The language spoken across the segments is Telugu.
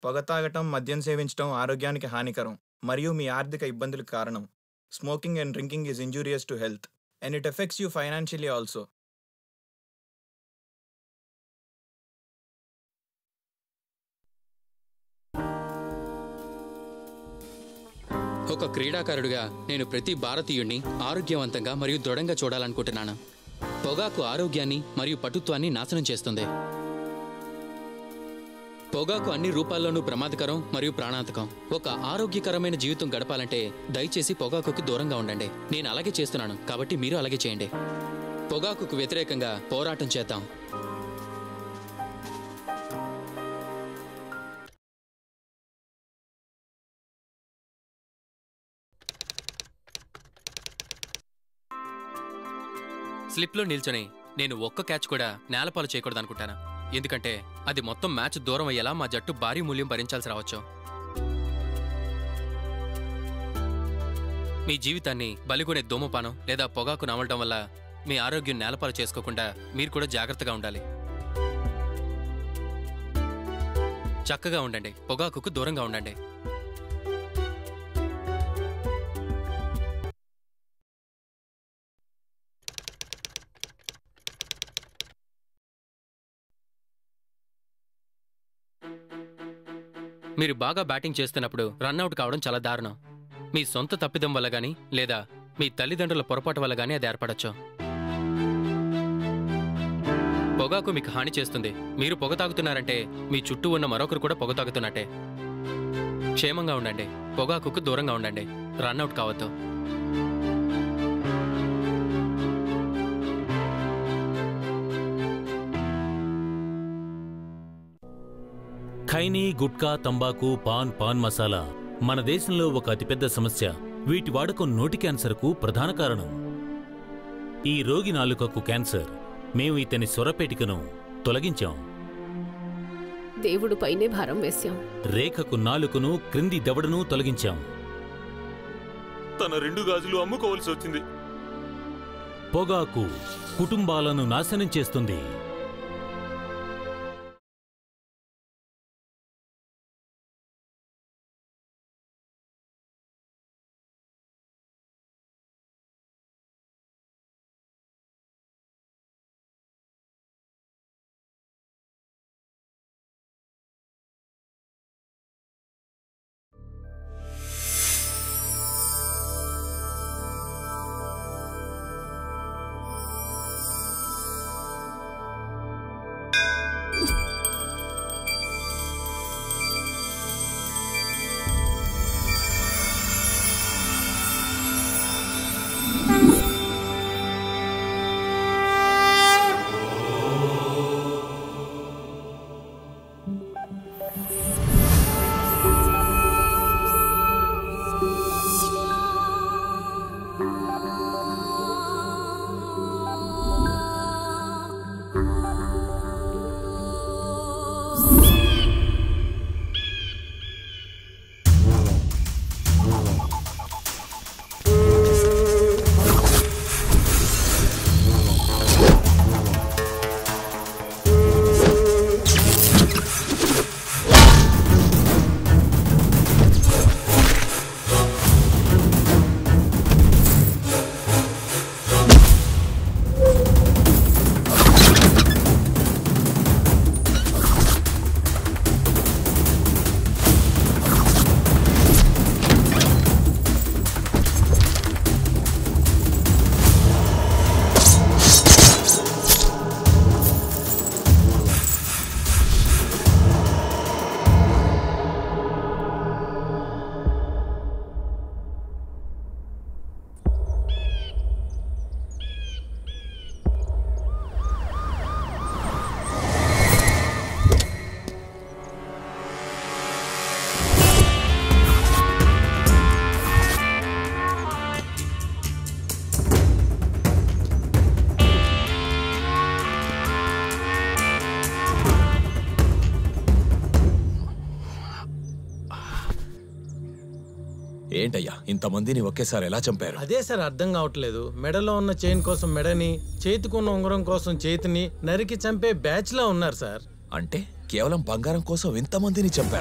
పొగ తాగటం మద్యం సేవించడం ఆరోగ్యానికి హానికరం మరియు మీ ఆర్థిక ఇబ్బందులకు కారణం smoking and drinking is injurious to health and it effects you financially also ఒక క్రీడాకారుడిగా నేను ప్రతి భారతీయుణ్ణి ఆరోగ్యవంతంగా మరియు దృఢంగా చూడాలనుకుంటున్నాను పొగాకు ఆరోగ్యాన్ని మరియు పటుత్వాన్ని నాశనం చేస్తుంది పొగాకు అన్ని రూపాల్లోనూ ప్రమాదకరం మరియు ప్రాణాంతకం ఒక ఆరోగ్యకరమైన జీవితం గడపాలంటే దయచేసి పొగాకుకి దూరంగా ఉండండి నేను అలాగే చేస్తున్నాను కాబట్టి మీరు అలాగే చేయండి పొగాకుకు వ్యతిరేకంగా పోరాటం చేద్దాం స్లిప్లో నిల్చొని నేను ఒక్క క్యాచ్ కూడా నేలపాలు చేయకూడదు అనుకుంటాను ఎందుకంటే అది మొత్తం మ్యాచ్ దూరం అయ్యేలా మా జట్టు భారీ మూల్యం భరించాల్సి రావచ్చు మీ జీవితాన్ని బలిగొనే ధూమపానం లేదా పొగాకు నమలడం వల్ల మీ ఆరోగ్యం నేలపాలు చేసుకోకుండా మీరు కూడా జాగ్రత్తగా ఉండాలి చక్కగా ఉండండి పొగాకుకు దూరంగా ఉండండి మీరు బాగా బ్యాటింగ్ చేస్తున్నప్పుడు రన్అట్ కావడం చాలా దారుణం మీ సొంత తప్పిదం వల్ల గానీ లేదా మీ తల్లిదండ్రుల పొరపాటు వల్ల గానీ అది ఏర్పడచ్చు పొగాకు మీకు హాని చేస్తుంది మీరు పొగ తాగుతున్నారంటే మీ చుట్టూ ఉన్న మరొకరు కూడా పొగ తాగుతున్నట్టే క్షేమంగా ఉండండి పొగాకుకు దూరంగా ఉండండి రన్అట్ కావద్దు ఖైనీ గుట్కా తంబాకు పాన్ పాన్ మసాలా మన దేశంలో ఒక అతిపెద్ద సమస్య వీటి వాడకం నోటి క్యాన్సర్కు ప్రధాన కారణం ఈ రోగి నాలుకకు క్యాన్సర్ మేము ఇతని స్వరపేటికను తొలగించాం దేవుడు పైనే భారం వేశాం రేఖకు నాలుకను క్రింది దవడను తొలగించాం తన రెండు గాజులు అమ్ముకోవలసి వచ్చింది పొగాకు కుటుంబాలను నాశనం చేస్తుంది ఏంటయ్యా ఇంతమందిని ఒకేసారి ఎలా చంపారు అదే సార్ అర్థం కావట్లేదు మెడలో ఉన్న చైన్ కోసం మెడని చేతికున్న ఉంగరం కోసం చేతిని నరికి చంపే బ్యాచ్ లా ఉన్నారు సార్ అంటే కేవలం బంగారం కోసం ఇంతమందిని చంపారా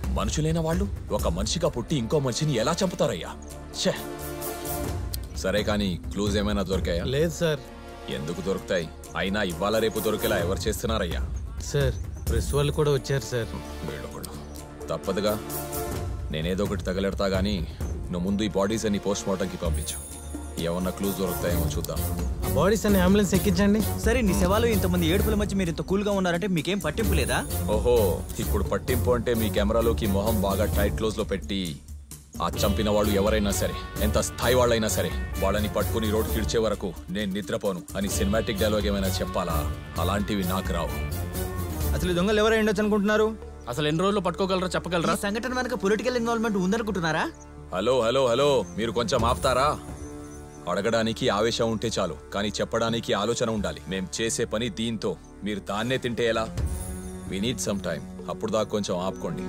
మనుషులైన వాళ్ళు ఒక మనిషిగా పుట్టి ఇంకో మనిషిని ఎలా చంపుతారయ్యా ఛే సరే కానీ క్లూజ్ ఏమైనా దొరికాయా లేదు సార్ ఎందుకు దొరుకుతాయి అయినా ఇవాళ రేపు దొరికేలా ఎవరు చేస్తున్నారయ్యా సార్ ప్రెస్ వాళ్ళు కూడా వచ్చారు సార్ వీళ్ళొకళ్ళు తప్పదుగా నేనేదో ఒకటి తగలెడతా గానీ నువ్వు ముందు ఈ బాడీస్ అన్ని పోస్ట్ మార్టంకి పంపించు ఏమన్నా క్లూజ్ దొరుకుతాయేమో చూద్దాం ఆ బాడీస్ అన్ని అంబులెన్స్ ఎక్కించండి సరే నీ శవాలు ఇంతమంది ఏడుపుల మధ్య మీరు ఇంత కూల్గా ఉన్నారంటే మీకేం పట్టింపు లేదా ఓహో ఇప్పుడు పట్టింపు అంటే మీ కెమెరాలోకి మొహం బాగా టైట్ క్లోజ్ లో పెట్టి ఆ చంపిన వాళ్ళు ఎవరైనా సరే ఎంత స్థాయి వాళ్ళైనా సరే వాళ్ళని పట్టుకుని రోడ్ కిడ్చే వరకు నేను నిద్రపోను అని సినిమాటిక్ డైలాగ్ ఏమైనా చెప్పాలా అలాంటివి నాకు రావు అసలు ఈ దొంగలు ఎవరై ఉండొచ్చు అనుకుంటున్నారు అసలు ఎన్ని రోజులు పట్టుకోగలరా చెప్పగలరా ఈ సంఘటన వెనక పొలిటికల్ ఇన్వాల్వ్మెంట్ ఉందనుకుంటున్నారా హలో హలో హలో మీరు కొంచెం ఆపుతారా అడగడానికి ఆవేశం ఉంటే చాలు కానీ చెప్పడానికి ఆలోచన ఉండాలి మేం చేసే పని దీంతో మీరు దాన్నే తింటే ఎలా వి నీడ్ సమ్ టైం అప్పుడు దాకా కొంచెం ఆపుకోండి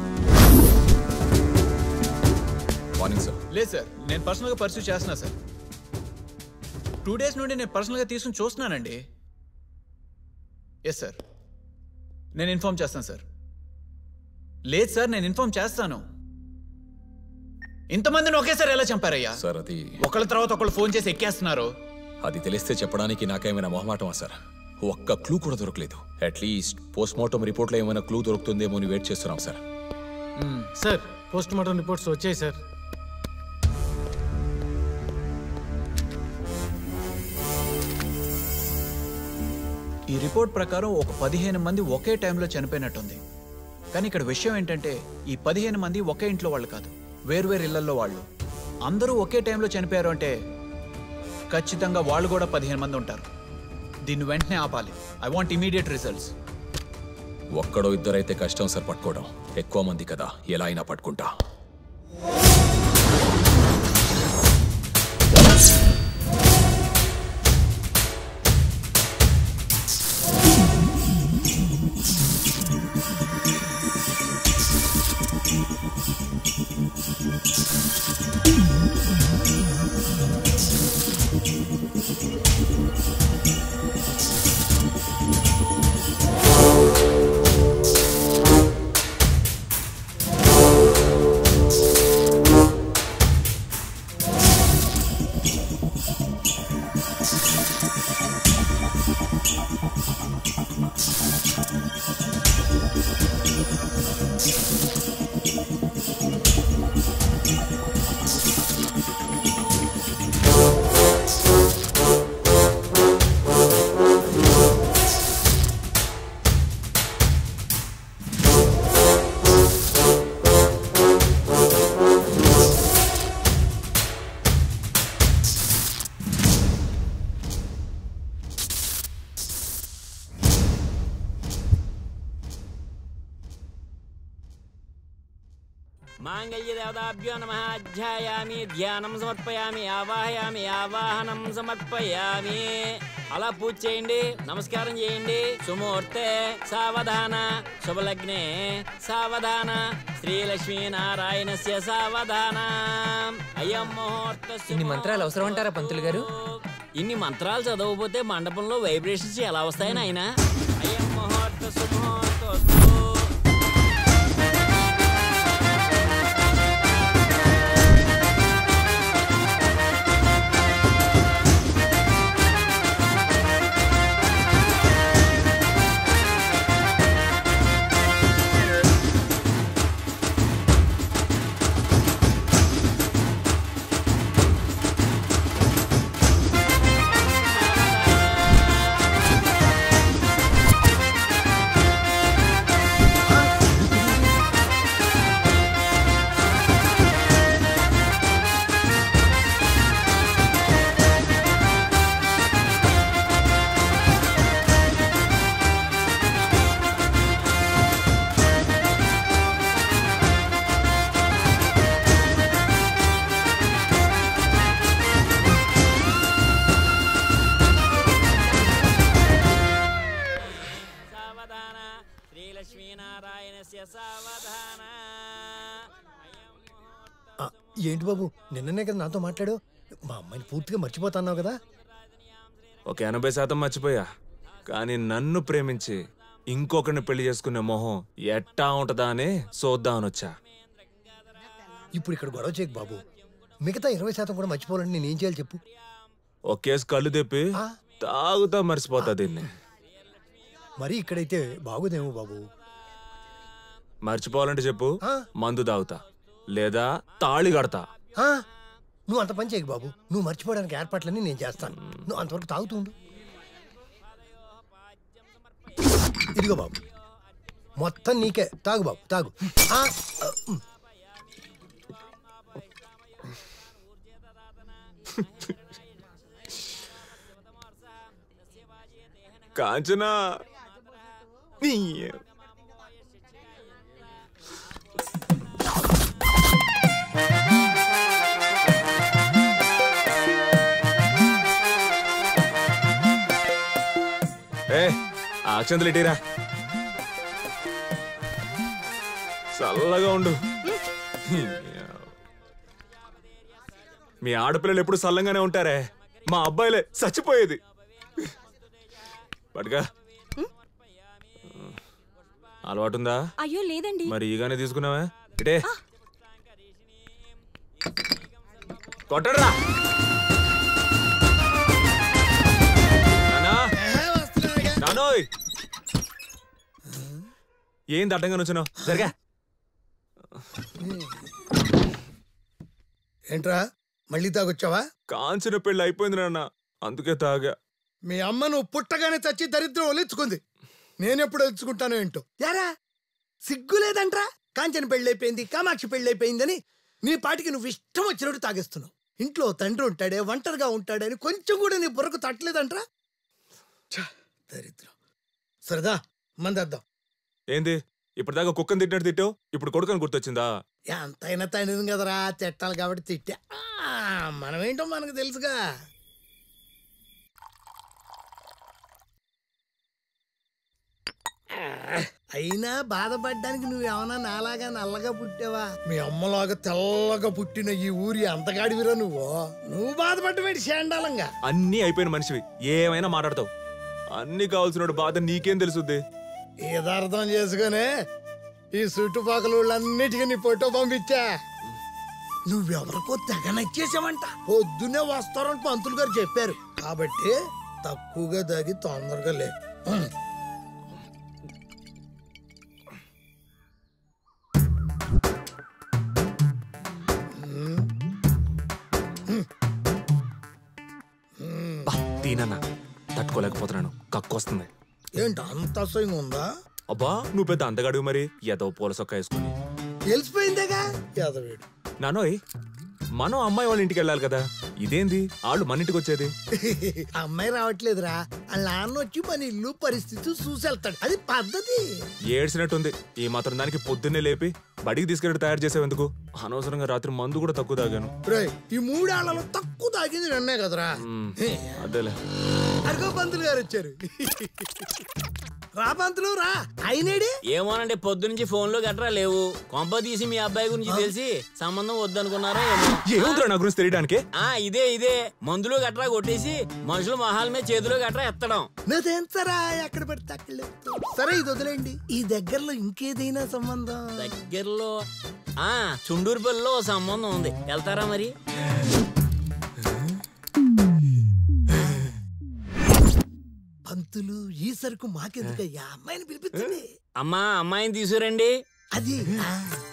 మార్నింగ్ సార్ లేదు సార్ నేను పర్సనల్గా పర్సూ చేస్తున్నా సార్ టూ డేస్ నుండి నేను పర్సనల్గా తీసుకుని చూస్తున్నానండి ఎస్ సార్ నేను ఇన్ఫార్మ్ చేస్తాను సార్ లేదు సార్ నేను ఇన్ఫార్మ్ చేస్తాను ఇంతమందిని ఒకేసారి ఎలా చంపారయ్యా సార్ అది ఒకళ్ళ తర్వాత ఒకళ్ళు ఫోన్ చేసి ఎక్కేస్తున్నారు అది తెలిస్తే చెప్పడానికి నాకేమైనా మొహమాటమా సార్ ఒక్క క్లూ కూడా దొరకలేదు అట్లీస్ట్ పోస్ట్ మార్టం రిపోర్ట్లో ఏమైనా క్లూ దొరుకుతుందేమో అని వెయిట్ చేస్తున్నాం sir sir post mortem reports వచ్చాయి సార్ ఈ రిపోర్ట్ ప్రకారం ఒక పదిహేను మంది ఒకే టైంలో చనిపోయినట్టుంది కానీ ఇక్కడ విషయం ఏంటంటే ఈ పదిహేను మంది ఒకే ఇంట్లో వాళ్ళు కాదు వేర్వేరు ఇళ్లలో వాళ్ళు అందరూ ఒకే టైంలో చనిపోయారు అంటే ఖచ్చితంగా వాళ్ళు కూడా పదిహేను మంది ఉంటారు దీన్ని వెంటనే ఆపాలి ఐ వాంట్ ఇమీడియట్ రిజల్ట్స్ ఒక్కడో ఇద్దరైతే కష్టం సార్ పట్టుకోవడం ఎక్కువ మంది కదా ఎలా అయినా పట్టుకుంటా మాంగళ్యదేవతాభ్యో నమ అధ్యాయామి ధ్యానం సమర్పయామి ఆవాహయామి ఆవాహనం సమర్పయామి అలా పూజ చేయండి నమస్కారం చేయండి సుముహూర్తే సావధాన శుభలగ్నే సావధాన శ్రీలక్ష్మీనారాయణస్య సావధాన అయం ముహూర్త ఇన్ని మంత్రాలు అవసరం అంటారా పంతులు గారు ఇన్ని మంత్రాలు చదవకపోతే మండపంలో వైబ్రేషన్స్ ఎలా వస్తాయని ఆయన అయం ముహూర్త సుముహూర్తోస్తు సావధాన శ్రీలక్ష్మీనారాయణస్య సావధాన ఏంటి బాబు నిన్ననే కదా నాతో మాట్లాడు మా అమ్మాయిని పూర్తిగా మర్చిపోతున్నావు కదా ఒక ఎనభై శాతం మర్చిపోయా కానీ నన్ను ప్రేమించి ఇంకొకరిని పెళ్లి చేసుకునే మొహం ఎట్టా ఉంటదా అని చూద్దామని వచ్చా ఇప్పుడు ఇక్కడ గొడవ చేయకు బాబు మిగతా ఇరవై శాతం కూడా మర్చిపోవాలని నేను ఏం చేయాలి చెప్పు ఒకేసి కళ్ళు తెప్పి తాగుతా మర్చిపోతా దీన్ని మరి ఇక్కడైతే బాగుదేమో బాబు మర్చిపోవాలంటే చెప్పు మందు తాగుతా లేదా తాళి కడతా ఆ, నువ్వు అంత పని చేయకు బాబు నువ్వు మర్చిపోవడానికి ఏర్పాట్లన్నీ నేను చేస్తాను నువ్వు అంతవరకు తాగుతూ ఉండు ఇదిగో బాబు మొత్తం నీకే తాగు బాబు తాగు ఆ, ఆ, ఉమ్. కాంచనా నీ ఏ అక్షంతలు ఇటీరా చల్లగా ఉండు మీ ఆడపిల్లలు ఎప్పుడు చల్లంగానే ఉంటారే మా అబ్బాయిలే చచ్చిపోయేది పట్టుగా అలవాటుందా అయ్యో లేదండి మరి ఈగానే తీసుకున్నావా ఇటే కొట్టడరా నాన్నా? నానోయ్ ఏంది అడ్డంగా నుంచున్నావు జరగా ఏంట్రా మళ్ళీ తాగొచ్చావా కాంచిన పెళ్ళి అయిపోయింది నాన్న అందుకే తాగా మీ అమ్మ నువ్వు పుట్టగానే చచ్చి దరిద్రం ఒలిచుకుంది నేనెప్పుడు ఒలుచుకుంటానో ఏంటో యారా సిగ్గు లేదంట్రా కాంచన పెళ్ళైపోయింది కామాక్షి పెళ్ళైపోయిందని నీ పాటికి నువ్వు ఇష్టం వచ్చినట్టు తాగేస్తున్నావు ఇంట్లో తండ్రి ఉంటాడే ఒంటరిగా ఉంటాడని కొంచెం కూడా నీ బుర్రకు తట్టలేదంట్రా ఛ, దరిద్రం సరదా మందేద్దాం ఏంది ఇప్పటిదాకా కుక్కని తిట్టినట్టు తిట్టావు ఇప్పుడు కొడుకని గుర్తొచ్చిందా ఎంతైనా తండ్రిని కదరా తిట్టాలి కాబట్టి తిట్టా ఆ, మనమేంటో మనకు తెలుసుగా అయినా బాధపడ్డానికి నువ్వేమన్నా నాలాగా నల్లగా పుట్టావా మీ అమ్మలాగా తెల్లగా పుట్టిన ఈ ఊరి అంతగాడివిరా నువ్వు నువ్వు బాధపడ్డవేటి శాండాలంగా అన్నీ అయిపోయిన మనిషివి ఏమైనా మాట్లాడతావు అన్ని కావాల్సిన బాధ నీకేం తెలుసుద్ది ఏదో అర్థం చేసుకునే ఈ చుట్టుపక్కల ఊళ్ళన్నిటికీ నీ ఫోటో పంపించా నువ్వెవరికో తెగ నచ్చేసావంట పొద్దునే వస్తారని పంతులు గారు చెప్పారు కాబట్టి తక్కువగా దాగి తొందరగా లే ఉమ్. బా, దీనన్నా తట్టుకోలేకపోతున్నాను కక్కొస్తుంది ఏంటి అంత అసహ్యంగా ఉందా అబ్బా నువ్వు పెద్ద అందగాడు మరి ఏదో పూల సొక్క వేసుకుని తెలిసిపోయిందేగా యాదవేడు నానోయ్ మనం అమ్మాయి వాళ్ళ ఇంటికి వెళ్ళాలి కదా ఇదేంది వాళ్ళు మన ఇంటికి వచ్చేది ఆ అమ్మాయి రావట్లేదురా వాళ్ళ నాన్న వచ్చి మన ఇల్లు పరిస్థితి చూసి వెళ్తాడు అది పద్ధతి ఏడ్చినట్టుంది ఈ మాత్రం దానికి పొద్దున్నే లేపి బడికి తీసుకెళ్ళి తయారు చేసేందుకు అనవసరంగా రాత్రి మందు కూడా తక్కువ తాగాను రేయ్, ఈ మూడేళ్లలో తక్కువ తాగింది నన్నే కదరా మ్, అదేలే అరుగో పంతులు గారు వచ్చారు రా పంతులు రా అయినేడి ఏమోనండి పొద్దు నుంచి ఫోన్లు గట్రా లేవు కొంప తీసి మీ అబ్బాయి గురించి తెలిసి సంబంధం వద్దనుకున్నారా ఏమో ఏముందిరా నా గురించి తెలియడానికి ఆ ఇదే ఇదే మందులు గట్రా కొట్టేసి మనుషుల మొహాల మీద చేతులు గట్రా ఎత్తడం నాదేంతరా ఎక్కడ పడితే అక్కడ లేపుతావు. సరే ఇది వదిలేండి ఈ దగ్గరలో ఇంకేదైనా సంబంధం దగ్గరలో ఆ చుండూరుపల్లిలో ఓ సంబంధం ఉంది వెళ్తారా మరి పంతులు ఈ సరుకు మాకెందుకయ్యా అమ్మాయిని పిలిపించండి అమ్మా అమ్మాయిని తీసుకురండి అది ఆ.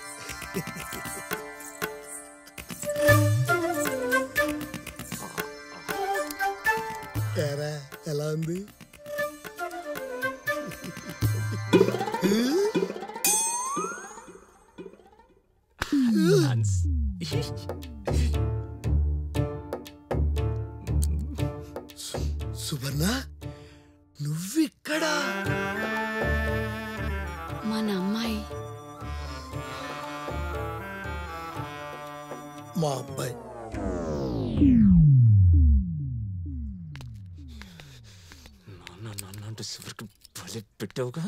ఏరా, ఎలా ఉంది సువర్ణ నువ్విక్కడా మన అమ్మాయి మా అబ్బాయి నాన్న నాన్న అంటే చివరికి భలే పెట్టావుగా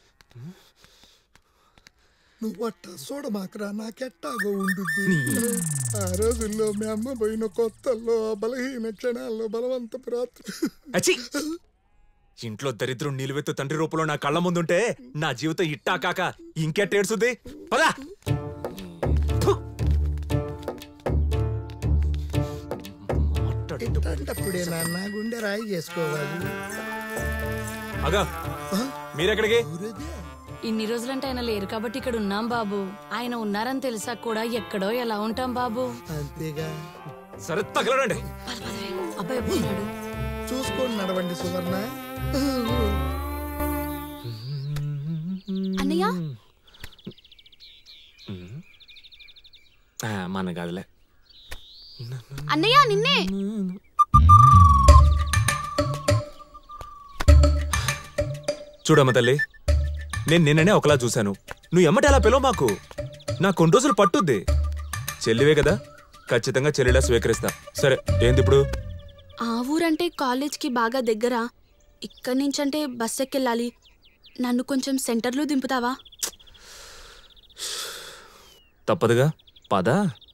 నువ్వు అట్ట చూడమాకరా నాకెట్టాగో ఉండుద్ది ఆ రోజుల్లో మీ అమ్మ పోయిన కొత్తల్లో ఆ బలహీన క్షణాల్లో బలవంతపు రాత్రి అచ్చి ఇంట్లో దరిద్రం నిలువెత్తు తండ్రి రూపంలో నా కళ్ళ ముందుంటే నా జీవితం ఇట్టా కాక ఇంకెట్టేడుస్తుంది పదా ఇట్లాంటప్పుడే నాన్న గుండె రాయి చేసుకోవాలి అగా మీరెక్కడికి ఇన్ని రోజులంటే ఆయన లేరు కాబట్టి ఇక్కడ ఉన్నాం బాబు ఆయన ఉన్నారని తెలిసా కూడా ఎక్కడో ఎలా ఉంటాం బాబు అంతేగా సరే తగలడండి అబ్బాయి ఎప్పుడున్నాడు చూసుకొని నడవండి సువర్ణ అన్నయ్య ఆ, మన కాదులే అన్నయ్య నిన్నే చూడమ్మ తల్లి నేను నిన్ననే ఒకలా చూశాను నువ్వు ఎమ్మటి అలా పిలవ మాకు నా కొన్ని రోజులు పట్టుద్ది చెల్లివే కదా ఖచ్చితంగా చెల్లిలా స్వీకరిస్తా సరే ఏంది ఇప్పుడు ఆ ఊరంటే కాలేజ్కి బాగా దగ్గర ఇక్కడి నుంచంటే బస్ ఎక్కెళ్ళాలి నన్ను కొంచెం సెంటర్లో దింపుతావా తప్పదుగా పద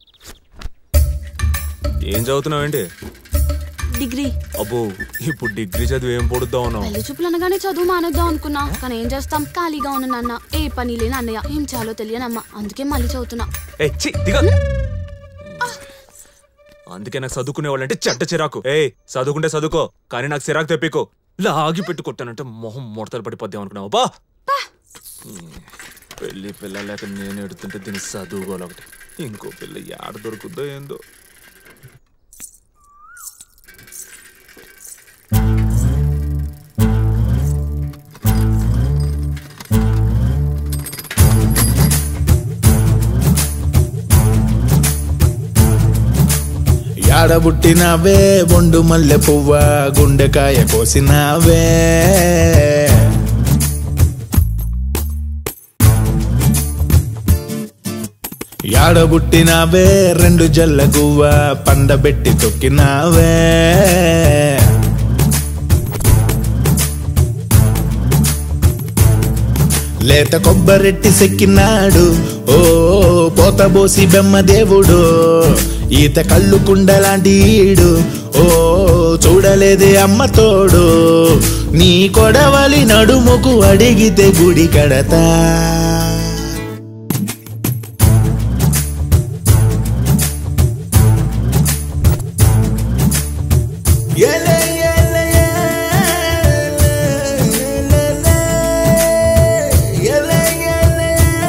ఏం చదువుతున్నావేంటి డిగ్రీ అబ్బో ఇప్పుడు డిగ్రీ చదివి ఏం పొడుద్దాం ఉన్నావు పెళ్లి చూపులు అనగానే చదువు మానేద్దాం అనుకున్నా కానీ ఏం చేస్తాం ఖాళీగా ఉన్న నాన్న ఏ పని లేని అన్నయ్య ఏం చేయాలో తెలియనమ్మ అందుకే మళ్ళీ చదువుతున్నా ఏ చి దిగ అందుకే నాకు చదువుకునే వాళ్ళంటే చెడ్డ చిరాకు ఏ చదువుకుంటే చదువుకో కానీ నాకు చిరాకు తెప్పికో లాగి పెట్టి కొట్టానంటే మొహం ముడతలు పడిపోద్దాం అనుకున్నావు బా పెళ్లి పిల్ల లేక నేను ఎడుతుంటే దీన్ని చదువుకోవాలి ఒకటి ఇంకో పిల్ల యాడ దొరుకుద్దో ఏందో యాడబుట్టినావే బొండు మల్లె పువ్వ గుండెకాయ కోసినావే యాడబుట్టినావే రెండు జల్ల గువ్వ పండబెట్టి తొక్కినావే లేత కొబ్బరెట్టి సెక్కినాడు ఓ పోతబోసి బెమ్మ దేవుడు ఈత కళ్ళు కుండలాంటి ఈడు ఓ చూడలేదే అమ్మ తోడు నీ కొడవలి నడుముకు అడిగితే గుడి కడతా ఎలే ఎలే ఎలే ఎలే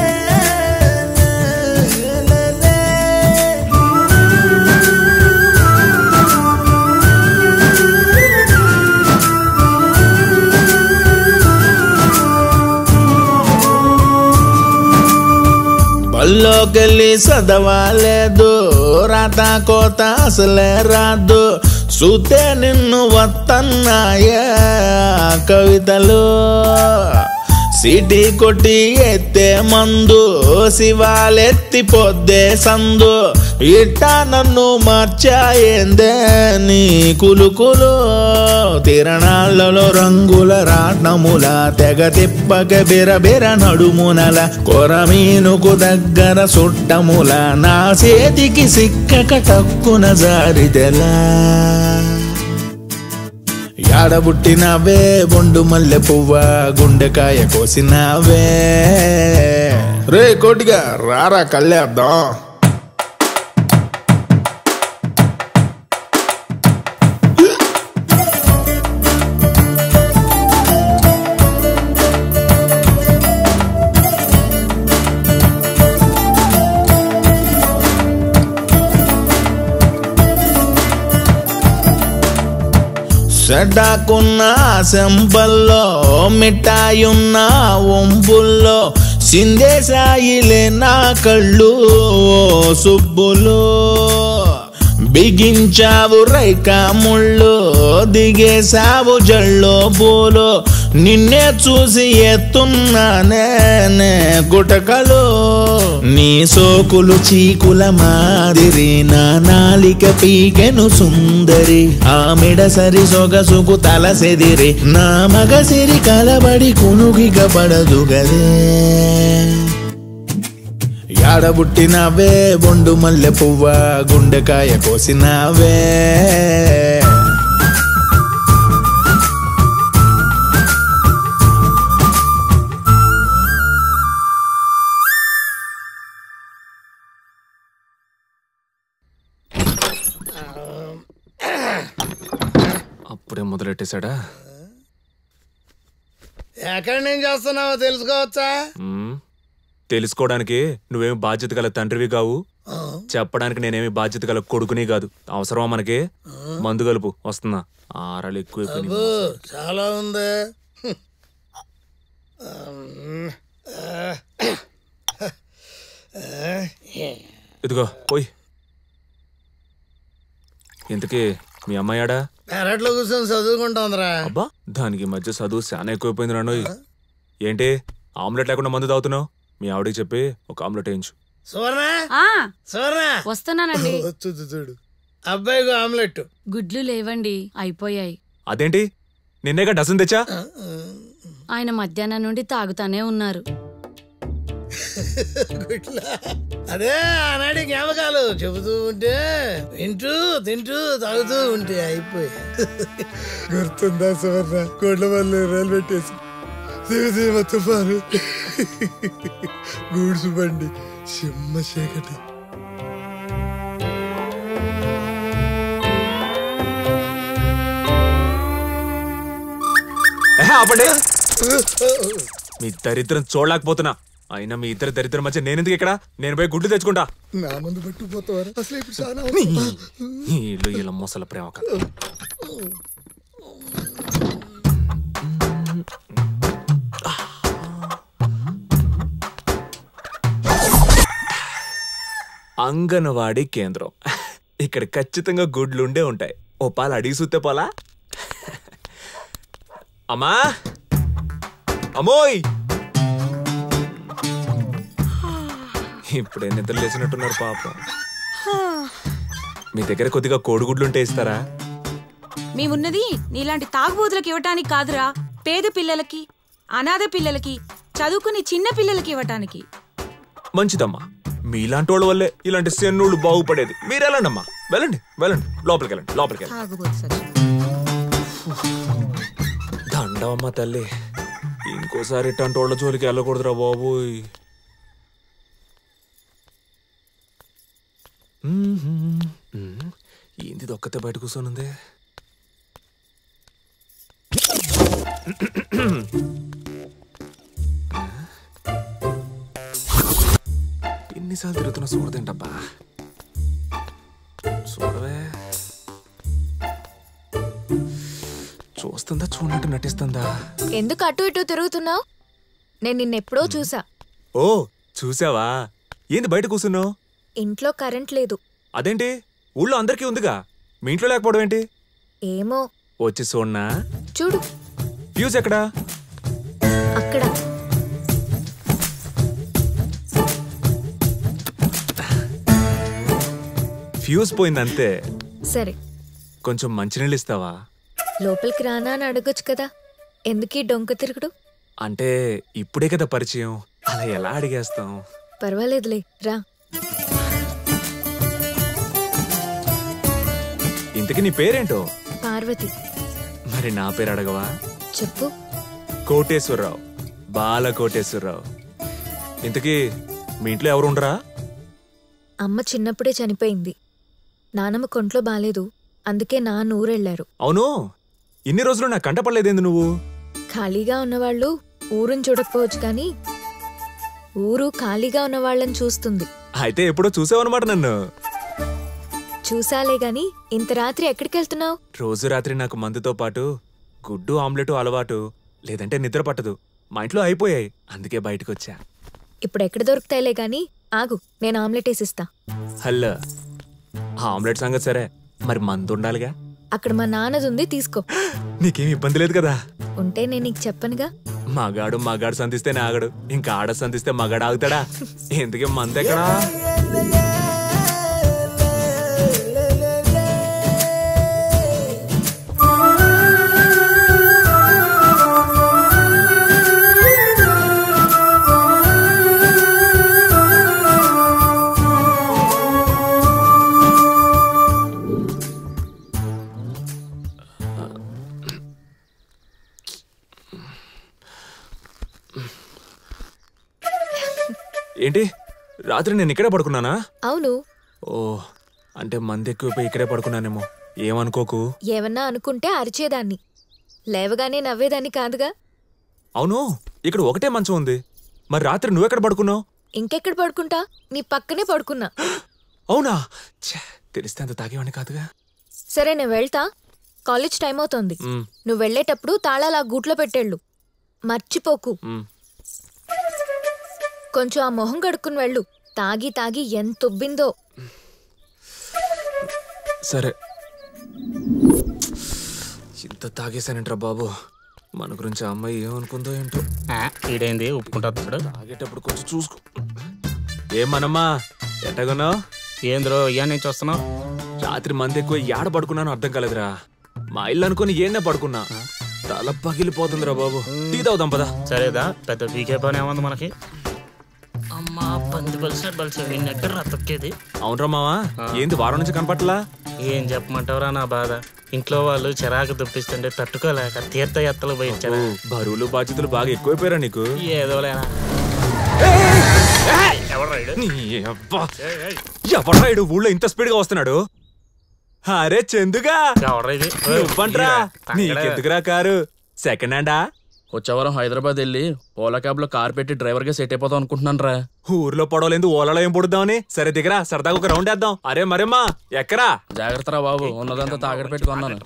బల్లోకెళ్ళి చదవాలేదు రాత కోత అసలే రాదు చూతే నిన్ను వత్తన్నాయే కవితలు సిటీ కొట్టి ఎత్తే మందు శివాలెత్తి పొద్దే సందు ఇట్టా నన్ను మార్చాయిందే నీ కులుకులు తిరణాలలో రంగుల రాట్నముల తెగ తిప్పక బిరబిర నడుమునల కొరమీనుకు దగ్గర సుట్టముల నా చేతికి సిక్కక టక్కున జారిదెలా యాడబుట్టినావే బొండు మల్లె పువ్వ గుండెకాయ కోసినావే రే కోటిగా రారా కళ్ళేద్దాం సెడాకున్న సెంబల్లో మిఠాయున్న ఒంబుల్లో సిందేశాయిలే నా కళ్ళు ఓ సుబ్బులు బిగించావు రైక ముళ్ళు దిగేశావు జల్లో పూలు నిన్నే చూసి ఎత్తున్నానే నే గుటకలు నీ సోకులు చీకుల మాదిరి నా నాలిక పీకెను సుందరి ఆమెడ సరి సొగసుకు తలసెదిరి నా మగసిరి కలబడి కునుగిక పడదు గదే యాడబుట్టినావే బొండు మల్లె పువ్వ గుండెకాయ కోసినావే అప్పుడే మొదలెట్టేశాడా ఎక్కడ నేను చేస్తున్నావో తెలుసుకోవచ్చా మ్మ్. తెలుసుకోవడానికి నువ్వేమి బాధ్యత గల తండ్రివి కావు ఆ. చెప్పడానికి నేనేమి బాధ్యత గల కొడుకుని కాదు అవసరమా మనకి మందు కలుపు వస్తున్నా ఆరాలు ఎక్కువ ఎక్కువ నీ అబ్బో చాలా ఉంది హ్మ్. అమ్, ఆ, ఆ, ఇదిగో పోయి ఇంతకీ మీ అమ్మాయాడా పెరట్లో కూర్చొని చదువుకుంటోందిరా అబ్బా దానికి ఈ మధ్య చదువు చాలా ఎక్కువైపోయింది రానోయ్ ఏంటి ఆమ్లెట్ లేకుండా మందు తాగుతున్నావు మీ ఆవిడకి చెప్పి ఒక ఆమ్లెట్ వేయించు సువర్ణ ఆ సువర్ణ వస్తున్నానండి చూడు చూడు అబ్బాయికి ఆమ్లెట్ గుడ్లు లేవండి అయిపోయాయి అదేంటి నిన్నేగా డజన్ తెచ్చా ఆయన మధ్యాహ్నం నుండి తాగుతానే ఉన్నారు గుడ్లా అదే ఆనాటి జ్ఞాపకాలు చెబుతూ ఉంటే వింటూ తింటూ తాగుతూ ఉంటే అయిపోయి గుర్తుందా సువర్ణ కోట్ల వల్ల రైలు పెట్టేసి దిగుదీమ తుఫాను గూడ్సు బండి సింహ చీకటి ఏహే, ఆపండి మీ దరిద్రం చూడలేకపోతున్నా అయినా మీ ఇద్దరు దరిద్రం మధ్య నేనెందుకు ఇక్కడ నేను పోయి గుడ్లు తెచ్చుకుంటా నా ముందు పట్టుకుపోతావారా అసలు ఇప్పుడు చాలా ఈ ఇల్లు ఇలా మొసల ప్రేమ కథ. అంగన్వాడీ కేంద్రం ఇక్కడ ఖచ్చితంగా గుడ్లు ఉండే ఉంటాయి ఓ పాలు అడిగి చూస్తే పోలా అమ్మా అమ్మోయ్ ఇప్పుడే నిద్ర లేచినట్టున్నారు పాపం మీ దగ్గర కొద్దిగా కోడిగుడ్లుంటే ఇస్తారా మేమున్నది నీలాంటి తాగుబోతులకు ఇవ్వటానికి కాదురా పేద పిల్లలకి అనాథ పిల్లలకి చదువుకునే చిన్న పిల్లలకి ఇవ్వటానికి మంచిదమ్మా మీలాంటి వాళ్ళ వల్లే ఇలాంటి సెన్నుళ్ళు బాగుపడేది మీరు వెళ్ళండి అమ్మా వెళ్ళండి వెళ్ళండి లోపలికి వెళ్ళండి లోపలికి వెళ్ళండి తాగుబోతు సచ్చి. దండవమ్మ తల్లి ఇంకోసారి ఇట్లాంటి వాళ్ళ జోలికి వెళ్ళకూడదురా బాబోయ్ మ్మ్. ఏంది ఒక్కతే బయట కూర్చొనుంది ఎన్నిసార్లు తిరుగుతున్నా చూడదేంటబ్బా చూడవే చూస్తుందా చూడనట్టు నటిస్తుందా ఎందుకు అటు ఇటు తిరుగుతున్నావు నేను నిన్నెప్పుడో చూసా ఓ చూసావా ఏంది బయట కూర్చున్నావు ఇంట్లో కరెంట్ లేదు అదేంటి ఊళ్ళో అందరికీ ఉందిగా మీ ఇంట్లో లేకపోవడం ఏంటి ఏమో వచ్చి చూడనా చూడు ఫ్యూజ్ ఎక్కడా అక్కడ ఫ్యూజ్ పోయిందంతే సరే కొంచెం మంచినీళ్ళు ఇస్తావా లోపలికి రానా అని అడగొచ్చు కదా ఎందుకీ డొంక తిరుగుడు అంటే ఇప్పుడే కదా పరిచయం అలా ఎలా అడిగేస్తాం పర్వాలేదులే రా ఇంతకీ నీ పేరేంటో పార్వతి మరి నా పేరు అడగవా చెప్పు కోటేశ్వరరావు బాల కోటేశ్వరరావు ఇంతకీ మీ ఇంట్లో ఎవరు ఉండరా అమ్మ చిన్నప్పుడే చనిపోయింది నానమ్మ కొంట్లో బాలేదు అందుకే నాన్న ఊరెళ్ళారు అవును ఇన్ని రోజులు నా కంట పడలేదేంది నువ్వు ఖాళీగా ఉన్నవాళ్ళు ఊరుని చూడకపోవచ్చు కానీ ఊరు ఖాళీగా ఉన్న వాళ్ళని చూస్తుంది అయితే ఎప్పుడో చూసావన్నమాట నన్ను చూసాలే గాని ఇంత రాత్రి ఎక్కడికి వెళ్తున్నావు రోజు రాత్రి నాకు మందుతో పాటు గుడ్డు ఆమ్లెట్ అలవాటు లేదంటే నిద్ర పట్టదు మా ఇంట్లో అయిపోయాయి అందుకే బయటకు వచ్చా ఇప్పుడు ఎక్కడ దొరుకుతాయిలే గాని ఆగు నేను ఆమ్లెట్ వేసిస్తా హల్లో ఆ ఆమ్లెట్ సంగతి సరే మరి మందు ఉండాలిగా అక్కడ మా నాన్నది ఉంది తీసుకో నీకేం ఇబ్బంది లేదు కదా ఉంటే నేను నీకు చెప్పనుగా మగాడు మగాడు సంధిస్తేనే ఆగడు ఇంకా ఆడ సంధిస్తే మగాడు ఆగుతాడా ఎందుకే మంద ఎక్కడా ఏంటి రాత్రి నేను ఇక్కడే పడుకున్నానా అవును ఓ అంటే మంది ఎక్కువైపోయి ఇక్కడే పడుకున్నానేమో ఏమనుకోకు ఏమన్నా అనుకుంటే అరిచేదాన్ని లేవగానే నవ్వేదాన్ని కాదుగా అవును ఇక్కడ ఒకటే మంచం ఉంది మరి రాత్రి నువ్వెక్కడ పడుకున్నావు ఇంకెక్కడ పడుకుంటా నీ పక్కనే పడుకున్నా అవునా ఛే, తెలిస్తే అంత తాగేవాడిని కాదుగా సరే నేను వెళ్తా కాలేజ్ టైం అవుతోంది మ్, నువ్వు వెళ్ళేటప్పుడు తాళాలు ఆ గూట్లో పెట్టేళ్ళు మర్చిపోకు మ్. కొంచెం ఆ మొహం కడుక్కుని వెళ్ళు తాగి తాగి ఎంత ఉబ్బిందో సరే ఇంత తాగేశానంట్రా బాబు మన గురించి ఆ అమ్మాయి ఏమనుకుందో ఏంటో ఈడైంది ఒప్పుకుంటాడు తాగేటప్పుడు కొంచెం చూసుకో ఏమనమ్మా ఎట్టగొన్నావు ఏంద్రో ఇయా నుంచి వస్తున్నావు రాత్రి మంది ఎక్కువ ఏడ పడుకున్నాను అర్థం కాలేదురా మా ఇల్లు అనుకుని ఏనే పడుకున్నా తల పగిలిపోతుందిరా బాబు టీ తాగుదాం పదా సరేదా పెద్ద పీకే పని ఏముంది మనకి అమ్మా పంది బలిసే బలిసే నిన్నెక్కడ రతొక్కేది అవునరా మావా ఏంది వారం నుంచి కనపట్లా ఏం చెప్పమంటావురా నా బాధ ఇంట్లో వాళ్ళు చిరాకు దుప్పిస్తుంటే తట్టుకోలేక తీర్థయాత్రలు పోయించారా బరువులు బాధ్యతలు బాగా ఎక్కువైపోయారా నీకు ఏదో లేనా నీ అబ్బా. ఎవర్రా ఈడు ఊళ్ళో ఇంత స్పీడ్ గా వస్తున్నాడు అరే చందుగా ఇది నువ్వంట్రా ఈరా. నీకెందుకురా కారు సెకండ్ హ్యాండా వచ్చే వారం హైదరాబాద్ వెళ్ళి ఓలా క్యాబ్ లో కార్ పెట్టి డ్రైవర్ గా సెట్ అయిపోతాం అనుకుంటున్నాను రా ఊర్లో పొడవలేదు ఓలలో ఏం పొడుద్దామని సరే దిగరా సరదాగా ఒక రౌండ్ వేద్దాం అరే మరేమ్మా ఎక్కరా జాగ్రత్త రా బాబు ఉన్నదంతా తాగడి పెట్టుకున్నాను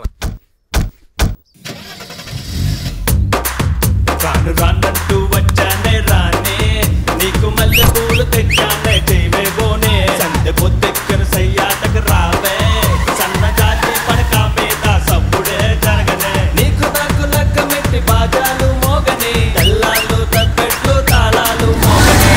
రాను రానంటూ వచ్చానే రానే నీకు మల్లె పూలు తెచ్చానే చేయబోనే సందె పొద్దెక్కను సయ్యాటకు రావే సన్న జాతి పడక మీద సప్పుడే జరగనే నీకు నాకు లక్క మెట్టి బాజాలు మోగనే తెల్లాలు తప్పెట్లు తాళాలు మోగనే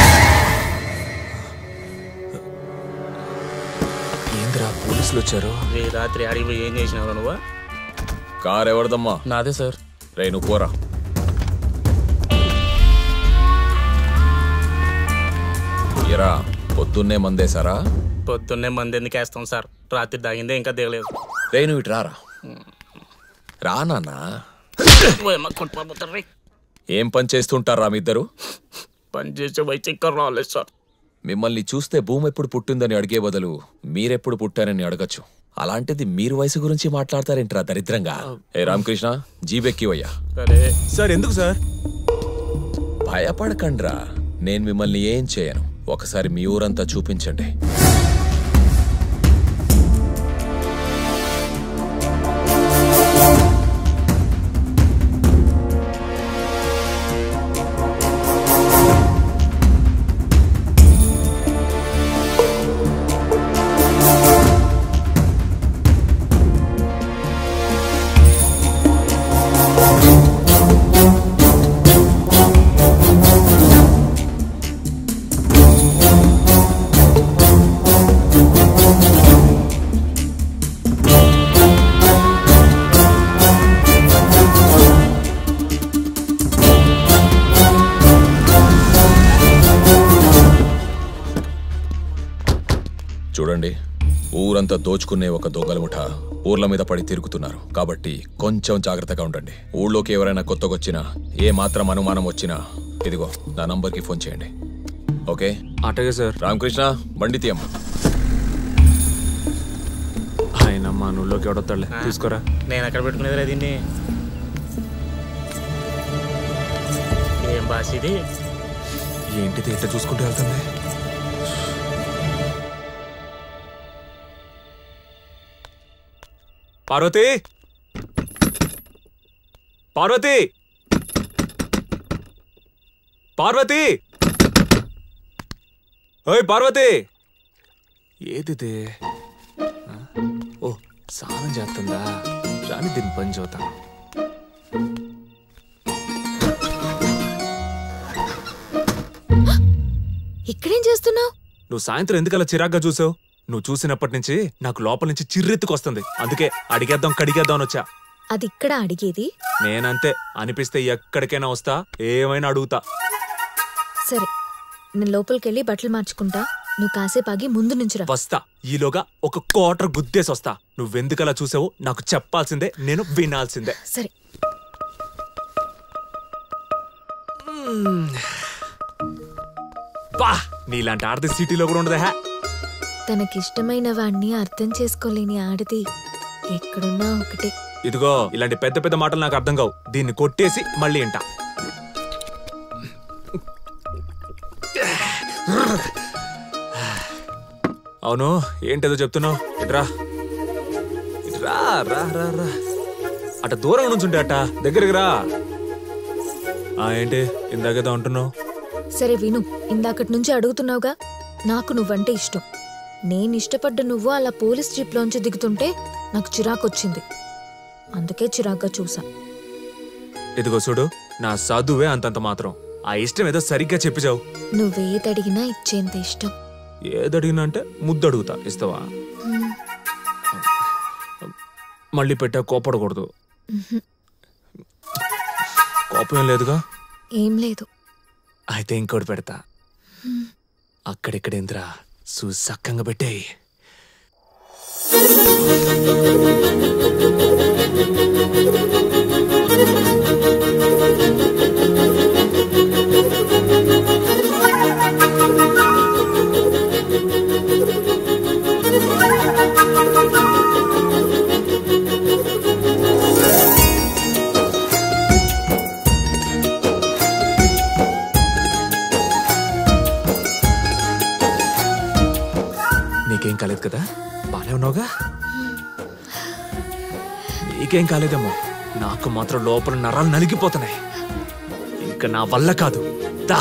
ఏంద్రా పోలీసులు వచ్చారు ఈ రాత్రి అడిగి పోయి ఏం చేసినావు నువ్వు కార్ ఎవరిదమ్మా నాదే సార్ రే నువ్వు పోరా ఎరా పొద్దున్నే మందేశారా పొద్దున్నే మంది ఎందుకు వేస్తాం సార్ రాత్రి తాగిందే ఇంకా దిగలేదు రే నువ్వు ఇటు రారా రా నాన్నా ఏం పని చేస్తుంటారా మీ ఇద్దరు పని చేసే వయసు ఇంకా రాలేదు సార్ మిమ్మల్ని చూస్తే భూమి ఎప్పుడు పుట్టిందని అడిగే బదులు మీరెప్పుడు పుట్టారని అడగచ్చు అలాంటిది మీరు వయసు గురించి మాట్లాడతారేంట్రా దరిద్రంగా ఏ రామకృష్ణ జీబెక్కివయ్యా సార్ ఎందుకు సార్ భయపడకండ్రా నేను మిమ్మల్ని ఏం చేయను ఒకసారి మీ ఊరంతా చూపించండి చూడండి ఊరంతా దోచుకునే ఒక దొంగల ముఠ ఊర్ల మీద పడి తిరుగుతున్నారు కాబట్టి కొంచెం జాగ్రత్తగా ఉండండి ఊళ్ళోకి ఎవరైనా కొత్తగొచ్చినా ఏ మాత్రం అనుమానం వచ్చినా ఇదిగో నా నంబర్కి ఫోన్ చేయండి ఓకే అటగే సార్ రామకృష్ణ బండి తీయమ్మ ఆయన మా నువ్వులోకి ఎవడొస్తాడులే తీసుకోరా నేను ఎక్కడ పెట్టుకునేదిరా దీన్ని ఏం భాష ఇది ఏంటిది ఎట్ట చూసుకుంటూ వెళ్తుంది పార్వతి పార్వతి పార్వతి ఓయ్ పార్వతి ఏదిది ఆ? ఓ స్నానం చేస్తుందా రాని దీని పని చూద్దాం ఇక్కడేం చేస్తున్నావు నువ్వు సాయంత్రం ఎందుకలా చిరాగ్గా చూసావు నువ్వు చూసినప్పటి నుంచి నాకు లోపల నుంచి చిర్రెత్తుకొస్తుంది అందుకే అడిగేద్దాం కడిగేద్దాం అని వచ్చా అది ఇక్కడ అడిగేది నేనంతే అనిపిస్తే ఎక్కడికైనా వస్తా ఏమైనా అడుగుతా సరే నేను లోపలికెళ్ళి బట్టలు మార్చుకుంటా నువ్వు కాసేపు ఆగి ముందు నుంచి రా వస్తా ఈలోగా ఒక క్వార్టర్ గుద్దేసి వస్తా నువ్వెందుకలా చూసావు నాకు చెప్పాల్సిందే నేను వినాల్సిందే సరే బా నీలాంటి ఆడది సిటీలో కూడా ఉండదా హే? తనకిష్టమైన వాణ్ణి అర్థం చేసుకోలేని ఆడది ఎక్కడున్నా ఒకటే ఇదిగో ఇలాంటి పెద్ద పెద్ద మాటలు నాకు అర్థం కావు దీన్ని కొట్టేసి మళ్ళీ ఇంట అవును ఏంటేదో చెప్తున్నావు ఇట్రా ఇట్రా రా రా రా అట దూరం నుంచి ఉంటే అట దగ్గరికి రా ఆ ఏంటి ఇందాకేదో అంటున్నావు సరే విను ఇందాకటి నుంచి అడుగుతున్నావుగా నాకు నువ్వంటే ఇష్టం నేను ఇష్టపడ్డ నువ్వు అలా పోలీస్ జీప్లోంచి దిగుతుంటే నాకు చిరాకొచ్చింది అందుకే చిరాగ్గా చూసా ఇదిగో చూడు నా చదువే అంతంత మాత్రం ఆ ఇష్టం ఏదో సరిగ్గా చెప్పిచావు నువ్వేదడిగినా ఇచ్చేంత ఇష్టం ఏదడిగినా అంటే ముద్దు అడుగుతా ఇస్తావా హ్మ్. మళ్ళీ పెట్టా కోపడకూడదు ఉహు. కోపం ఏం లేదుగా ఏం లేదు అయితే ఇంకోటి పెడతా హ్మ్. అక్కడెక్కడేంద్రా సుసక్కంగా పెట్టేయి నీకేం కాలేదు కదా బానే ఉన్నావుగా నీకేం కాలేదేమో నాకు మాత్రం లోపల నరాలు నలిగిపోతున్నాయి ఇంకా నా వల్ల కాదు దా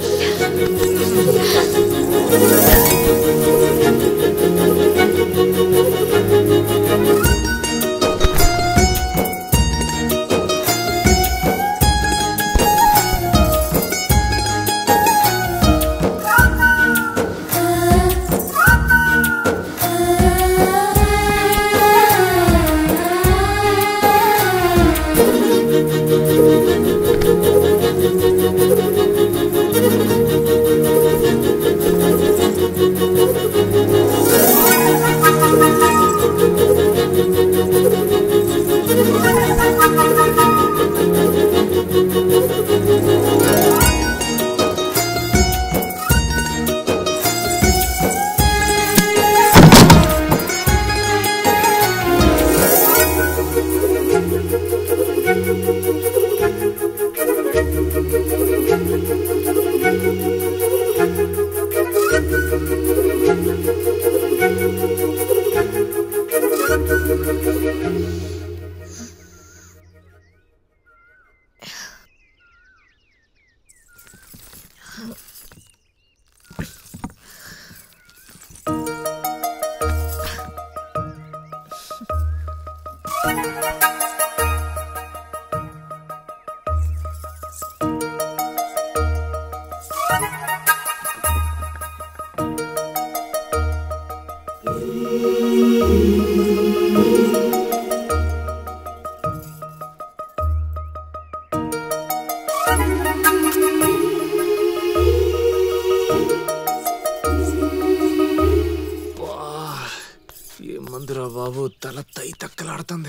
ఏ మందురా బాబు తల తై తక్కలాడుతుంది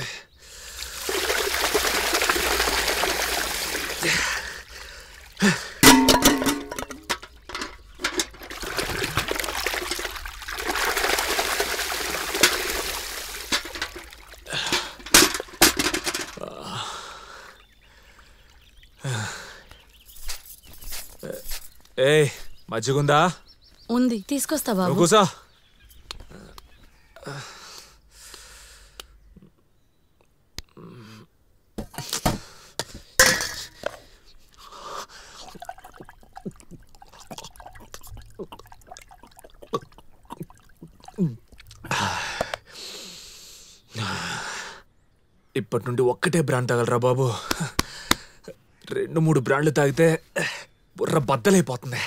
ఏ మజ్జిగుందా ఉంది తీసుకొస్తా నువ్వు బాబు కూసో ఇప్పటి నుండి ఒక్కటే బ్రాండ్ తాగలరా బాబు రెండు మూడు బ్రాండ్లు తాగితే బుర్ర బద్దలైపోతుంది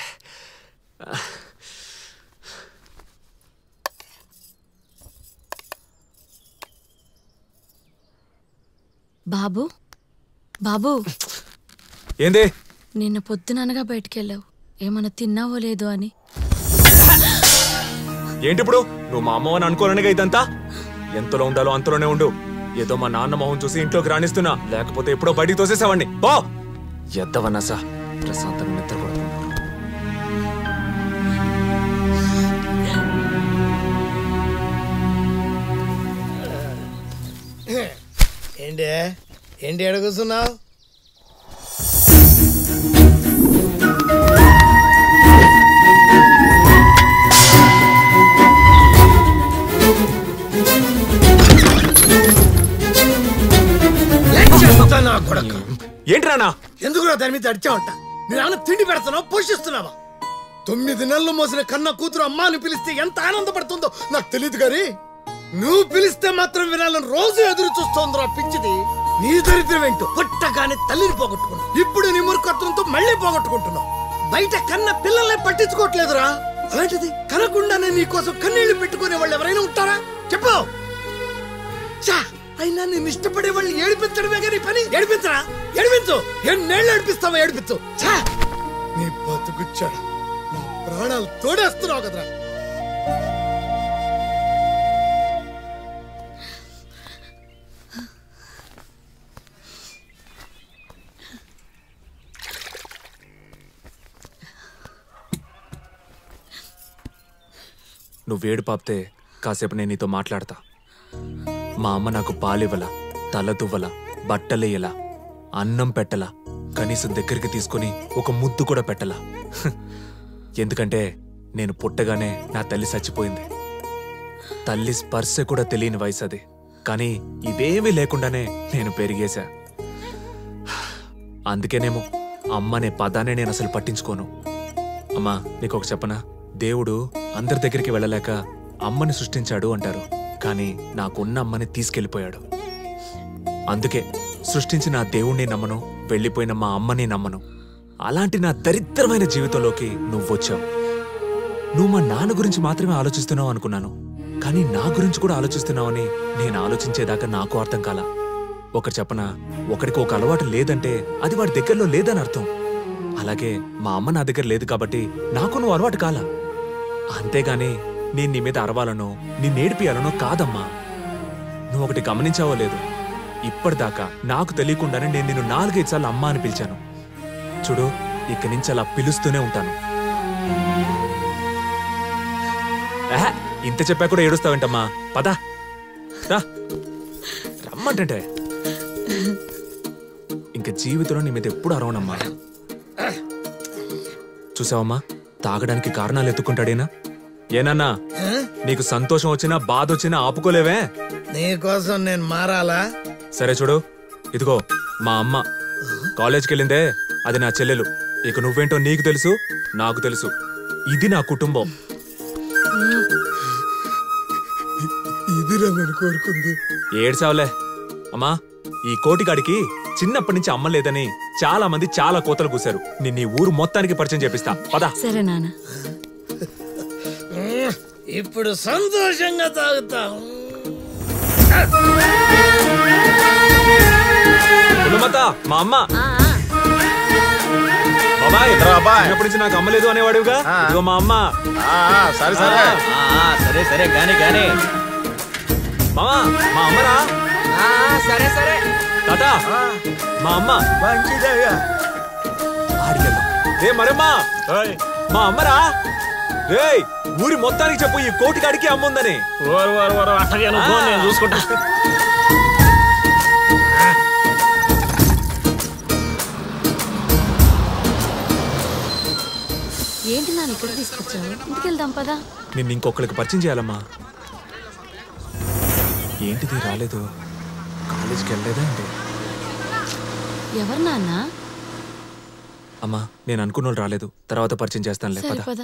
బాబు బాబు ఏంది నిన్న పొద్దుననగా బయటికెళ్ళావు ఏమన్నా తిన్నావో లేదో అని ఏంటి ఇప్పుడు నువ్వు మా అమ్మ అని అనుకోనగా ఇదంతా ఎంతలో ఉండాలో అంతలోనే ఉండు ఏదో మా నాన్న మొహం చూసి ఇంట్లోకి రాణిస్తున్నా లేకపోతే ఎప్పుడో బయటికి తోసేసావండి బా ఎద్దవన్నా సా ప్రశాంతంగా నిద్ర కూడా ఏంటి ఏంటి ఎడ కూర్చున్నావు నా కొడక ఏంటి రానా ఎందుకు దాని మీద అడిచావంట నేను తిండి పెడుతున్నావు పోషిస్తున్నావా తొమ్మిది నెలలు మోసిన కన్న కూతురు అమ్మ అని పిలిస్తే ఎంత ఆనందపడుతుందో నాకు తెలియదు గాని నువ్వు పిలిస్తే మాత్రం వినాలని రోజు ఎదురు చూస్తోందిరా పిచ్చిది నీ దరిద్రం ఏంటో పుట్టగానే తల్లిని పోగొట్టుకున్నావు ఇప్పుడు నీ మురుకత్వంతో మళ్ళీ పోగొట్టుకుంటున్నావు బయట కన్న పిల్లల్ని పట్టించుకోవట్లేదురా అలాంటిది కనకుండానే నీ కోసం కన్నీళ్లు పెట్టుకునే వాళ్ళు ఎవరైనా ఉంటారా చెప్పు చా అయినా నేను ఇష్టపడే వాళ్ళని ఏడిపించడమే కానీ పని ఏడిపించరా ఏడిపించు ఎన్నేళ్ళు ఏడిపిస్తావా ఏడిపించు ఛా! నీ బతుకుచ్చాడు నా ప్రాణాలు తోడేస్తున్నావు కదరా నువ్వేడు పాపితే కాసేపు నేను నీతో మాట్లాడతా మా అమ్మ నాకు పాలివ్వలా తల దువ్వలా బట్టలేయలా అన్నం పెట్టలా కనీసం దగ్గరికి తీసుకొని ఒక ముద్దు కూడా పెట్టలా హ్. ఎందుకంటే నేను పుట్టగానే నా తల్లి చచ్చిపోయింది తల్లి స్పర్శ కూడా తెలియని వయసు అది కానీ ఇదేమీ లేకుండానే నేను పెరిగేశా అందుకేనేమో అమ్మ అనే పదాన్ని నేను అసలు పట్టించుకోను అమ్మా నీకు ఒక చెప్పనా దేవుడు అందరి దగ్గరికి వెళ్ళలేక అమ్మని సృష్టించాడు అంటారు కానీ నాకున్న అమ్మని తీసుకెళ్ళిపోయాడు అందుకే సృష్టించిన ఆ దేవుణ్ణి నమ్మను వెళ్ళిపోయిన మా అమ్మని నమ్మను అలాంటి నా దరిద్రమైన జీవితంలోకి నువ్వొచ్చావు నువ్వు మా నాన్న గురించి మాత్రమే ఆలోచిస్తున్నావు అనుకున్నాను కానీ నా గురించి కూడా ఆలోచిస్తున్నావని నేను ఆలోచించేదాకా నాకు అర్థం కాల ఒకటి చెప్పనా ఒకడికి ఒక అలవాటు లేదంటే అది వాడి దగ్గరలో లేదని అర్థం అలాగే మా అమ్మ నా దగ్గర లేదు కాబట్టి నాకు నువ్వు అలవాటు కాలా అంతేగాని నేను నీ మీద అరవాలనో నీ నేర్పియాలనో కాదమ్మా నువ్వు ఒకటి గమనించావో లేదు ఇప్పటిదాకా నాకు తెలియకుండానే నేను నిన్ను నాలుగైదు సార్లు అమ్మ అని పిలిచాను చూడు ఇక్కడి నుంచి అలా పిలుస్తూనే ఉంటాను ఆహా, ఇంత చెప్పా కూడా ఏడుస్తావేంటమ్మా పదా రా రమ్మంటే ఇంక జీవితంలో నీ మీద ఎప్పుడు అరవనమ్మా చూసావమ్మా తాగడానికి కారణాలు ఎత్తుకుంటాడేనా ఏనన్నా నీకు సంతోషం వచ్చినా బాధ వచ్చినా ఆపుకోలేవే నీకోసం నేను మారాలా సరే చూడు ఇదిగో మా అమ్మ కాలేజ్కి వెళ్ళిందే అది నా చెల్లెలు ఇక నువ్వేంటో నీకు తెలుసు నాకు తెలుసు ఇది నా కుటుంబం ఇదిరా నేను కోరుకుంది ఏడ్చావులే అమ్మా ఈ కోటిగాడికి చిన్నప్పటి నుంచి అమ్మ లేదని చాలా మంది చాలా కోతలు కూశారు నిన్ను ఈ ఊరు మొత్తానికి పరిచయం చేపిస్తా పదా సరే నాన్న ఉమ్, ఇప్పుడు సంతోషంగా తాగుతాం కులమత మా అమ్మ బాబాయ్ చిన్నప్పటి నుంచి నాకు అమ్మ లేదు అనేవాడుగా ఇదిగో మా అమ్మ సరే సరే సరే సరే కానీ కానీ మామా మా అమ్మరా సరే సరే తాత మా అమ్మ మంచిదయ్యా ఆడికెళ్దాం రే మరమ్మా మా అమ్మరా రేయ్ ఊరి మొత్తానికి చెప్పు ఈ కోటిగాడికి అమ్మ ఉందని ఓరు ఓరు ఓరు అట్టగే నువ్వు పో, నేను చూసుకుంటా ఏంటి నాన్న ఇక్కడ తీసుకొచ్చావు ఇంటికి వెళ్దాం పదా నిన్ను ఇంకొకరికి పరిచయం చేయాలమ్మా ఏంటిది రాలేదు కాలేజీకి వెళ్ళలేదా అండి ఎవరు నాన్న అమ్మా నేను అనుకున్న వాళ్ళు రాలేదు తర్వాత పరిచయం చేస్తానులే సరే పద పదా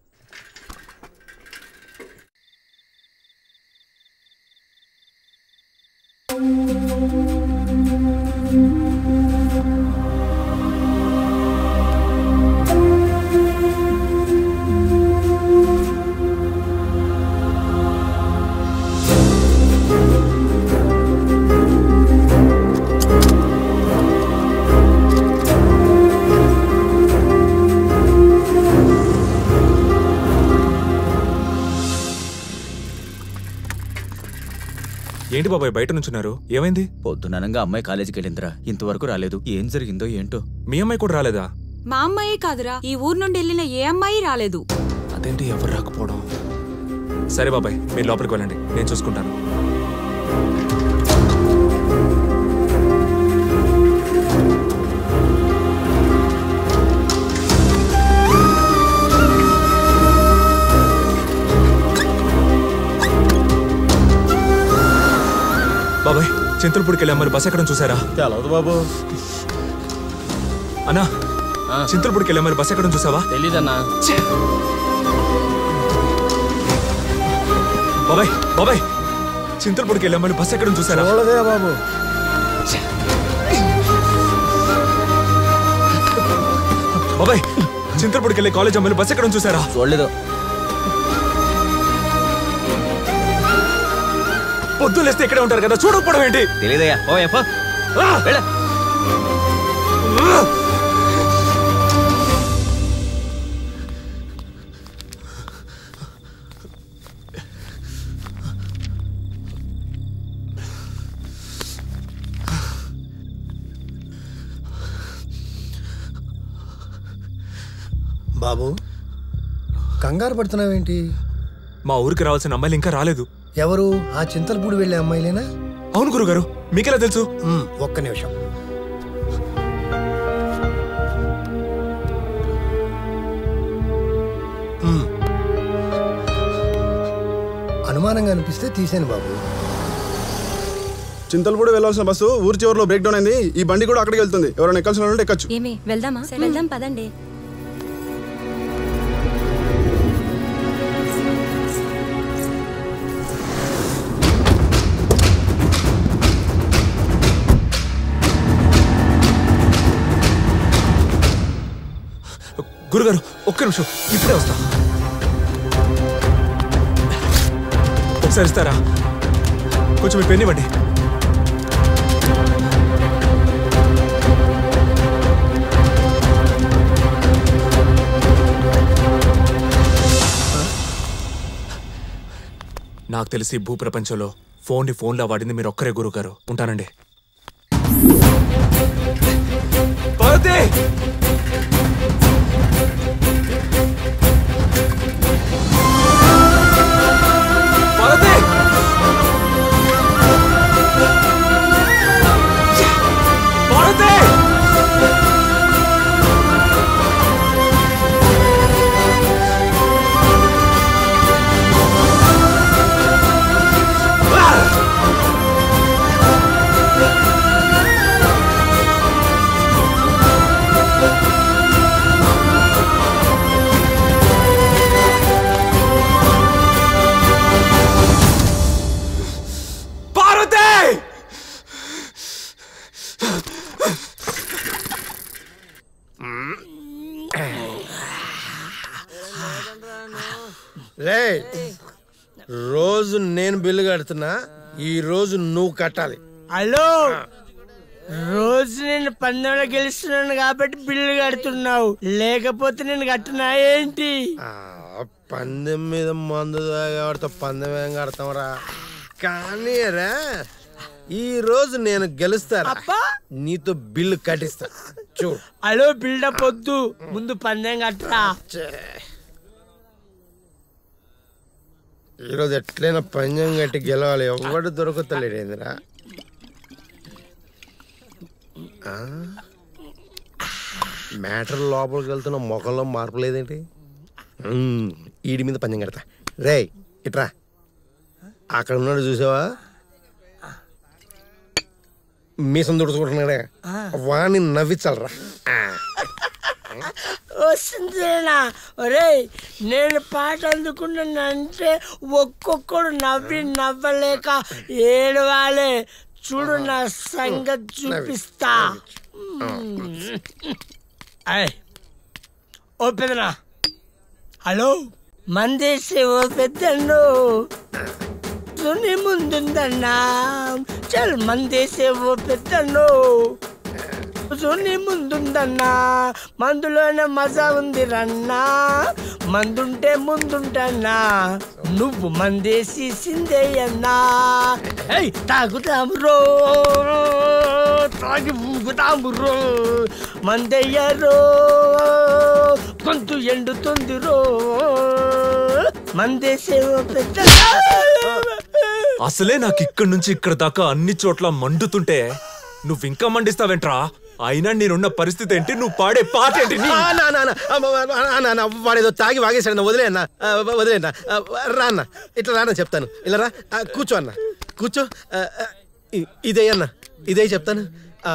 ఏంటి బాబాయ్ బయట నుంచున్నారు ఏమైంది పొద్దుననంగా అమ్మాయి కాలేజీకి వెళ్ళిందిరా ఇంతవరకు రాలేదు ఏం జరిగిందో ఏంటో మీ అమ్మాయి కూడా రాలేదా మా అమ్మాయే కాదురా ఈ ఊరు నుండి వెళ్ళిన ఏ అమ్మాయి రాలేదు అదేంటి ఎవరు రాకపోవడం సరే బాబాయ్ మీరు లోపలికి వెళ్ళండి నేను చూసుకుంటాను బాబాయ్ చింతలపూడికి వెళ్ళే అమ్మాయిలు బస్ ఎక్కడం చూసారా తెలవదు బాబు అన్నా చింతలపూడికి వెళ్ళే అమ్మాయిలు బస్ ఎక్కడం చూసావా తెలీదన్నా బాబాయ్ బాబాయ్ చింతలపూడికి వెళ్ళే అమ్మాయిలు బస్ ఎక్కడం చూసారా చూడదే బాబు బాబాయ్ చింతలపూడికి వెళ్ళే కాలేజ్ అమ్మాయిలు బస్ ఎక్కడం చూసారా చూడలేదు పొద్దున్న లేస్తే ఇక్కడే ఉంటారు కదా చూడకపోవడం ఏంటి తెలియదయ్యా ఓ ఎప్ప బాబు కంగారు పడుతున్నావేంటి మా ఊరికి రావాల్సిన అమ్మాయిలు ఇంకా రాలేదు ఎవరు ఆ చింతలపూడి వెళ్ళే అమ్మాయిలేనా అవును గురుగారు మీకెలా తెలుసు మ్, ఒక్క నిమిషం మ్. అనుమానంగా అనిపిస్తే తీసాను బాబు చింతలపూడి వెళ్ళాల్సిన బస్సు ఊరి చివరిలో బ్రేక్ డౌన్ అయింది ఈ బండి కూడా అక్కడికి వెళ్తుంది ఎవరైనా ఎక్కాల్సిన వాళ్ళు ఉంటే ఎక్కచ్చు ఏమి వెళ్దామా వెళ్దాం పదండి గురుగారు ఒక్క నిమిషం ఇప్పుడే వస్తా ఒకసారి ఇస్తారా కొంచెం మీ పెన్ ఇవ్వండి నాకు తెలిసి భూప్రపంచంలో ఫోన్ని ఫోన్లా వాడింది మీరు ఒక్కరే గురుగారు ఉంటానండి పార్వతి! పార్వతి! పార్వతి! పార్వతి రే రోజు నేను బిల్లు కడుతున్నా ఈ రోజు నువ్వు కట్టాలి హలో రోజు నేను పందెంలో గెలుస్తున్నాను కాబట్టి బిల్లు కడుతున్నావు లేకపోతే నేను కట్టినా ఏంటి ఆ, పందెం మీద మందు తాగబడితే పందెం ఏం కడతాంరా కానీ రా ఈ రోజు నేను గెలుస్తారా నీతో బిల్లు కట్టిస్తా చూడు హలో బిల్డప్ వద్దు ముందు పందెం కట్టరా ఈరోజు ఎట్లయినా పందెం కట్టి గెలవాలి ఎవడు దొరుకుతలేడేందిరా ఆ? మ్యాటర్ లోపలికి వెళ్తున్న మొఖంలో మార్పు లేదేంటి మ్మ్, ఈడి మీద పందెం కడతా రే ఇట్రా అక్కడ ఉన్నాడు చూసావా మీసం దుడుచుకుంటున్నాడే వాణ్ణి నవ్వించాలరా ఆ. వస్తుందేనా ఒరే నేను పాట అందుకున్నానంటే ఒక్కొక్కడు నవ్వి నవ్వలేక ఏడవాలే చూడు నా సంగతి చూపిస్తా అయ్ ఓ పెదనా హలో మందేసే ఓ పెద్దన్ను తుని ముందుందన్నా చల్ మందేసే ఓ పెద్దన్ను తుని ముందుందన్నా మందులోనే మజా ఉంది రన్నా మందుంటే ముందుంటన్నా నువ్వు మందేసి సిందేయన్నా ఏయ్ తాగుతాం రో తాగి ఊగుతాము రో మందయ్యరో గొంతు ఎండుతుంది రో మందేసే ఓ పెద్ద అసలే నాకు ఇక్కడి నుంచి ఇక్కడ దాకా అన్ని చోట్ల మండుతుంటే నువ్వు ఇంకా మండిస్తావేంట్రా అయినా నేనున్న పరిస్థితి ఏంటి నువ్వు పాడే పాట ఏంటి నీ- ఆ, నా, నా, నా, ఆ, ఆ, ఆ, నా, నా, వాడేదో తాగి వాగేశాడు అన్న వదిలే అన్న ఆ, వదిలే అన్న ఆ, రా అన్న ఇట్లా రాన్న చెప్తాను ఇలా రా ఆ, కూర్చో అన్న కూర్చో ఆ, ఆ, ఇ- ఇదే అన్న ఇదే చెప్తాను ఆ.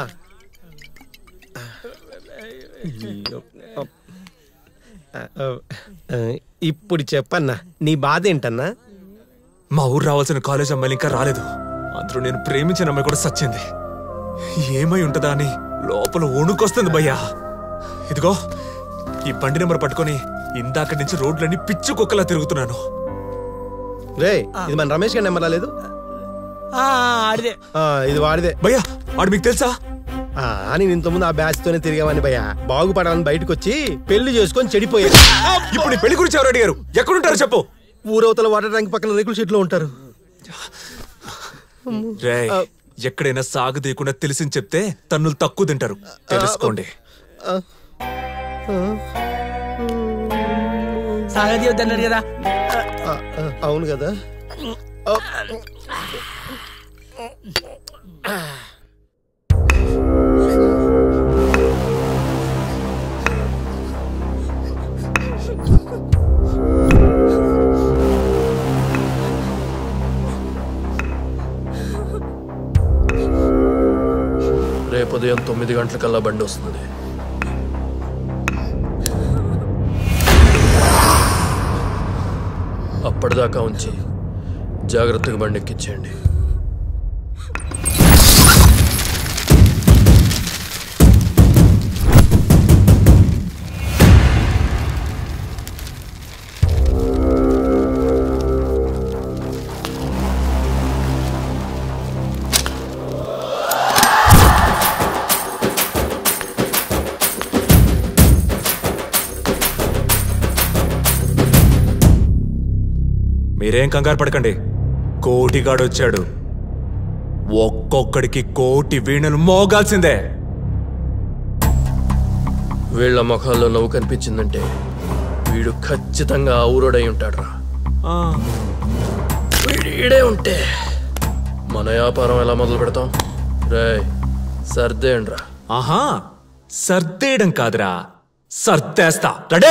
ఆ, ఆ, ఇప్పుడు చెప్పన్నా నీ బాధ ఏంటన్నా మా ఊరు రావాల్సిన కాలేజ్ అమ్మాయిలు ఇంకా రాలేదు అందులో నేను ప్రేమించిన అమ్మాయి కూడా సచ్చింది ఏమై ఉంటుందా అని లోపల వణుకొస్తుంది భయ్యా ఇదిగో ఈ బండి నెంబర్ పట్టుకొని ఇందాక నుంచి రోడ్లన్నీ పిచ్చు కుక్కలా తిరుగుతున్నాను రే ఇది మన రమేష్ గారి నెంబర్ రాలేదు అడిదే ఆ, ఇది వాడిదే భయ్యా వాడు మీకు తెలుసా ఆ, అని ఇంత ముందు ఆ బ్యాచ్ తోనే తిరిగామని భయ్యా బాగుపడాలని బయటకు వచ్చి పెళ్లి చేసుకొని చెడిపోయా ఇప్పుడు ఈ పెళ్లి గురించి ఎవరు అడిగారు ఎక్కడుంటారు చెప్పు ఊరవతల వాటర్ ట్యాంక్ పక్కన రేకుల షెడ్ లో ఉంటారు రే ఎక్కడైనా సాగు తీయకుండా తెలిసింది చెప్తే తన్నులు తక్కువ తింటారు తెలుసుకోండి సాగతి వద్దన్నారు కదా ఆ, ఆ, అవును కదా రేపు ఉదయం తొమ్మిది గంటలకల్లా బండి వస్తుంది అప్పటిదాకా ఉంచి జాగ్రత్తగా బండి ఎక్కించేయండి మీరేం కంగారు పడకండి కోటిగాడు వచ్చాడు ఒక్కొక్కడికి కోటి వీణలు మోగాల్సిందే వీళ్ళ ముఖాల్లో నవ్వు కనిపించిందంటే వీడు ఖచ్చితంగా ఆ ఊరోడై ఉంటాడురా వీడు ఈడే ఉంటే మన వ్యాపారం ఎలా మొదలు పెడతాం రే సర్దేయండ్రా ఆహా సర్దేయడం కాదురా సర్దేస్తా రెడీ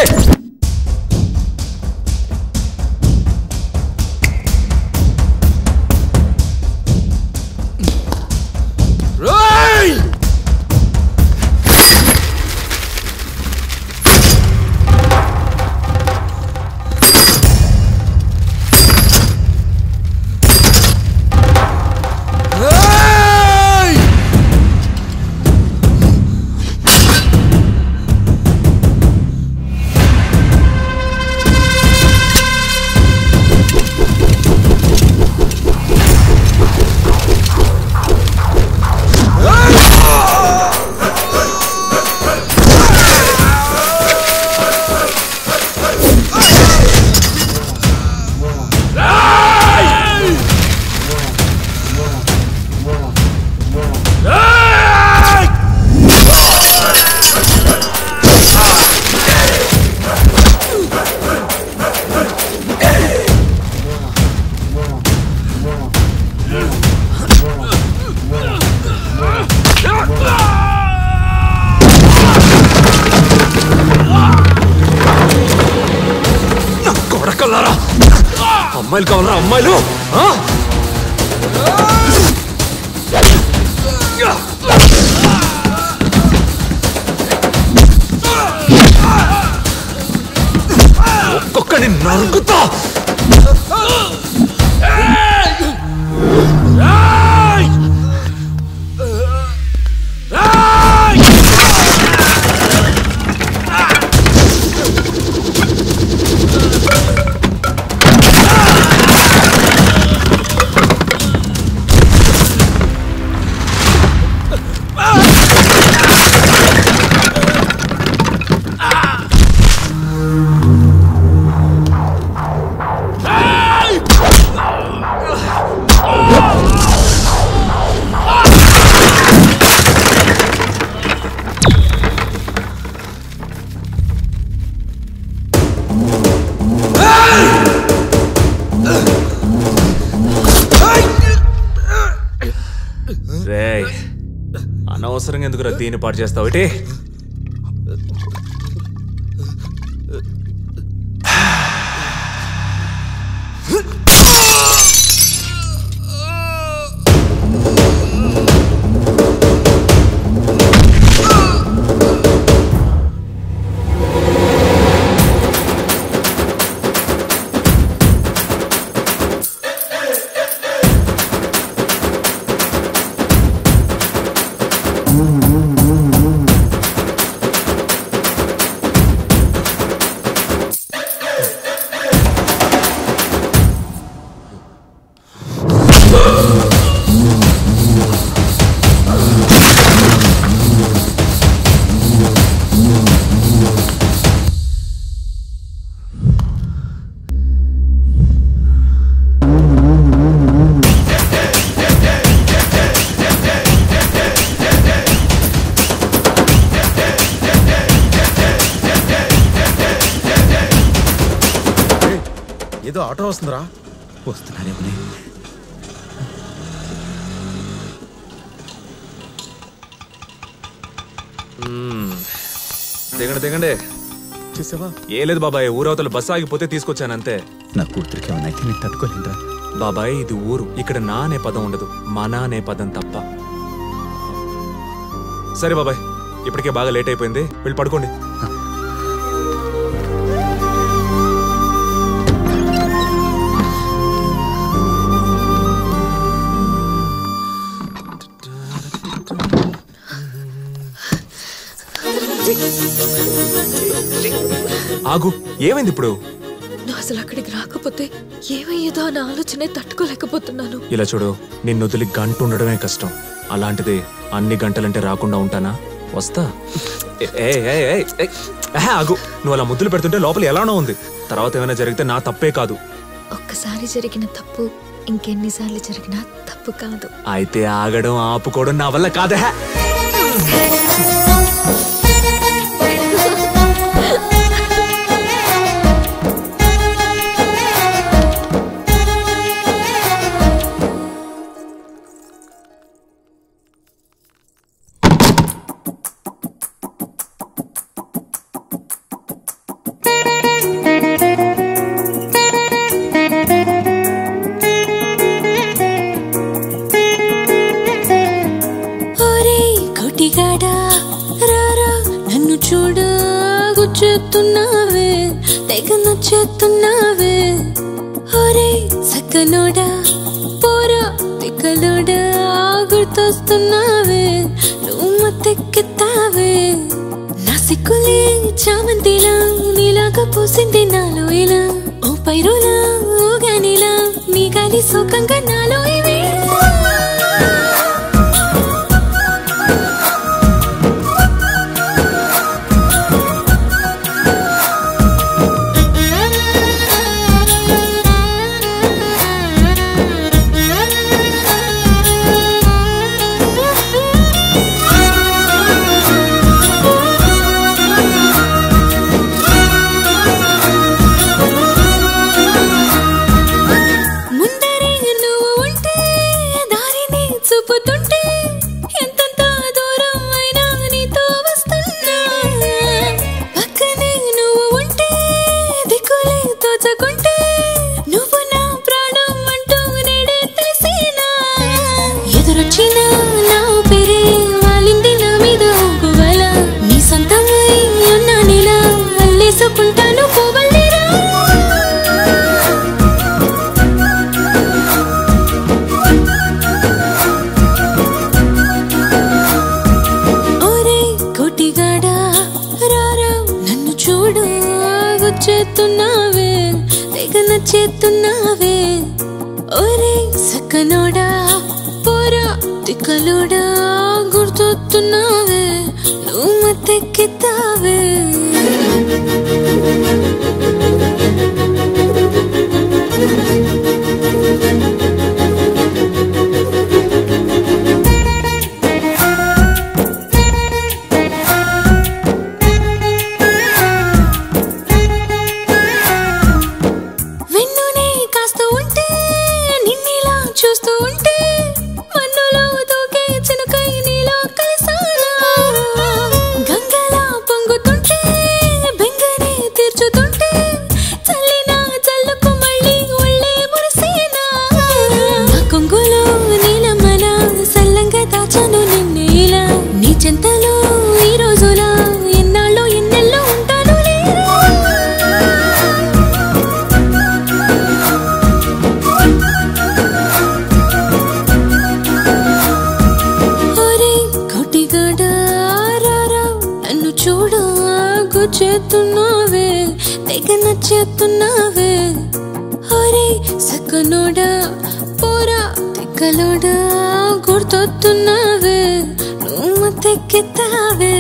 కొడకల్లారా అమ్మాయిలు కావాలరా అమ్మాయిలు ఆ? ఒక్కొక్కడిని నరుకుతా రేయ్ అనవసరంగా ఎందుకురా దీన్ని పాటు చేస్తావు ఇటీ ఆటో వస్తుందిరా వస్తున్నారేమోనే మ్మ్. దిగండి దిగండి చూసావా ఏ లేదు బాబాయ్ ఊరవతల బస్సు ఆగిపోతే తీసుకొచ్చాను అంతే నా కూతురికి ఏమైనా అయితే నేను తట్టుకోలేనురా బాబాయ్ ఇది ఊరు ఇక్కడ నా అనే పదం ఉండదు మన అనే పదం తప్ప సరే బాబాయ్ ఇప్పటికే బాగా లేట్ అయిపోయింది వెళ్ళి పడుకోండి ఆగు ఏమైంది ఇప్పుడు నువ్వు అసలు అక్కడికి రాకపోతే ఏమయ్యేదో అన్న ఆలోచనే తట్టుకోలేకపోతున్నాను ఇలా చూడు నిన్ను వదిలి గంట ఉండడమే కష్టం అలాంటిది అన్ని గంటలంటే రాకుండా ఉంటానా వస్తా ఏ, ఏ, ఏ, ఏ, ఏ, ఆహా, ఆగు నువ్వు అలా ముద్దులు పెడుతుంటే లోపల ఎలానో ఉంది తర్వాత ఏమైనా జరిగితే నా తప్పే కాదు ఒక్కసారి జరిగిన తప్పు ఇంకెన్నిసార్లు జరిగినా తప్పు కాదు అయితే ఆగడం ఆపుకోవడం నా వల్ల కాదే ఒరే కోటిగాడా రారా నన్ను చూడ గుచ్చేస్తున్నావే తెగ నచ్చేస్తున్నావే ఒరే సక్కనోడా పోరా తిక్కలోడా గుర్తొస్తున్నావే నువ్వు మత్తెక్కెత్తావే నా సిక్కులే చామంతిలా నీలాగా పూసింది నాలో ఇలా ఓ పైరులా ఊగానిలా నీ గాలి సుఖంగా నాలో ఇవే ముందరే నువ్వు ఉంటే దారిని చూపుతుంటే ఎంతంత దూరం అయినా నీతో వస్తున్నా పక్కనే నువ్వు ఉంటే దిక్కులే తోచకుంటే నువ్వు నా ప్రాణం అంటూ నేడే తెలిసేనా ఎదురొచ్చిన నా పేరే వాలింది నా మీద గువల నీ సొంతమై ఉన్నా నీలా అల్లేసుకుంటాను పోవల్లేరా ఒరే కోటిగాడా రారా నన్ను చూడు గుచ్చేస్తున్నావే తెగ నచ్చేస్తున్నావే ఒరే సక్కనోడా పోరా తిక్కలోడా గుర్తొస్తున్నావే నువ్వు మత్తెక్కితావే వెన్నునే కాస్తూ ఉంటే నిన్నిలా చూస్తూ ఉంటే మన్నులో దూకే చినుకై నీలో కలిసానా గంగలా పొంగుతుంటే బెంగనే తీర్చుతుంటే చల్లిన చల్లుకు మళ్ళీ ఒళ్ళే మురిసేనా నా కొంగులో నీలమ్మల సల్లంగా దాచాను నిన్నే ఇలా నీ చెంతలో ఈ రోజులా ఎన్నాళ్ళు ఎన్నెల్లో ఉంటాను లేరా ఒరే కోటిగాడా రారా నన్ను చూడ గుచ్చేస్తున్నావే తెగ నచ్చేస్తున్నావే ఒరే సక్కనోడా పోరా తిక్కలోడా గుర్తొస్తున్నావే నువ్వు తెక్కెత్తావే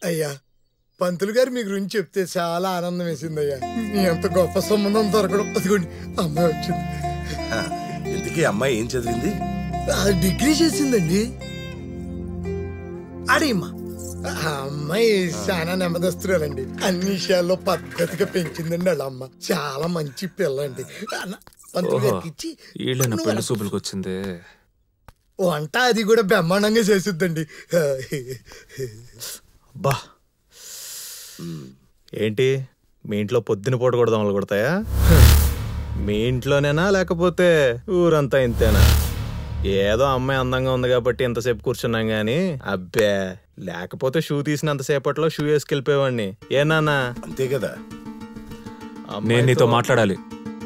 అయ్యా పంతులు గారు మీ గురించి చెప్తే చాలా ఆనందం వేసింది అయ్యా మీ అంత గొప్ప సంబంధం దొరకడం అదిగోండి అమ్మాయి వచ్చింది ఇంతకీ అమ్మాయి ఏం చదివింది ఆ, డిగ్రీ చేసిందండి అడిగమ్మా ఆ అమ్మాయి చాలా నెమ్మదస్తురాలండి అన్ని విషయాల్లో పద్ధతిగా పెంచిందండి వాళ్ళ అమ్మ చాలా మంచి పిల్ల అండి అన్న, పంతులు ఓహో గారికి ఇచ్చి ఈళ్ళన నువ్వు పెళ్లి సూపులకు వచ్చింది వంట అది కూడా బ్రహ్మాండంగా చేసిద్దండి బా ఏంటి మీ ఇంట్లో పొద్దున పూట కూడా దొంగలు కొడతాయా మీ ఇంట్లోనేనా లేకపోతే ఊరంతా ఇంతేనా ఏదో అమ్మాయి అందంగా ఉంది కాబట్టి ఎంతసేపు కూర్చున్నాం గానీ అబ్బే లేకపోతే షూ తీసినంతసేపట్లో షూ వేసుకెళ్ళిపోయేవాడిని ఏనానా అంతే కదా నేను నీతో మాట్లాడాలి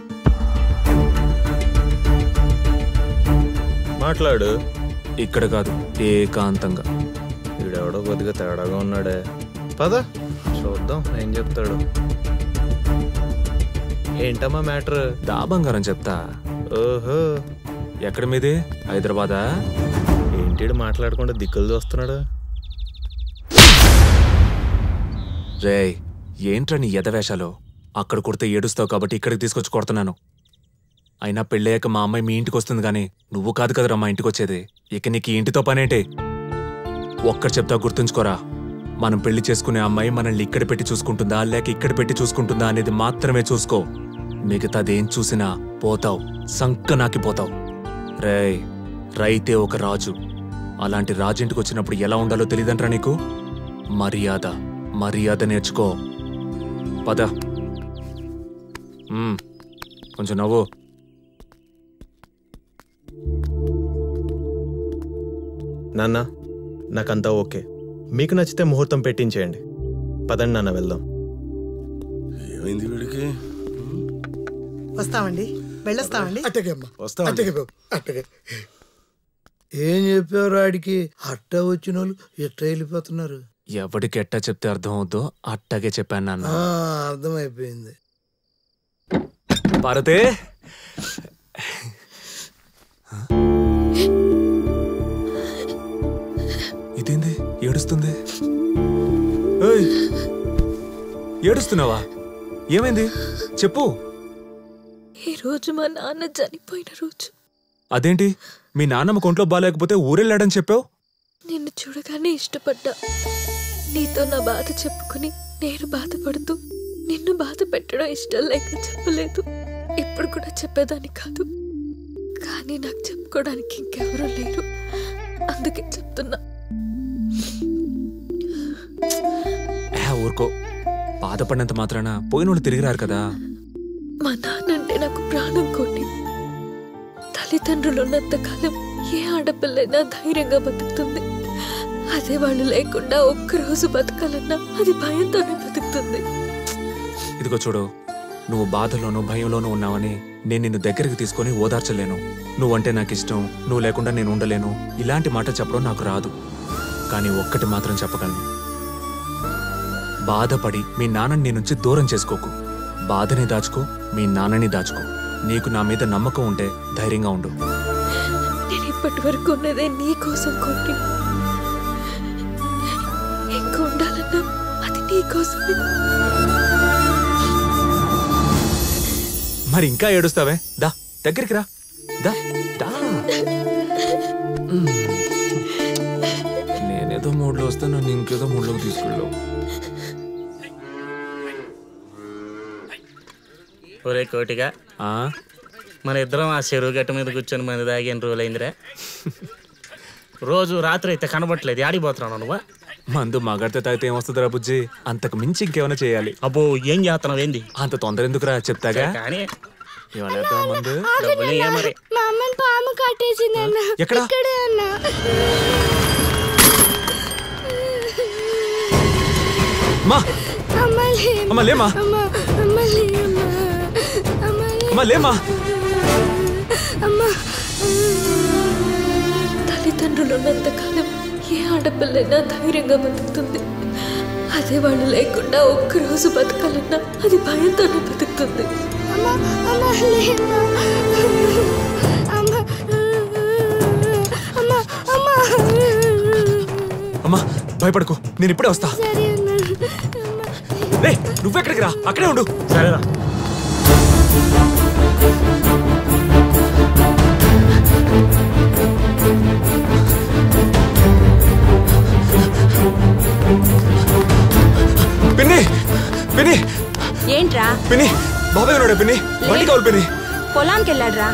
మాట్లాడు ఇక్కడ కాదు ఏకాంతంగా వీడెవడో కొద్దిగా తేడాగా ఉన్నాడే పద చూద్దాం ఏం చెప్తాడు ఏంటమ్మా మ్యాటర్ దా బంగారం చెప్తా ఓహో ఎక్కడ మీది హైదరాబాదా ఏంటి మాట్లాడకుండా దిక్కులు చూస్తున్నాడు రేయ్ ఏంట్రా నీ ఎదవేషాలు అక్కడ కొడితే ఏడుస్తావు కాబట్టి ఇక్కడికి తీసుకొచ్చి కొడుతున్నాను అయినా పెళ్ళయ్యాక మా అమ్మాయి మీ ఇంటికి వస్తుంది కానీ నువ్వు కాదు కదరా మా ఇంటికి వచ్చేది ఇక నీకు ఈ ఇంటితో పనేంటి ఒక్కటి చెప్తా గుర్తుంచుకోరా మనం పెళ్లి చేసుకునే అమ్మాయి మనల్ని ఇక్కడ పెట్టి చూసుకుంటుందా లేక ఇక్కడ పెట్టి చూసుకుంటుందా అనేది మాత్రమే చూసుకో మిగతాదేం చూసినా పోతావు సంక నాకిపోతావు రేయ్ రైతే ఒక రాజు అలాంటి రాజింటికి వచ్చినప్పుడు ఎలా ఉండాలో తెలియదంట్రా నీకు మర్యాద మర్యాద నేర్చుకో పద మ్మ్. కొంచెం నవ్వు నాన్న నాకంతా ఓకే మీకు నచ్చితే ముహూర్తం పెట్టించేయండి పదండి నాన్న వెళ్దాం ఏమైంది వీడికి వస్తామండి వెళ్ళొస్తామండి అట్టగే అమ్మా వస్తామండి. అట్టగే బాబు అట్టగే ఏం చెప్పారు ఆడికి అట్ట వచ్చిన వాళ్ళు ఎట్ట వెళ్ళిపోతున్నారు ఎవడికి ఎట్టా చెప్తే అర్థం అవుద్దో అట్టాగే చెప్పాను నాన్న ఆ, అర్థమైపోయింది భారతే ఇదేంది ఏడుస్తుంది ఏయ్, ఏడుస్తున్నావా ఏమైంది చెప్పు ఈ రోజు మా నాన్న చనిపోయిన రోజు అదేంటి మీ నాన్నమ్మ కొంట్లో బాగాలేకపోతే ఊరెళ్ళాడని చెప్పావు నిన్ను చూడగానే ఇష్టపడ్డా నీతో నా బాధ చెప్పుకుని నేను బాధపడుతూ నిన్ను బాధ పెట్టడం ఇష్టం లేక చెప్పలేదు ఇప్పుడు కూడా చెప్పేదాన్ని కాదు కానీ నాకు చెప్పుకోవడానికి ఇంకెవరూ లేరు అందుకే చెప్తున్నా ఏ ఊరుకో బాధపడినంత మాత్రాన పోయినోళ్ళు తిరిగి రారు కదా మా నాన్నంటే నాకు ప్రాణం కోటి తల్లిదండ్రులు ఉన్నంత కాలం ఏ ఆడపిల్లైనా ధైర్యంగా బతుకుతుంది అదే వాళ్ళు లేకుండా ఒక్కరోజు బతకాలన్నా అది భయంతోనే బతుకుతుంది ఇదిగో చూడు నువ్వు బాధలోనూ భయంలోనూ ఉన్నావని నేను నిన్ను దగ్గరికి తీసుకొని ఓదార్చలేను నువ్వంటే నాకు ఇష్టం నువ్వు లేకుండా నేను ఉండలేను ఇలాంటి మాట చెప్పడం నాకు రాదు కానీ ఒక్కటి మాత్రం చెప్పగలను బాధపడి మీ నాన్నని నీ నుంచి దూరం చేసుకోకు బాధని దాచుకో మీ నాన్నని దాచుకో నీకు నా మీద నమ్మకం ఉంటే ధైర్యంగా ఉండు నేను ఇప్పటి వరకు ఉన్నదే నీ కోసం కోటి ఇంకా ఉండాలన్నా అది నీ కోసమే మరి ఇంకా ఏడుస్తావే దా దగ్గరికి రా దా దా మ్మ్. నేనేదో మూడ్లో వస్తే నన్ను ఇంకేదో మూడ్లోకి తీసుకెళ్ళావు ఒరే కోటిగా మన ఇద్దరం ఆ చెరువు గట్ట మీద కూర్చొని మంది తాగి ఎన్ని రోజులైందిరా రోజు రాత్రి అయితే కనబట్టలేదు ఆడిపోతున్నావు నువ్వు మందు మగాడితే తాగితే ఏమొస్తుందిరా బుజ్జి అంతకు మించి ఇంకేమైనా చేయాలి అబ్బో ఏం చేస్తున్నావు ఏంది అంత తొందర ఎందుకురా చెప్తాగా కానీ ఇవాళ వేద్దామా మందు డబ్బులు ఇయ్య మరి మా అమ్మని పాము కట్టేసింది అన్న ఎక్కడ? ఇక్కడే అన్న మా అమ్మ లే అమ్మ, లేమ్మా. అమ్మ అమ్మ లే అమ్మ అమ్మ లే అమ్మా లేమా అమ్మా తల్లిదండ్రులు ఉన్నంత కాలం ఏ ఆడపిల్లైనా ధైర్యంగా బతుకుతుంది అదే వాళ్ళు లేకుండా ఒక్కరోజు బతకాలన్నా అది భయంతోనే బతుకుతుంది అమ్మ అమ్మ లే అమ్మ అమ్మ అమ్మ అమ్మా భయపడకు నేను ఇప్పుడే వస్తా సరే రే నువ్వెక్కడికి రా అక్కడే ఉండు సరేరా పిన్ని పిన్ని ఏంట్రా పిన్ని బాబాయ్ ఉన్నాడు పిన్ని బండి కావాలి పిన్ని పొలానికి వెళ్ళాడ్రా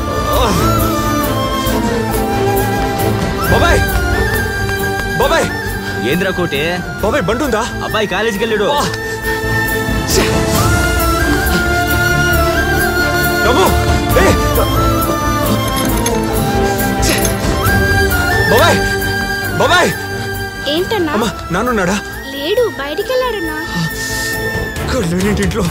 బాబాయ్ బాబాయ్ ఏంద్రా కోటి బాబాయ్ బండి ఉందా అబ్బాయి కాలేజీకి వెళ్ళాడు రమ్ము ఏ బాబాయ్ బాబాయ్ ఏంటన్నా అమ్మా నాన్నున్నాడా లేడు బయటికి వెళ్ళాడన్నా కళ్ళు ఇంట్లో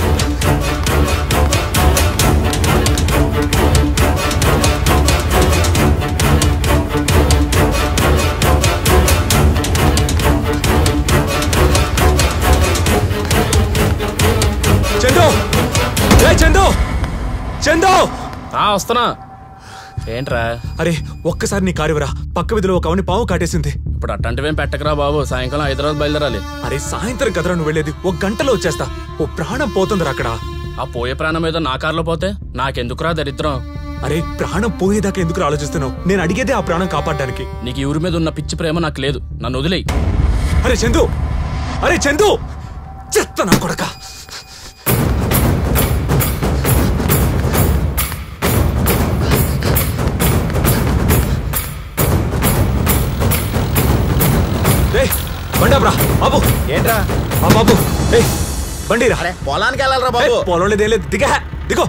చందు ఏ చందు చందు వస్తున్నా ఏంట్రా అరే ఒక్కసారి నీ కారు ఇవ్వరా పక్క విధిలో ఒక అవని పాము కాటేసింది ఇప్పుడు అట్లాంటివేం పెట్టకరా బాబు సాయంకాలం హైదరాబాద్ బయలుదేరాలి అరే సాయంత్రం కదరా నువ్వు వెళ్ళేది ఒక గంటలో వచ్చేస్తా ఓ ప్రాణం పోతుందిరా అక్కడ ఆ పోయే ప్రాణం ఏదో నా కార్లో పోతే నాకెందుకురా దరిద్రం అరే ప్రాణం పోయేదాకా ఎందుకు ఆలోచిస్తున్నావు నేను అడిగేదే ఆ ప్రాణం కాపాడడానికి నీకు ఈ ఊరి మీద ఉన్న పిచ్చి ప్రేమ నాకు లేదు నన్ను వదిలేయి అరే చందు అరే చందు చెత్త నా కొడక బండాబ్రా బాబు ఏంట్రా ఆ బాబు ఏయ్ బండి రా పొలానికి వెళ్ళాలరా బాబు పొలం లేదు ఏం లేదు దిగా దిగో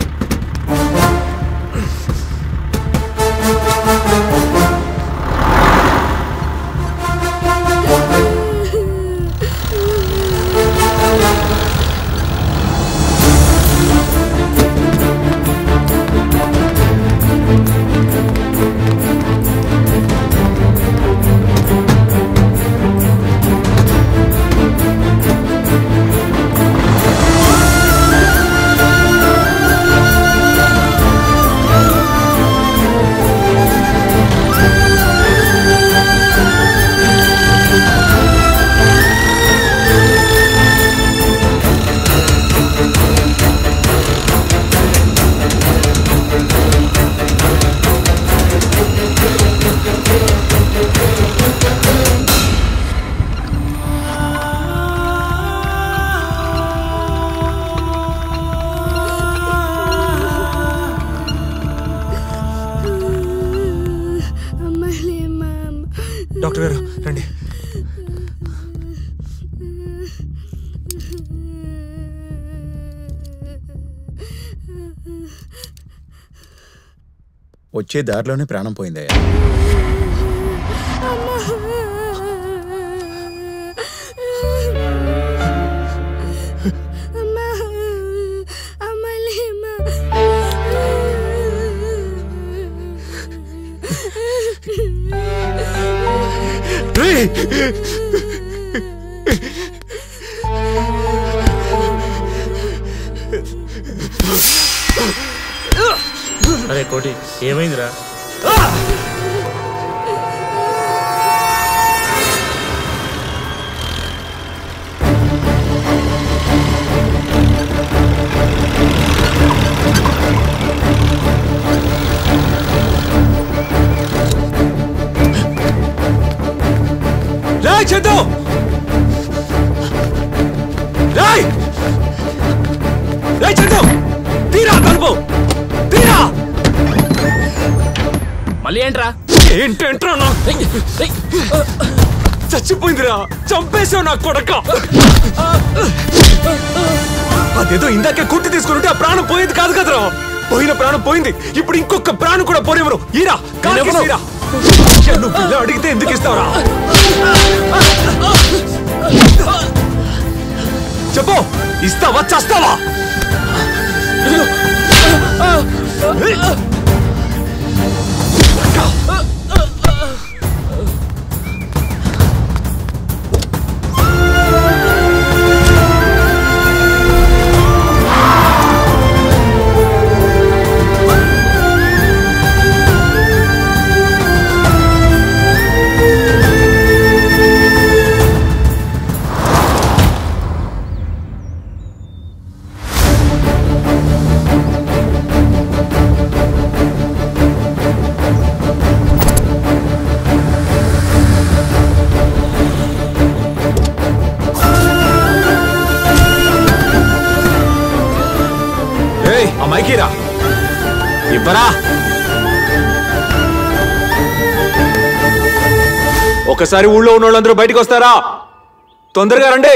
డాక్టర్ గారు రండి వచ్చే దారిలోనే ప్రాణం పోయిందయ్యా అమ్మా అమ్మలేమ్మా అరే కోటి ఏమైందిరా రాయ్ చందు రాయ్ రాయ్ చందు తీరా కలుపు తీరా మళ్ళీ ఏంట్రా ఏంటేంట్రా నా చచ్చిపోయిందిరా చంపేశావు నా కొడక అదేదో ఇందాకే కుట్టి తీసుకుంటే ఆ ప్రాణం పోయింది కాదు కదరా పోయిన ప్రాణం పోయింది ఇప్పుడు ఇంకొక ప్రాణం కూడా పోనివ్వరు ఈరా కాల్కేసి ఈరా ఏ, నువ్వు ఇలా అడిగితే ఎందుకు ఇస్తావురా చెప్పు ఇస్తావా చస్తావా పైకిరా ఇవ్వరా ఒకసారి ఊళ్ళో ఉన్న వాళ్ళందరూ బయటకు వస్తారా తొందరగా రండి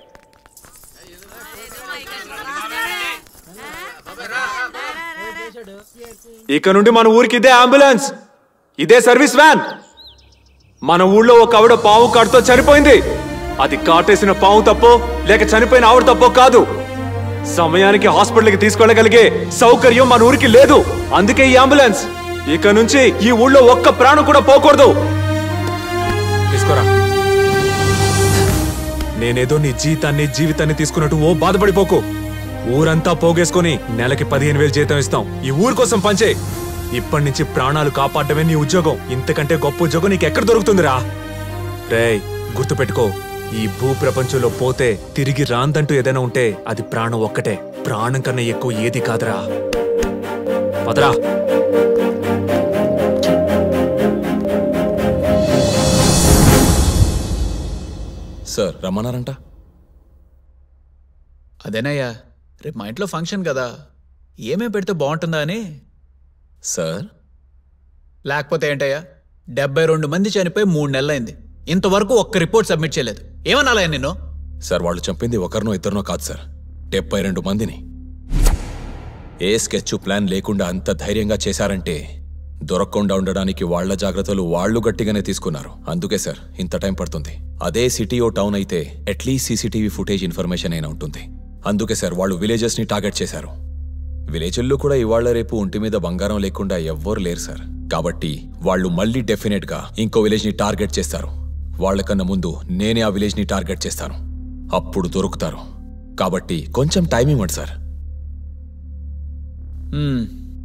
ఇక నుండి మన ఊరికి ఇదే అంబులెన్స్ ఇదే సర్వీస్ వ్యాన్ మన ఊళ్ళో ఒక ఆవిడ పావు కాటుతో చనిపోయింది అది కాటేసిన పావు తప్పో లేక చనిపోయిన ఆవిడ తప్పో కాదు సమయానికి హాస్పిటల్కి తీసుకెళ్ళగలిగే సౌకర్యం మన ఊరికి లేదు అందుకే ఈ అంబులెన్స్ ఇక నుంచి ఈ ఊళ్ళో ఒక్క ప్రాణం కూడా పోకూడదు తీసుకోరా నేనేదో నీ జీతాన్ని జీవితాన్ని తీసుకున్నట్టు ఓ బాధపడిపోకు ఊరంతా పోగేసుకొని నెలకి పదిహేను వేలు జీతం ఇస్తాం ఈ ఊరు కోసం పంచే ఇప్పటి నుంచి ప్రాణాలు కాపాడమే నీ ఉద్యోగం ఇంతకంటే గొప్ప ఉద్యోగం నీకు ఎక్కడ దొరుకుతుందిరా రేయ్ గుర్తుపెట్టుకో ఈ భూ ప్రపంచంలో పోతే తిరిగి రాందంటూ ఏదైనా ఉంటే అది ప్రాణం ఒక్కటే ప్రాణం కన్నా ఎక్కువ ఏది కాదురా పదరా సార్ రమ్మన్నారంట అదేనయ్యా రేపు మా ఇంట్లో ఫంక్షన్ కదా ఏమేం పెడితే బాగుంటుందా అని సార్ లేకపోతే ఏంటయ్యా డెబ్బై రెండు మంది చనిపోయి మూడు నెలలైంది ఇంతవరకు ఒక్క రిపోర్ట్ సబ్మిట్ చేయలేదు ఏమనాలయ్యా నిన్ను సార్ వాళ్ళు చంపింది ఒకరినో ఇద్దరినో కాదు సార్ డెబ్బై రెండు మందిని ఏ స్కెచ్ ప్లాన్ లేకుండా అంత ధైర్యంగా చేశారంటే దొరకకుండా ఉండడానికి వాళ్ళ జాగ్రత్తలు వాళ్ళు గట్టిగానే తీసుకున్నారు అందుకే సార్ ఇంత టైం పడుతుంది అదే సిటీ ఓ టౌన్ అయితే అట్లీస్ట్ సీసీటీవీ ఫుటేజ్ ఇన్ఫర్మేషన్ అయినా ఉంటుంది అందుకే సార్ వాళ్ళు విలేజెస్ ని టార్గెట్ చేశారు విలేజ్ల్లో కూడా ఇవాళ రేపు ఒంటి మీద బంగారం లేకుండా ఎవ్వరు లేరు సార్ కాబట్టి వాళ్ళు మళ్ళీ డెఫినెట్ గా ఇంకో విలేజ్ ని టార్గెట్ చేస్తారు వాళ్ళకన్నా ముందు నేనే ఆ విలేజ్ ని టార్గెట్ చేస్తాను అప్పుడు దొరుకుతారు కాబట్టి కొంచెం టైం ఇవ్వండి సార్ మ్మ్.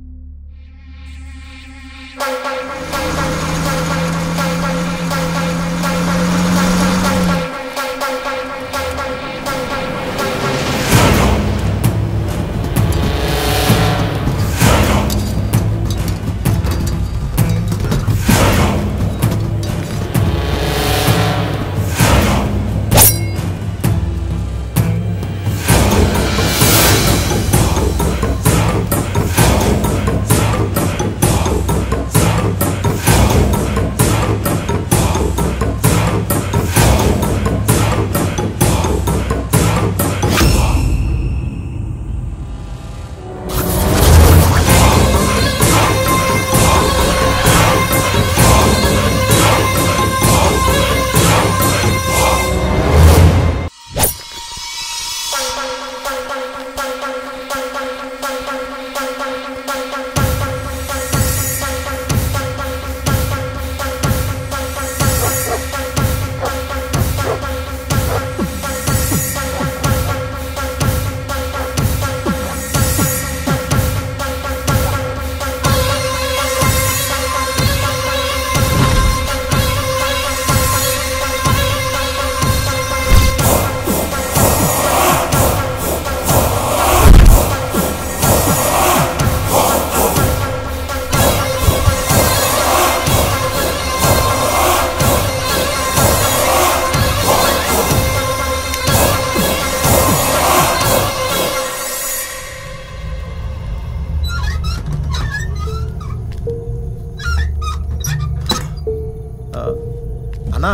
అన్నా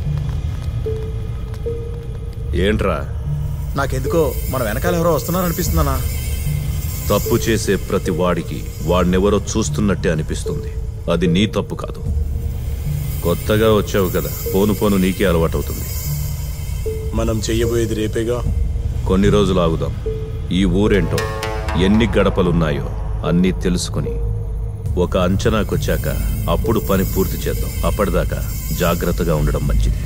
ఏంట్రా నాకెందుకో మన వెనకాల ఎవరో వస్తున్నారనిపిస్తుందన్నా తప్పు చేసే ప్రతి వాడికి వాడినెవరో చూస్తున్నట్టే అనిపిస్తుంది అది నీ తప్పు కాదు కొత్తగా వచ్చావు కదా పోను పోను నీకే అలవాటవుతుంది మనం చెయ్యబోయేది రేపేగా కొన్ని రోజులు ఆగుదాం ఈ ఊరేంటో ఎన్ని గడపలున్నాయో అన్నీ తెలుసుకుని ఒక అంచనాకొచ్చాక అప్పుడు పని పూర్తి చేద్దాం అప్పటిదాకా జాగ్రత్తగా ఉండడం మంచిది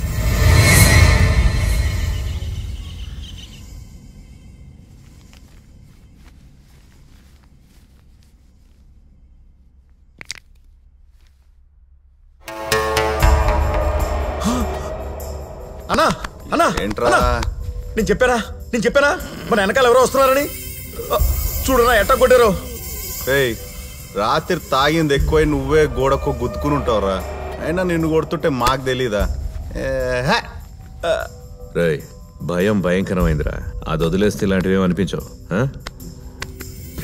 అన్నా అన్నా ఏంట్రా? అన్నా, నేను చెప్పానా నేను చెప్పానా మన వెనకాల ఎవరో వస్తున్నారని ఆ, చూడరా ఎట్టా కొట్టారో రేయ్ రాత్రి తాగింది ఎక్కువై నువ్వే గోడకు గుద్దుకుని ఉంటావురా అయినా నిన్ను కొడుతుంటే మాకు తెలీదా ఏ, హే. రేయ్ భయం భయంకరమైందిరా అది వదిలేస్తే ఇలాంటివి ఏం అనిపించవు ఆ?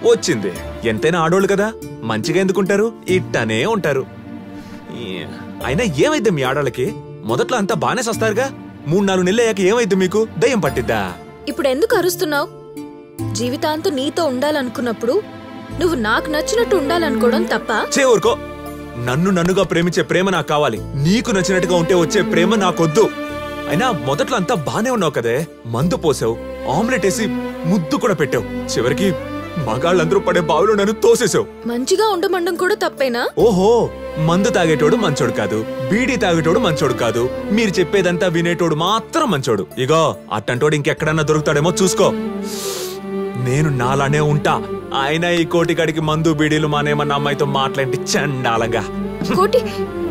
వచ్చింది ఎంతైనా ఆడోళ్ళు కదా మంచిగా ఎందుకుంటారు ఇట్టనే ఉంటారు ఈ, అయినా ఏమైద్ది మీ ఆడోళ్ళకి మొదట్లో అంతా బానే సస్తారుగా మూడు నాలుగు నెలలు అయ్యాక ఏమైద్ది మీకు దయ్యం పట్టిద్దా ఇప్పుడు ఎందుకు అరుస్తున్నావు జీవితాంతం నీతో ఉండాలనుకున్నప్పుడు నువ్వు నాకు నచ్చినట్టు ఉండాలనుకోవడం తప్ప చే ఊరుకో నన్ను నన్నుగా ప్రేమించే ప్రేమ నాకు కావాలి నీకు నచ్చినట్టుగా ఉంటే వచ్చే ప్రేమ నాకొద్దు అయినా మొదట్లో అంతా బానే ఉన్నావు కదే మందు పోసావు ఆమ్లెట్ వేసి ముద్దు కూడా పెట్టావు చివరికి మగాళ్ళందరూ పడే బావిలో నన్ను తోసేసావు మంచిగా ఉండమండం కూడా తప్పేనా ఓహో మందు తాగేటోడు మంచోడు కాదు బీడీ తాగేటోడు మంచోడు కాదు మీరు చెప్పేదంతా వినేటోడు మాత్రం మంచోడు ఇగో అట్టంటోడు ఇంకెక్కడన్నా దొరుకుతాడేమో చూసుకో నేను నాలానే ఉంటా ఆయన ఈ కోటికాడికి మందు బీడీలు మానేమన్న అమ్మాయితో మాట్లాడి చండాలంగా కోటి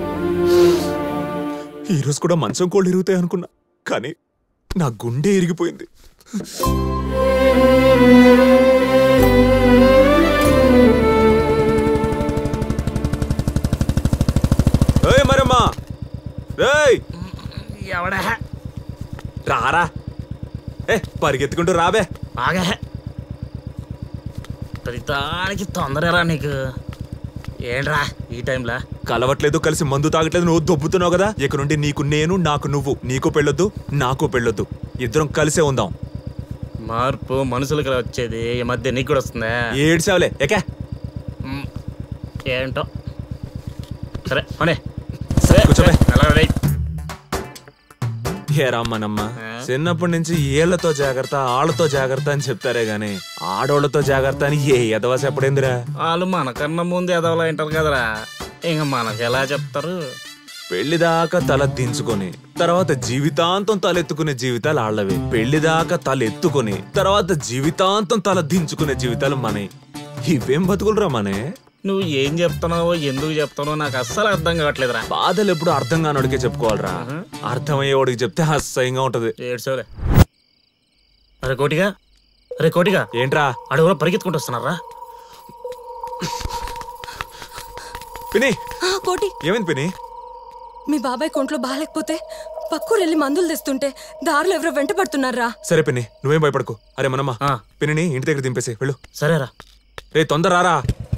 ఈ రోజు కూడా మంచం కోళ్ళు ఇరుగుతాయి అనుకున్నా కానీ నా గుండె ఇరిగిపోయింది ఏయ్ మరమ్మా ఏయ్ ఎవడా రారా ఏ పరిగెత్తుకుంటూ రాబే బాగా ప్రతిదానికి తొందరరా నీకు ఏంట్రా ఈ టైంలో కలవట్లేదు కలిసి మందు తాగట్లేదు నువ్వు దొబ్బుతున్నావు కదా ఇక నుండి నీకు నేను నాకు నువ్వు నీకు పెళ్ళొద్దు నాకు పెళ్ళొద్దు ఇద్దరం కలిసే ఉందాం మార్పు మనుషులకు వచ్చేది ఈ మధ్య నీకు కూడా వస్తుందా ఏడ్చావులే ఎకే మ్, ఏంటో సరే అనే సరే కూర్చోబే. అలాగే రేయ్. ఏ రామ్మనమ్మ చిన్నప్పటి నుంచి ఏళ్లతో జాగ్రత్త ఆళ్ళతో జాగ్రత్త అని చెప్తారే గాని ఆడోళ్లతో జాగ్రత్త అని ఏ ఎదవా చెప్పడేందిరా వాళ్ళు మనకన్నా ముందు ఎదవలా వింటారు కదరా ఇంక మనకి ఎలా చెప్తారు పెళ్లిదాకా తల దించుకొని తర్వాత జీవితాంతం తలెత్తుకునే జీవితాలు ఆళ్ళవి పెళ్లిదాకా తల ఎత్తుకొని తర్వాత జీవితాంతం తల దించుకునే జీవితాలు మనవి ఇవేం బతుకులరా మనే నువ్వు ఏం చెప్తున్నావో ఎందుకు చెప్తున్నావో నాకు అస్సలు అర్థం కావట్లేదురా బాధలు ఎప్పుడు అర్థం కానోడికే చెప్పుకోవాలరా అర్థమయ్యేవాడికి చెప్తే అసహ్యంగా ఉంటది ఏడ్చోలే అరే కోటిగా అరే కోటిగా ఏంట్రా అడుగులో పరిగెత్తుకుంటూ వస్తున్నారా పిని ఆ, కోటి ఏమైంది పిని మీ బాబాయ్ కొంట్లో బాగాలేకపోతే పక్కూరు వెళ్ళి మందులు తెస్తుంటే దారిలో ఎవరో వెంట పడుతున్నారా సరే పిన్ని నువ్వేం భయపడకు అరే మనమ్మ పిన్ని ఇంటి దగ్గర దింపేసి వెళ్ళు సరేరా రే తొందర రారా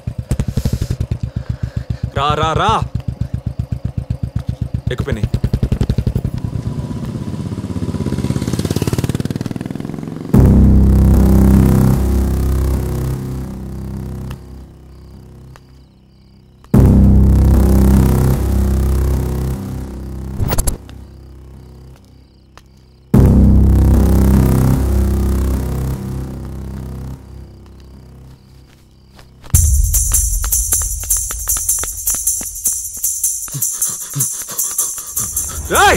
రా రా రా ఎక్కు పిన్ని రాయ్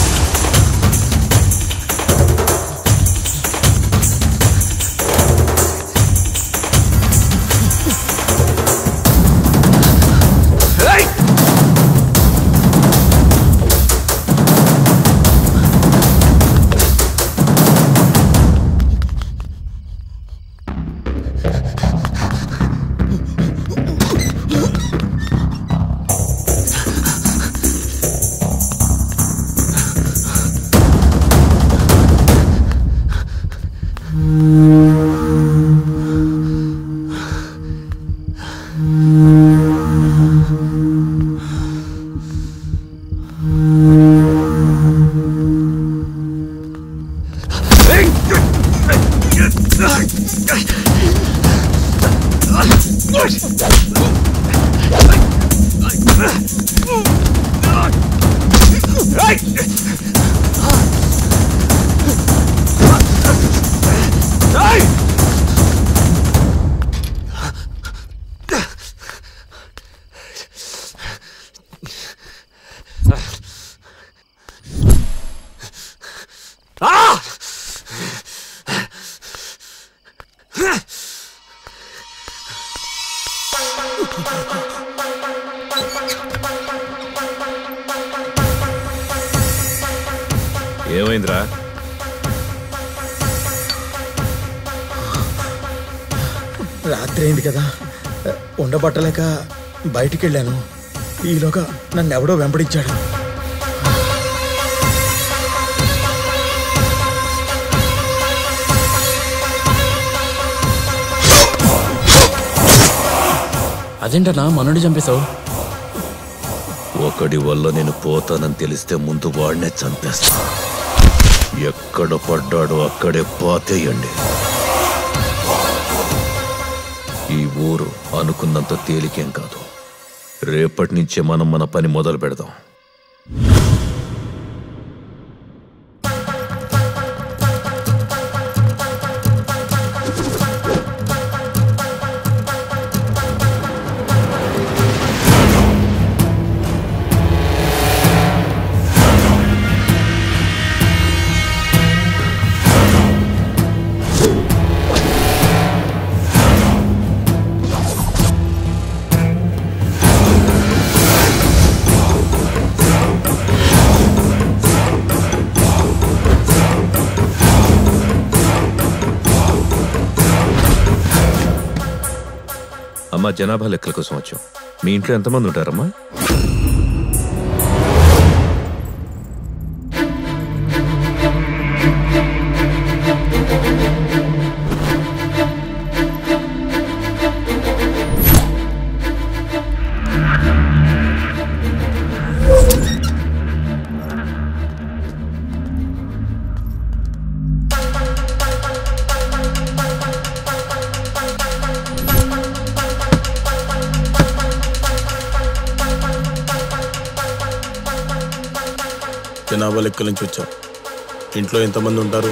ఏమైందిరా రాత్రి అయింది కదా ఉండబట్టలేక బయటికి వెళ్ళాను ఈలోగా నన్ను ఎవడో వెంబడించాడు అదేంటన్నా మనోడి చంపేశావు ఒకడి వల్ల నేను పోతానని తెలిస్తే ముందు వాడినే చంపేస్తా ఎక్కడ పడ్డాడో అక్కడే పాతేయండి ఈ ఊరు అనుకున్నంత తేలికేం కాదు రేపటి నుంచే మనం మన పని మొదలు పెడదాం అమ్మా జనాభా లెక్కల కోసం వచ్చాం మీ ఇంట్లో ఎంతమంది ఉంటారమ్మా జనాభా లెక్కల నుంచి వచ్చాం ఇంట్లో ఎంతమంది ఉంటారు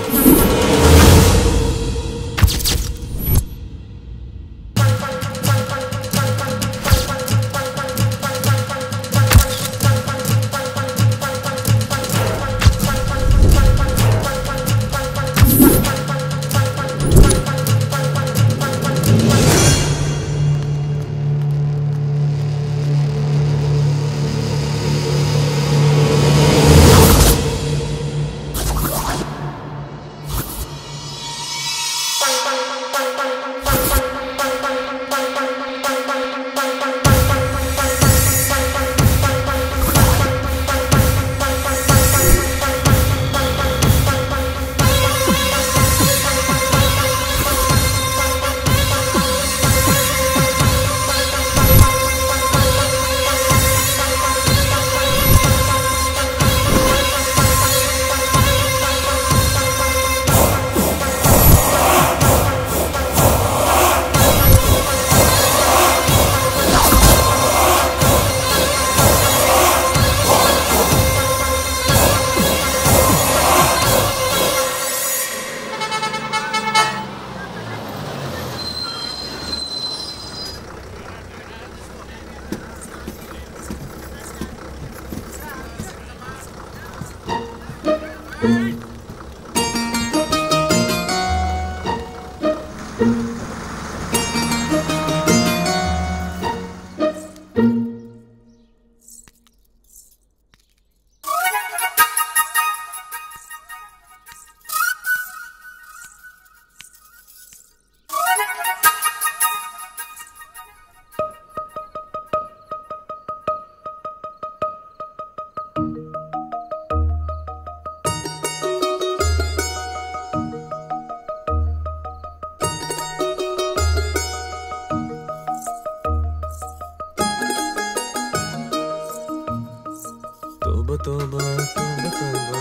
తోబ తోబ తోబ తోబ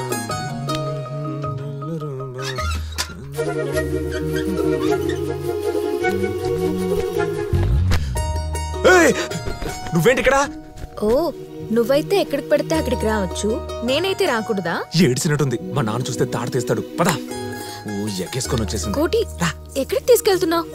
ఏయ్! నువ్వేంటి ఇక్కడ ఓ నువ్వైతే ఎక్కడికి పడితే అక్కడికి రావచ్చు నేనైతే రాకూడదా ఏడ్చినట్టుంది మా నాన్న చూస్తే తాడు తీస్తాడు పదా ఓ ఎక్కేసుకొని వచ్చేసింది కోటి ఎక్కడికి తీసుకెళ్తున్నావు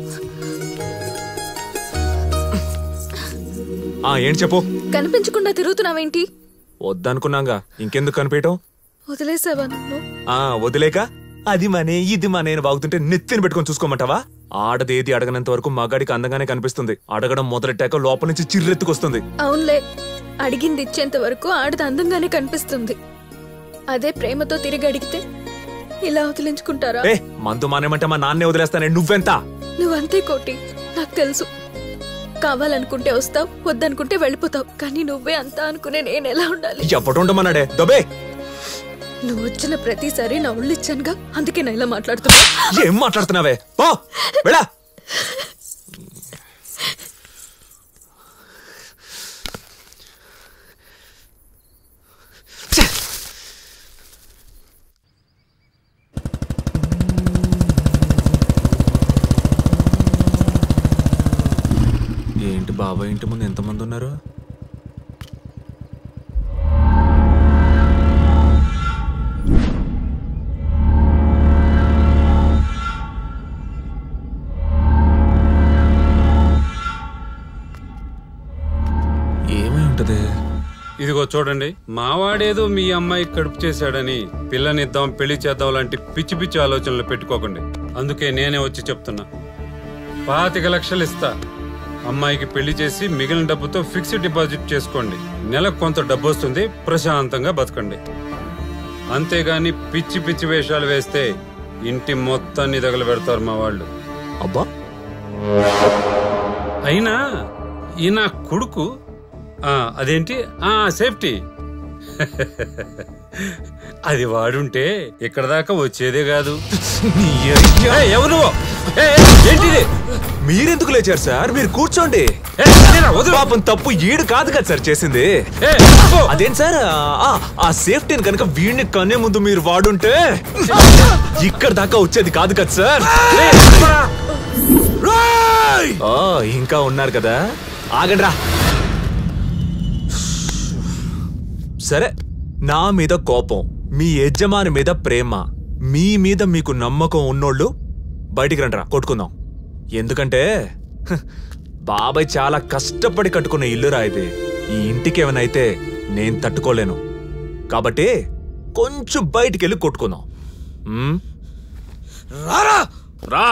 ఆ ఏంటి చెప్పు కనిపించకుండా తిరుగుతున్నావేంటి వద్దనుకున్నాగా ఇంకెందుకు కనిపించటం వదిలేసావా నన్ను ఆ వదిలేక అది మనే ఇది మనే అని బాగుతుంటే నెత్తిని పెట్టుకొని చూసుకోమంటావా ఆడదేది అడగనంత వరకు మగాడికి అందంగానే కనిపిస్తుంది అడగడం మొదలెట్టాక లోపల నుంచి చిర్రెత్తుకొస్తుంది అవునులే అడిగింది ఇచ్చేంత వరకు ఆడది అందంగానే కనిపిస్తుంది అదే ప్రేమతో తిరిగి అడిగితే ఇలా వదిలించుకుంటారా ఏ మందు మానేమంటే మా నాన్నే వదిలేస్తానే నువ్వెంత నువ్వంతే కోటి నాకు తెలుసు కావాలనుకుంటే వస్తావు వద్దనుకుంటే వెళ్ళిపోతావు కానీ నువ్వే అంతా అనుకునే నేను ఎలా ఉండాలి ఎవడుండమన్నాడే దబే నువ్వు వచ్చిన ప్రతిసారి నా ఒళ్ళు ఇచ్చానుగా అందుకే నా ఇలా మాట్లాడుతున్నా ఏం మాట్లాడుతున్నావే పో వెళ్ళా బాబాయ్ ఇంటి ముందు ఎంతమంది ఉన్నారు ఏమై ఉంటది ఇదిగో చూడండి మావాడేదో మీ అమ్మాయి కడుపు చేశాడని పిల్లనిద్దాం పెళ్లి చేద్దాం లాంటి పిచ్చి పిచ్చి ఆలోచనలు పెట్టుకోకండి అందుకే నేనే వచ్చి చెప్తున్నా పాతిక లక్షలు ఇస్తా అమ్మాయికి పెళ్లి చేసి మిగిలిన డబ్బుతో ఫిక్స్డ్ డిపాజిట్ చేసుకోండి నెలకు కొంత డబ్బు వస్తుంది ప్రశాంతంగా బతకండి అంతేగాని పిచ్చి పిచ్చి వేషాలు వేస్తే ఇంటి మొత్తాన్ని తగలు పెడతారు మా వాళ్ళు అబ్బా అయినా ఈ నా కొడుకు ఆ, అదేంటి ఆ సేఫ్టీ అది వాడుంటే ఇక్కడ దాకా వచ్చేదే కాదు ఏయ్, ఎవరు నువ్వు? ఏయ్, ఏయ్, ఏంటిది మీరెందుకు లేచారు సార్ మీరు కూర్చోండి పాపం తప్పు ఈడు కాదు కదా సార్ చేసింది అదేంటి సార్ ఆ, ఆ సేఫ్టీని కనుక వీడిని కనే ముందు మీరు వాడుంటే ఇక్కడ దాకా వచ్చేది కాదు కదా సార్ ఆ, ఇంకా ఉన్నారు కదా ఆగండి రా సరే నా మీద కోపం మీ యజమాని మీద ప్రేమ మీ మీద మీకు నమ్మకం ఉన్నోళ్ళు బయటికి రండిరా కొట్టుకుందాం ఎందుకంటే హ్, బాబాయ్ చాలా కష్టపడి కట్టుకున్న ఇల్లురా ఇది ఈ ఇంటికి ఏమైనా అయితే నేను తట్టుకోలేను కాబట్టి కొంచెం బయటికి వెళ్ళి కొట్టుకుందాం మ్? రారా రా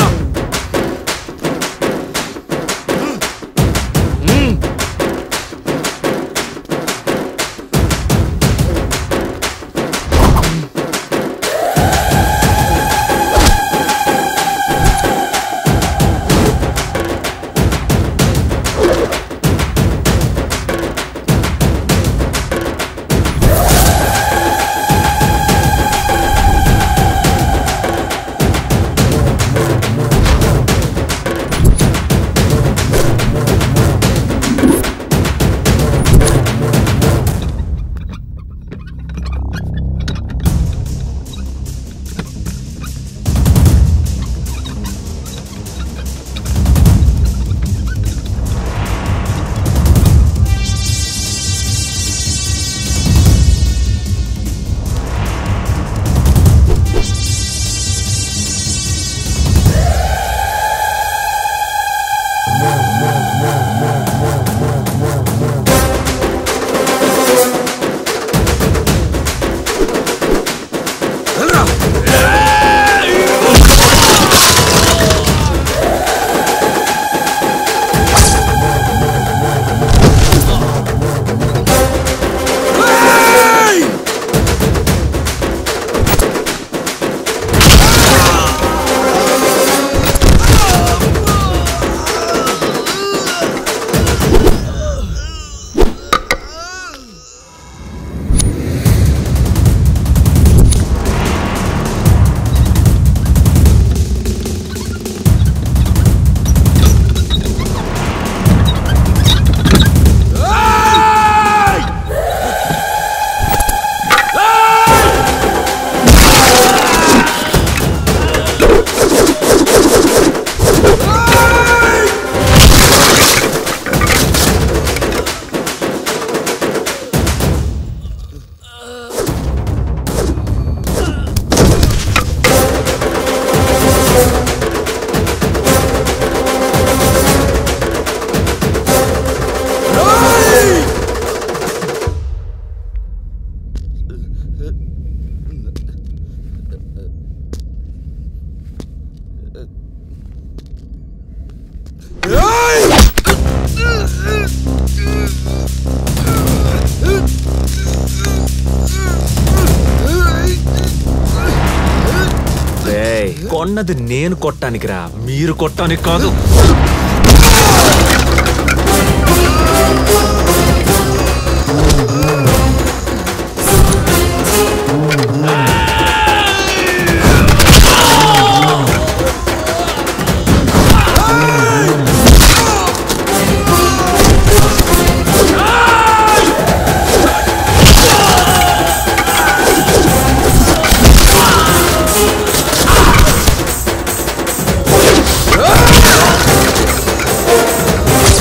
రేయ్, కొన్నది నేను కొట్టానికి రా మీరు కొట్టానికి కాదు Ah!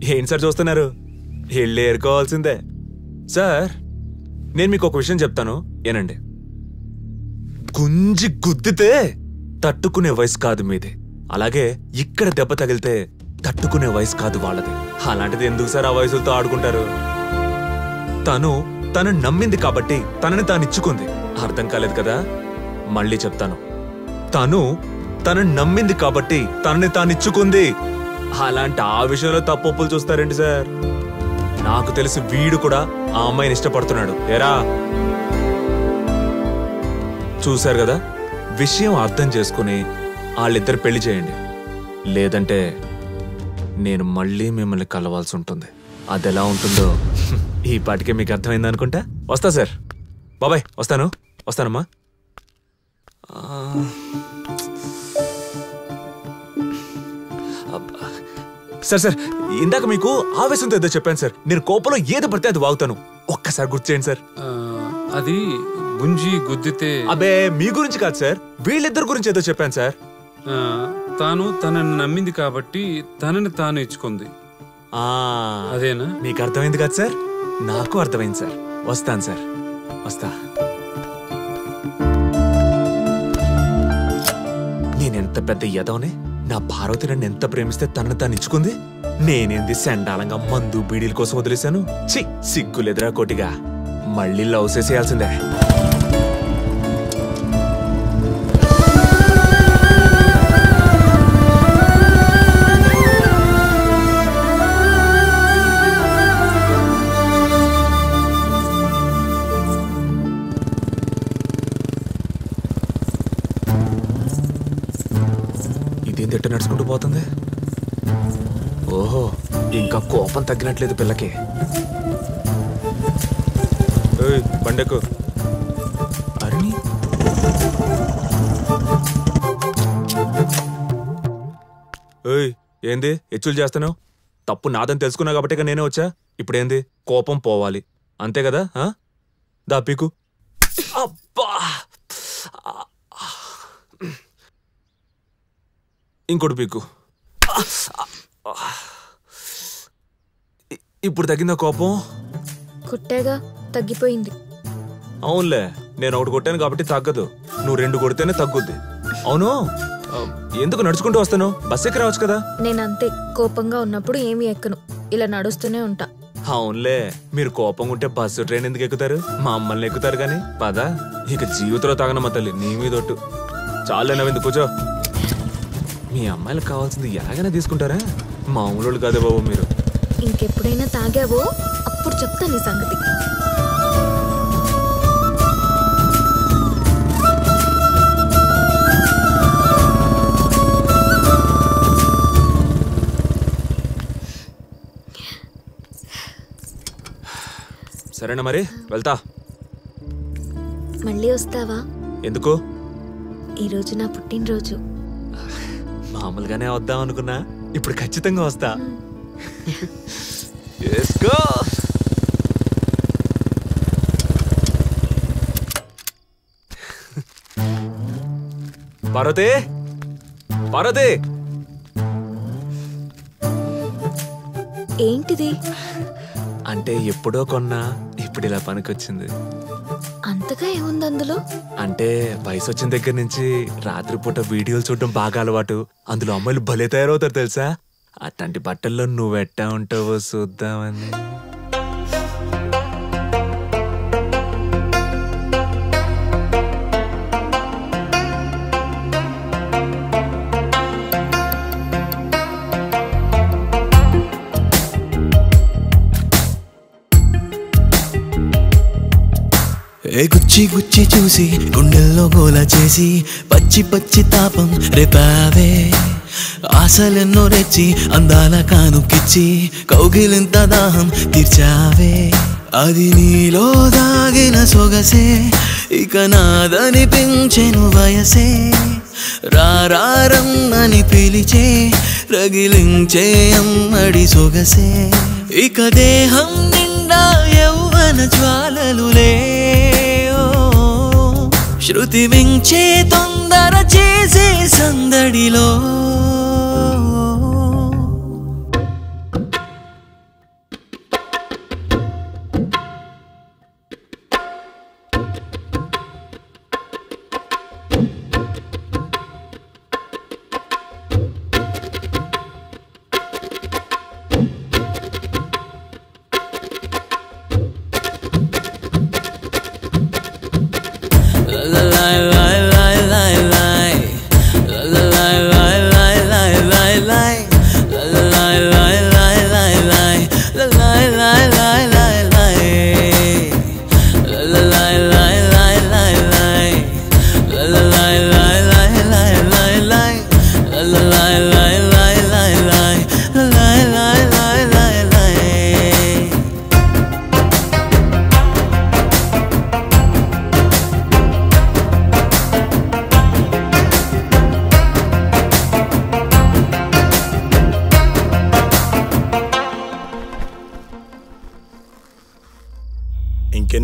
ఏంటి సార్ చూస్తున్నారు వెళ్ళి ఏరుకోవాల్సిందే సార్ నేను మీకు ఒక విషయం చెప్తాను ఏనండి గుంజి గుద్దితే తట్టుకునే వయసు కాదు మీది అలాగే ఇక్కడ దెబ్బ తగిలితే తట్టుకునే వయసు కాదు వాళ్ళది అలాంటిది ఎందుకు సార్ ఆ వయసులతో ఆడుకుంటారు తను తను నమ్మింది కాబట్టి తనని తాను ఇచ్చుకుంది అర్థం కాలేదు కదా మళ్ళీ చెప్తాను తను తను నమ్మింది కాబట్టి తనని తాను ఇచ్చుకుంది అలాంటి ఆ విషయంలో తప్పొప్పులు చూస్తారండి సార్ నాకు తెలిసి వీడు కూడా ఆ అమ్మాయిని ఇష్టపడుతున్నాడు ఏరా చూశారు కదా విషయం అర్థం చేసుకుని వాళ్ళిద్దరు పెళ్లి చేయండి లేదంటే నేను మళ్ళీ మిమ్మల్ని కలవాల్సి ఉంటుంది అది ఎలా ఉంటుందో ఈ పాటికే మీకు అర్థమైంది అనుకుంటా వస్తా సార్ బాబాయ్ వస్తాను వస్తానమ్మా ఆ, అబ్బా. సార్ సార్ ఇందాక మీకు ఆవేశంతో ఏదో చెప్పాను సార్ నేను కోపంలో ఏది పడితే అది వాగుతాను ఒక్కసారి గుర్తు చేయండి సార్ అది గుంజి గుద్దితే అబే మీ గురించి కాదు సార్ వీళ్ళిద్దరి గురించి ఏదో చెప్పాను సార్ ఆ, తాను తనని నమ్మింది కాబట్టి తనని తాను ఇచ్చుకుంది ఆ అదేనా మీకు అర్థమైంది కదా సార్ నాకు అర్థమైంది సార్ వస్తాను సార్ వస్తా నేనెంత పెద్ద యదవనే నా పార్వతి నన్ను ఎంత ప్రేమిస్తే తనను తాను ఇచ్చుకుంది నేనేంది సెండాలంగా మందు బీడీల కోసం వదిలేశాను చి సిగ్గులేదురా కోటిగా మళ్ళీ లవ్ చేసేయాల్సిందే ఇదేం తిట్ట నడుచుకుంటూ పోతుంది ఓహో ఇంకా కోపం తగ్గినట్లేదు పిల్లకి ఏయ్, బండెక్కు అరుణి ఏయ్ ఏంది హెచ్చులు చేస్తున్నావు తప్పు నాదని తెలుసుకున్నా కాబట్టి ఇక నేనే వచ్చా ఇప్పుడేంది కోపం పోవాలి అంతే కదా ఆ? దా పీకు అబ్బా ఇంకోటి పీకు ఇ- ఇప్పుడు తగ్గిందా కోపం కుట్టాగా తగ్గిపోయింది అవునులే నేను ఒకటి కొట్టాను కాబట్టి తగ్గదు నువ్వు రెండు కొడితేనే తగ్గుద్ది అవును ఆ, ఎందుకు నడుచుకుంటూ వస్తాను బస్ ఎక్కి రావచ్చు కదా నేనంతే కోపంగా ఉన్నప్పుడు ఏమీ ఎక్కను ఇలా నడుస్తూనే ఉంటా అవునులే మీరు కోపంగా ఉంటే బస్సు ట్రైన్ ఎందుకు ఎక్కుతారు మా అమ్మల్ని ఎక్కుతారు కానీ పదా ఇక జీవితంలో తాగనమ్మ తల్లి నీ మీద ఒట్టు చాలే నవ్వింది కూర్చో మీ అమ్మాయిలకు కావాల్సింది ఎలాగైనా తీసుకుంటారా మామూలు కాదే బాబు మీరు ఇంకెప్పుడైనా తాగావో అప్పుడు చెప్తా నీ సంగతి సరేనా మరి వెళ్తా మళ్ళీ వస్తావా ఎందుకు ఈరోజు నా పుట్టినరోజు మామూలుగానే వద్దాం అనుకున్నా ఇప్పుడు ఖచ్చితంగా వస్తా వేసుకో పార్వతి పార్వతి ఏంటిది అంటే ఎప్పుడో కొన్నా ఇప్పుడు ఇలా పనికొచ్చింది అంతగా ఏముంది అందులో అంటే వయసు వచ్చిన దగ్గర నుంచి రాత్రిపూట వీడియోలు చూడడం బాగా అలవాటు అందులో అమ్మాయిలు భలే తయారవుతారు తెలుసా అట్లాంటి బట్టల్లో నువ్వెట్టా ఉంటావో చూద్దామని ఏ గుచ్చి గుచ్చి చూసి గుండెల్లో గోల చేసి పచ్చి పచ్చి తాపం రేపావే ఆశలెన్నో రెచ్చి అందాల కానుకిచ్చి కౌగిలింత దాహం తీర్చావే అది నీలో దాగిన సొగసే ఇక నాదనిపించెను వయసే రారమ్మని పిలిచే రగిలించే అమ్మడి సొగసే ఇక దేహం నిండా యౌవన జ్వాలలులే ఓ, శృతి మించే తొందర చేసే సందడిలో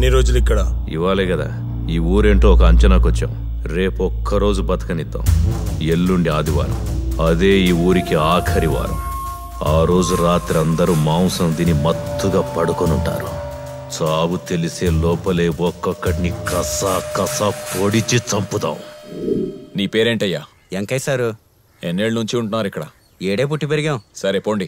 ఎన్ని రోజులు ఇక్కడ ఇవాళే కదా ఈ ఊరేంటో ఒక అంచనాకు వచ్చాం రేపు ఒక్కరోజు బతకనిద్దాం ఎల్లుండి ఆదివారం అదే ఈ ఊరికి ఆఖరి వారం ఆ రోజు రాత్రి అందరూ మాంసం తిని మత్తుగా పడుకొనుంటారు చావు తెలిసే లోపలే ఒక్కొక్కటిని కసా కసా పొడిచి చంపుదాం నీ పేరేంటయ్యా ఎంకై సారు ఎన్నేళ్ళ నుంచి ఉంటున్నారు ఇక్కడ ఏడే పుట్టి పెరిగాం సరే పోండి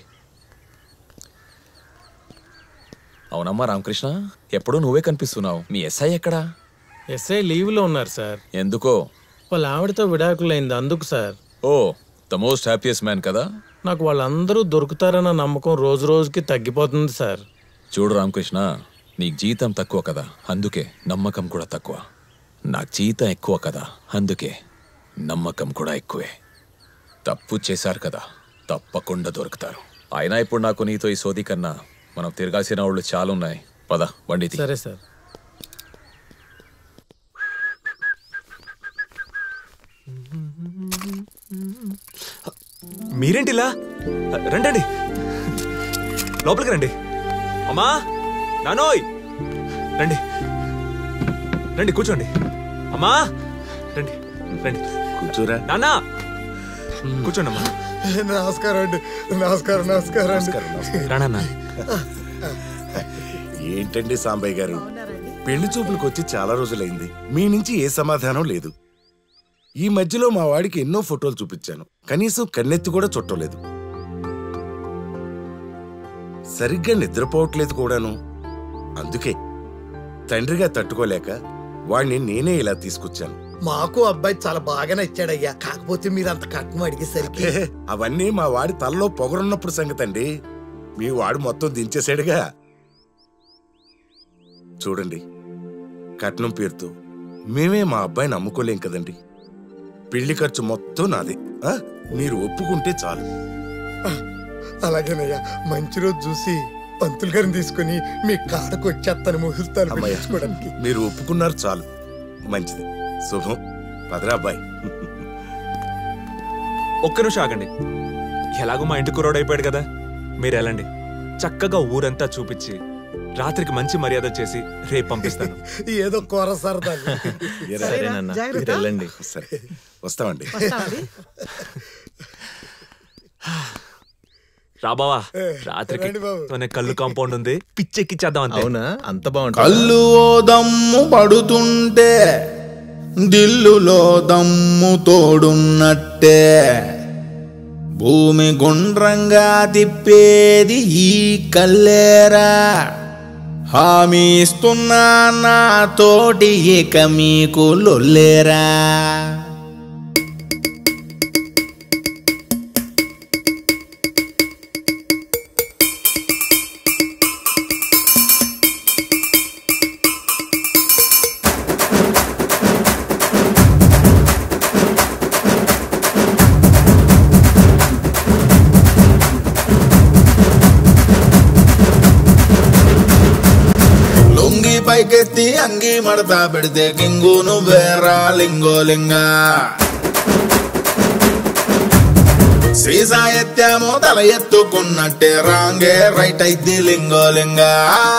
అవునమ్మా రామకృష్ణ ఎప్పుడూ నువ్వే కనిపిస్తున్నావు మీ ఎస్ఐ ఎక్కడా ఎస్ఐ లీవ్లో ఉన్నారు సార్ ఎందుకో వాళ్ళ ఆవిడతో విడాకులైంది అందుకు sir oh the most happiest man కదా నాకు వాళ్ళందరూ దొరుకుతారన్న నమ్మకం రోజు రోజుకి తగ్గిపోతుంది సార్ చూడు రామకృష్ణ నీకు జీతం తక్కువ కదా అందుకే నమ్మకం కూడా తక్కువ నాకు జీతం ఎక్కువ కదా అందుకే నమ్మకం కూడా ఎక్కువే తప్పు చేశారు కదా తప్పకుండా దొరుకుతారు అయినా ఇప్పుడు నాకు నీతో ఈ సోది కన్నా మనం తిరగాల్సిన వాళ్ళు చాలా ఉన్నాయి పద బండి తీ. సరే సార్ మీరేంటిలా రండి లోపలికి రండి అమ్మా నానోయ్ రండి రండి కూర్చోండి అమ్మా రండి రండి కూర్చోరా నాన్న కూర్చోండి అమ్మా నమస్కారం అండి నమస్కారం నమస్కారం అండి రానన్నా ఏంటండి సాంబయ్య గారు పెళ్లి చూపులకు వచ్చి చాలా రోజులైంది మీ నుంచి ఏ సమాధానం లేదు ఈ మధ్యలో మా వాడికి ఎన్నో ఫోటోలు చూపించాను కనీసం కన్నెత్తి కూడా చుట్టలేదు సరిగ్గా నిద్రపోవట్లేదు కూడాను అందుకే తండ్రిగా తట్టుకోలేక వాణ్ణి నేనే ఇలా తీసుకొచ్చాను మాకు అబ్బాయి చాలా బాగా నచ్చాడయ్యా కాకపోతే మీరు అంత కట్నం అడిగేసరికి హే, అవన్నీ మా వాడి తలలో పొగరున్నప్పుడు సంగతండి మీ వాడు మొత్తం దించేశాడుగా చూడండి కట్నం పేరుతో మేమే మా అబ్బాయిని అమ్ముకోలేం కదండి పెళ్లి ఖర్చు మొత్తం నాదే ఆ? మీరు ఒప్పుకుంటే చాలు అలాగేనయ్యా మంచి రోజు చూసి పంతులు గారిని తీసుకుని మీ కాడకు వచ్చేస్తాను ముహూర్తాలు అమ్మయ్య. పెట్టించుకోవడానికి మీరు ఒప్పుకున్నారు చాలు మంచిది శుభం పదరా అబ్బాయి ఒక్క నిమిషం ఆగండి ఎలాగో మా ఇంటి కురోడు అయిపోయాడు కదా మీరు వెళ్ళండి చక్కగా ఊరంతా చూపించి రాత్రికి మంచి మర్యాద చేసి రేపు పంపిస్తాను ఏదో కూర సరదా సరేనన్నా మీరు వెళ్ళండి సరే వస్తామండి రాబావా రాత్రికి మన కళ్ళు కాంపౌండ్ ఉంది పిచ్చెక్కిచ్చేద్దాం అంతే అవునా అంత బాగుంటుంది కళ్ళు ఓ దమ్ము పడుతుంటే దిల్లులో దమ్ము తోడున్నట్టే భూమి గుండ్రంగా తిప్పేది ఈ కల్లేరా హామీ ఇస్తున్నా నా తోటి ఇక మీకు లొల్లేరా లొంగి పైకెత్తి అంగి మడతా పెడితే కింగు నువ్వేరా లింగో లింగా సీసా ఎత్తామో తల ఎత్తుకున్నట్టే రాంగే రైట్ అయితే లింగో లింగా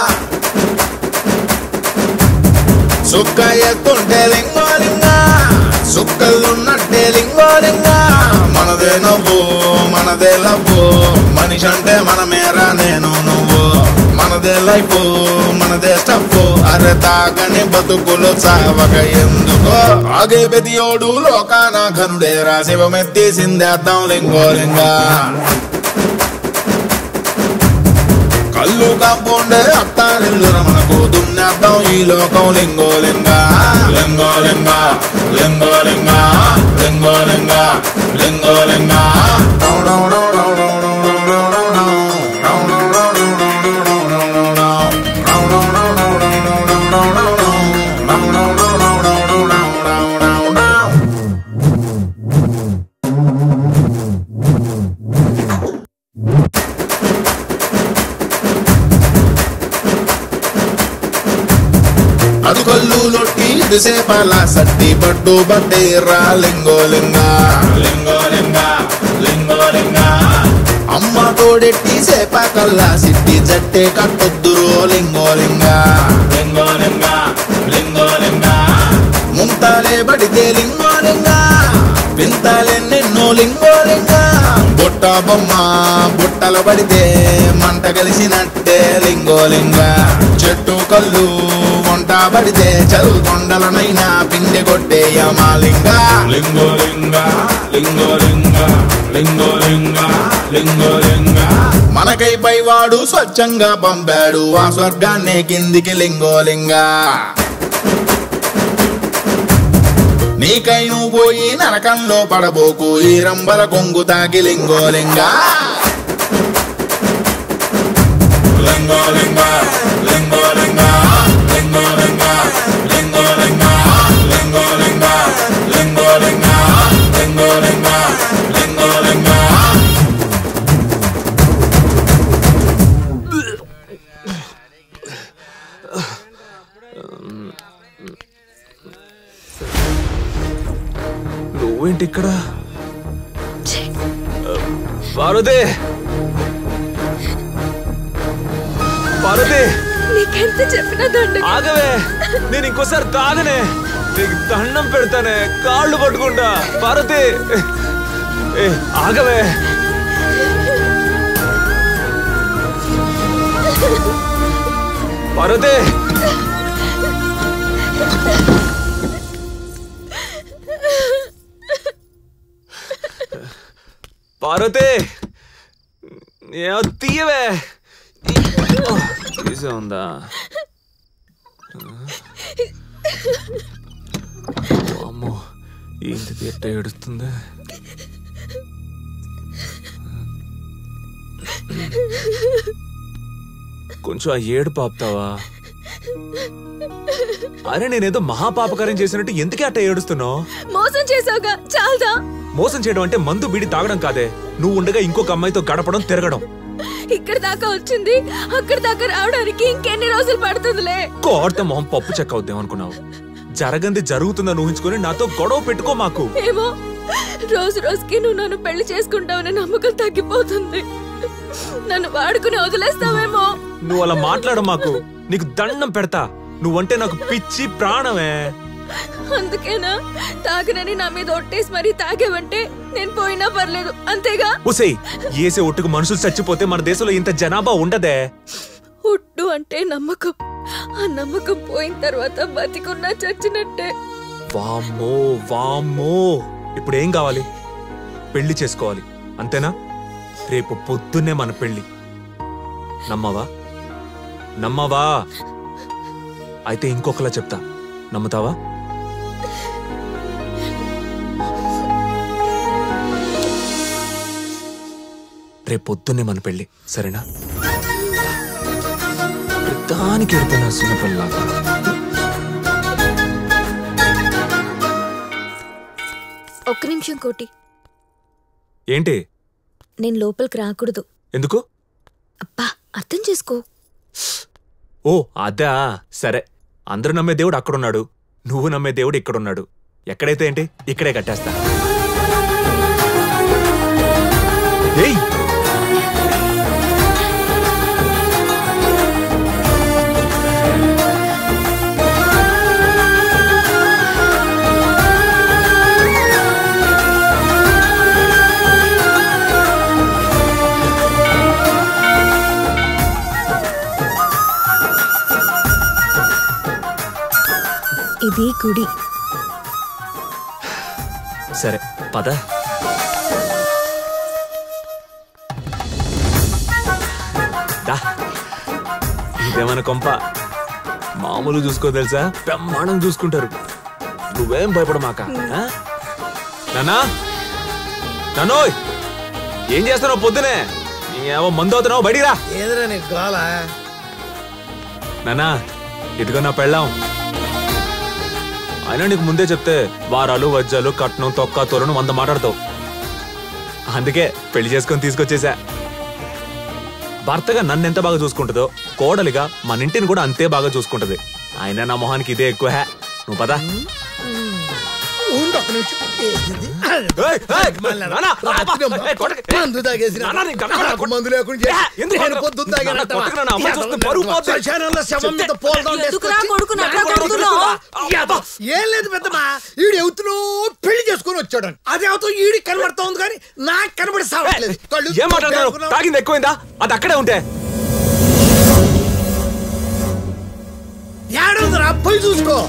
సుక్క ఎత్తుంటే లింగో లింగా సుక్కలున్నట్టే లింగో లింగా మనదే నవ్వు మనదే లవ్వు మనిషి అంటే మనమేరా నేను నువ్వు మనదే లైఫ్ మనదే స్టఫ్ అరే తాగని బతుకులు చావక ఎందుకో ఆగే బెదియోడు లోకాన ఘనుడేరా శివమెత్తి సిందేద్దాం లింగో లింగా కళ్ళు కాంపౌండే అత్తారిల్లుర మనకు దున్నేద్దాం ఈ లోకం లింగో లింగా లింగో లింగా లింగో లింగా లింగో లింగా లింగో లింగా ಅದು ಕಲ್ಲು ಲೊಟ್ಟಿ ದಿಸೆ ಪಾಲ ಸಟ್ಟಿ ಪಟ್ಟು ಬಟ್ಟೆ ರಾ ಲಿಂಗೋ ಲಿಂಗ ಲಿಂಗೋ ಲಿಂಗ ಲಿಂಗೋ ಲಿಂಗ అమ్మ తోడెట్టి సేప కల్లా సిట్టి జట్టే కట్టొద్దురో లింగో లింగ లింగో లింగ లింగోలింగ లింగోలింగ ముంతాలే పడితే లింగోలింగ వింతాలెన్నెన్నో లింగోలింగ బుట్ట బొమ్మ బుట్టలు పడితే మంట కలిసినట్టే లింగోలింగ చెట్టు కళ్ళు వంట పడితే చదువుకొండలనైనా పిండి కొట్టేయమా లింగ లింగోలింగ లింగోలింగ లింగోలింగ లింగోలింగ మనకై పైవాడు స్వచ్ఛంగా పంపాడు ఆ స్వర్గాన్నే కిందికి లింగోలింగ నీకై నువ్వు పోయి నరకంలో పడబోకు ఈ రంబల కొంగు తాకి లింగోలింగ లింగోలింగ లింగోలింగ లింగోలింగ లింగోలింగ లింగోలింగ లింగోలింగ లింగోలింగ లింగోలింగ నువ్వేంటి ఇక్కడ పార్వతి పార్వతి నీకెంత చెప్పినా దండ ఆగవే నేను ఇంకోసారి తాగనే నీకు దండం పెడతానే కాళ్ళు పట్టుకుంటా పార్వతి ఏ ఆగవే పార్వతి పార్వతి ఏ తీయవే తీసే ఉందా అమ్మో ఏంటి ఎట్ట ఏడుస్తుంది కొంచెం ఆ ఏడు పాపుతావా అరే నేనేదో మహాపాపకార్యం చేసినట్టు ఎందుకే అట్ట ఏడుస్తున్నావు మోసం చేసావుగా చాలదా మోసం చేయడం అంటే మందు బీడి తాగడం కాదే నువ్వు ఉండగా ఇంకొక అమ్మాయితో గడపడం తిరగడం ఇక్కడ దాకా వచ్చింది అక్కడ దాకా రావడానికి ఇంకెన్ని రోజులు పడుతుందిలే కోర్త మొహం పప్పు చెక్క అవుద్దాం అనుకున్నావు జరగంది జరుగుతుందని ఊహించుకొని నాతో గొడవ పెట్టుకో మాకు ఏమో రోజు రోజుకి నువ్వు నన్ను పెళ్లి చేసుకుంటావనే నమ్మకం తగ్గిపోతుంది నన్ను వాడుకుని వదిలేస్తావేమో నువ్వు అలా మాట్లాడ మాకు నీకు దండం పెడతా నువ్వంటే నాకు పిచ్చి ప్రాణమే అందుకేనా తాగనని నా మీద ఒట్టేసి మరీ తాగేవంటే నేను పోయినా పర్లేదు అంతేగా ఉసై ఏసే ఒట్టుకు మనుషులు చచ్చిపోతే మన దేశంలో ఇంత జనాభా ఉండదే ఉట్టు అంటే నమ్మకం ఆ నమ్మకం పోయిన తర్వాత బతికున్నా చచ్చినట్టే వామ్మో వామ్మో ఇప్పుడు ఏం కావాలి పెళ్లి చేసుకోవాలి అంతేనా రేపు పొద్దున్నే మన పెళ్లి నమ్మవా నమ్మవా అయితే ఇంకొకలా చెప్తా నమ్ముతావా రేపు పొద్దున్నే మన పెళ్లి సరేనా దానికి ఎడుతున్నా సున్నపల్లిలాగా ఒక్క నిమిషం కోటి ఏంటి నేను లోపలికి రాకూడదు ఎందుకు అర్థం చేసుకో ఓ అదా సరే అందరూ నమ్మే దేవుడు అక్కడున్నాడు నువ్వు నమ్మే దేవుడు ఇక్కడున్నాడు ఎక్కడైతే ఏంటి ఇక్కడే కట్టేస్తా ఏయ్ ఇది గుడి సరే పద దా. ఇదేమన్న కొంప మామూలు చూసుకో తెలుసా బ్రహ్మాండం చూసుకుంటారు నువ్వేం భయపడమాక ఆ? నాన్నా నాన్నోయ్ ఏం చేస్తున్నావు పొద్దునే ఏమో మందు అవుతున్నావు బయటికి రా ఏదిరా నీకు గోల నానా ఇదిగో నా పెళ్ళాం అయినా నీకు ముందే చెప్తే వారాలు వజ్జాలు కట్నం తొక్క తోరను వంద మాట్లాడతావు అందుకే పెళ్లి చేసుకొని తీసుకొచ్చేసా భర్తగా నన్ను ఎంత బాగా చూసుకుంటుందో కోడలిగా మన ఇంటిని కూడా అంతే బాగా చూసుకుంటది అయినా నా మొహానికి ఇదే ఎక్కువ హే. నువ్వు పదా ఉండు ఒక్క నిమిషం ఏంటిది? ఏయ్, ఏయ్, మళ్ళా నాన్న, రాత్రి అబ్బా, ఏయ్, కొట్టకు. మందు తాగేసిన నాన్న, నీకు కనపడదా? నాకు మందు లేకుండా చేసి ఏ, ఎందుకు నేను కొట్టకు? పొద్దున్న నాన్న, తాగానంటావా? కొట్టకు నాన్న, అమ్మ చూస్తే పరువు పోతుంది. శ్మశానంలో శవం మీద చెప్తే- పోల్దాం ఎందుకురా తీసుకొచ్చి కొడుకుని అట్లా నా కొడుకు కొడుతున్నావు? కొడుకురా. అబ్బా, ఏం లేదు పెద్దమ్మా ఈడు ఎవతులో పెళ్లి చేసుకుని వచ్చాడు అదే అవుతూ ఈడికి కనబడుతోంది కానీ నాకు కనబడి సావట్లేదు కళ్ళు ఏం మాట్లాడుతున్నారు తాగింది ఎక్కువైందా అది అక్కడే ఉంటే ఏడుందిరా పోయి చూసుకో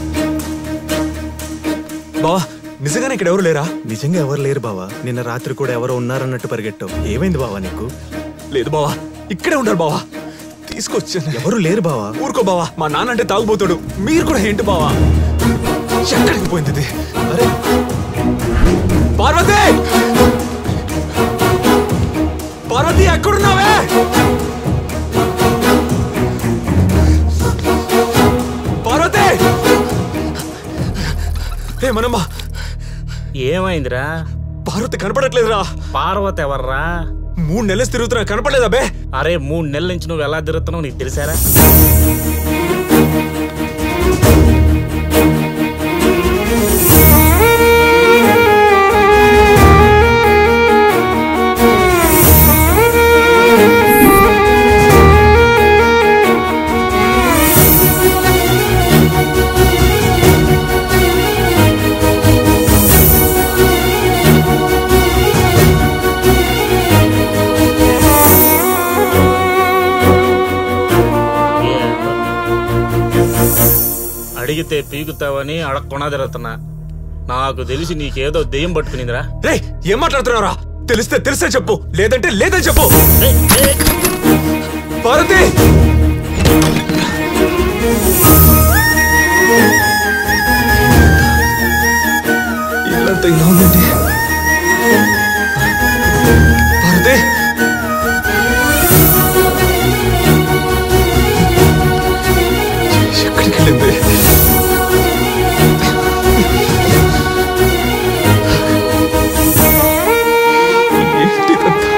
బావా నిజంగానే ఇక్కడ ఎవరు లేరా నిజంగా ఎవరు లేరు బావా నిన్న రాత్రి కూడా ఎవరో ఉన్నారన్నట్టు పరిగెట్టావు ఏమైంది బావా నీకు లేదు బావా ఇక్కడే ఉన్నారు బావా తీసుకొచ్చాను ఎవరు లేరు బావా ఊరుకో బావా మా నాన్న అంటే తాగుపోతాడు మీరు కూడా ఏంటి బావా ఎక్కడికి పోయింది ఇది అరే పార్వతి పార్వతి ఎక్కడున్నావే పార్వతి ఏ మనమ్మ ఏమైందిరా పార్వతి కనపడట్లేదురా పార్వతి ఎవర్రా మూడు నెలలు తిరుగుతున్నా కనపడలేదా బే అరే మూడు నెలల నుంచి నువ్వు ఎలా తిరుగుతున్నావు నీకు తెలిసారా అడిగితే పీకుతావని అడగకుండా తిరుగుతున్నా నాకు తెలిసి నీకేదో దెయ్యం పట్టుకునిందిరా రే ఏం మాట్లాడుతున్నారా తెలిస్తే తెలిసే చెప్పు లేదంటే లేదని చెప్పు పార్వతి ఇల్లంతా ఇలా ఉందండి పార్వతి ఎక్కడికి వెళ్ళింది ఏంటి ఇదంతా?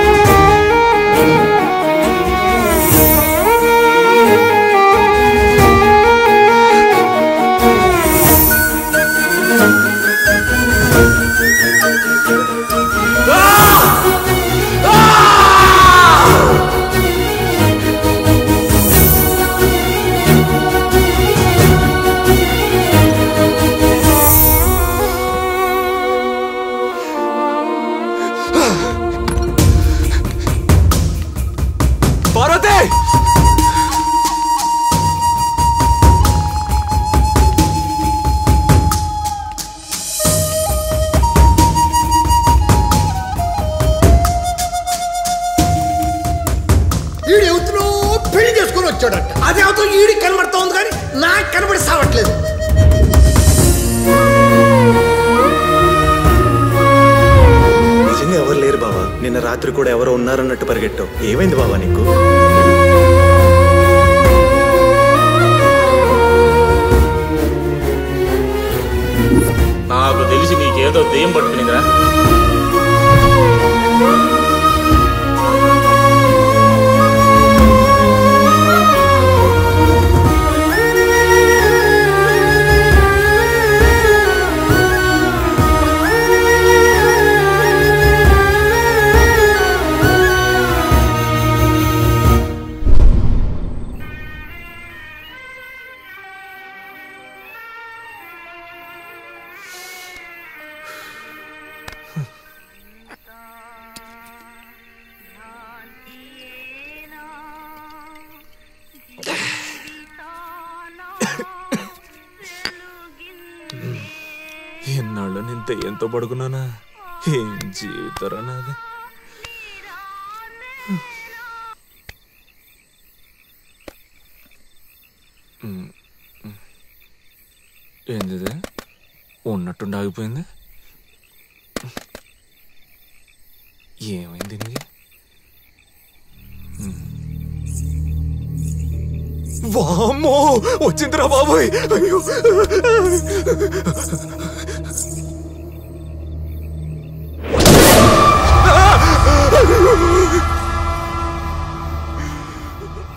పార్వతి ఈడు ఎవతులో పెళ్లి చేసుకుని వచ్చాడట అదే అవుతూ ఈడికి కనబడుతోంది కానీ నాకు కనబడి సావట్లేదు నిజంగా ఎవరు లేరు బావా నిన్న రాత్రి కూడా ఎవరో ఉన్నారన్నట్టు పరిగెట్టావు ఏమైంది బావా నీకు నాకు తెలిసి నీకేదో దెయ్యం పట్టుకునిందిరా ఎన్నాళ్ళు నేను దెయ్యంతో పడుకున్నానా ఏం జీవితరా నాది ఉమ్, ఉమ్. ఏంది ఇది? ఉన్నట్టుండి ఆగిపోయింది ఏమైంది దీనికి ఉమ్. వామ్మో వచ్చిందిరా బాబోయ్ అయ్యో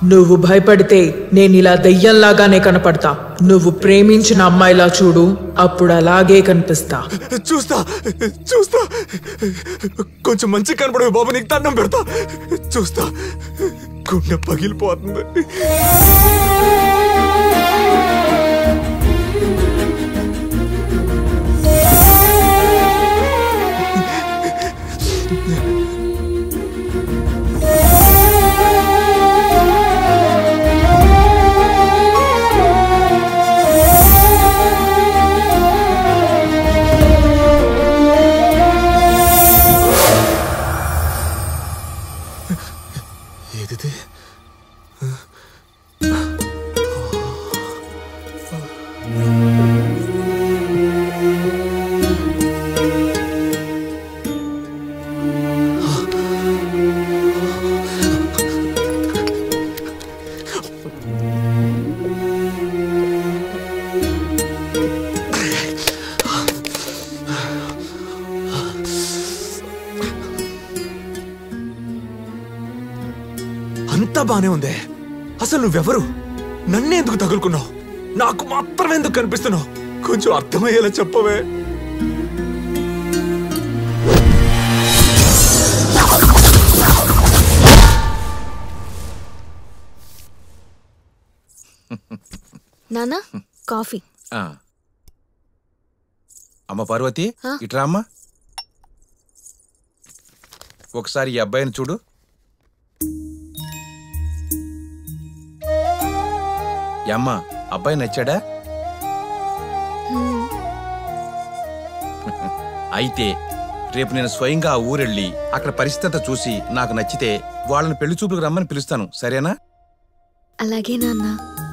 నువ్వు భయపడితే నేను ఇలా దెయ్యంలాగానే కనపడతా నువ్వు ప్రేమించిన అమ్మాయిలా చూడు అప్పుడు అలాగే కనిపిస్తా చూస్తా చూస్తా కొంచెం మంచి కనపడవు బాబు నీకు దండం పెడతా చూస్తా గుండె పగిలిపోతుంది ఏదిది అంతా బానే ఉందే అసలు నువ్వెవరు నన్నే ఎందుకు తగులుకున్నావు నాకు మాత్రమే ఎందుకు కనిపిస్తున్నావు కొంచెం అర్థమయ్యేలా చెప్పవే నానా కాఫీ ఆ. అమ్మ పార్వతి ఆ? ఇట్రా అమ్మా ఒకసారి ఈ అబ్బాయిని చూడు ఈ అమ్మ అబ్బాయి నచ్చాడా అయితే రేపు నేను స్వయంగా ఆ ఊరెళ్ళి అక్కడ పరిస్థితి అంతా చూసి నాకు నచ్చితే వాళ్ళని పెళ్లి చూపులకు రమ్మని పిలుస్తాను సరేనా అలాగే నాన్న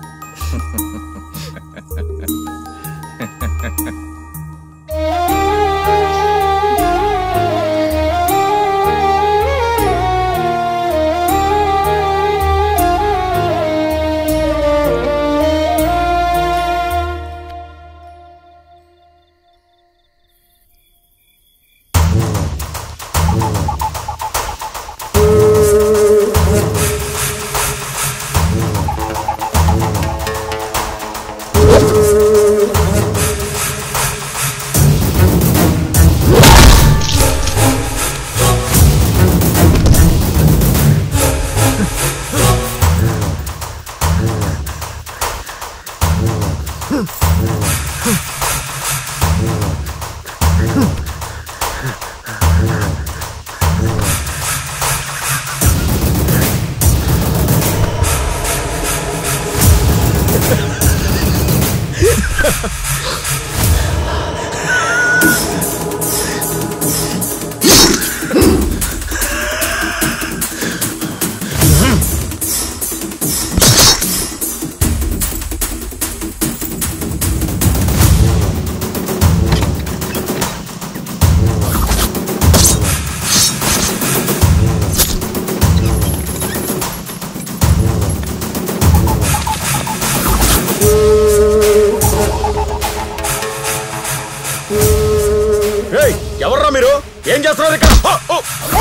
ఎవర్రా మీరు ఏం చేస్తున్నారు ఇక్కడ ఓ, ఓ.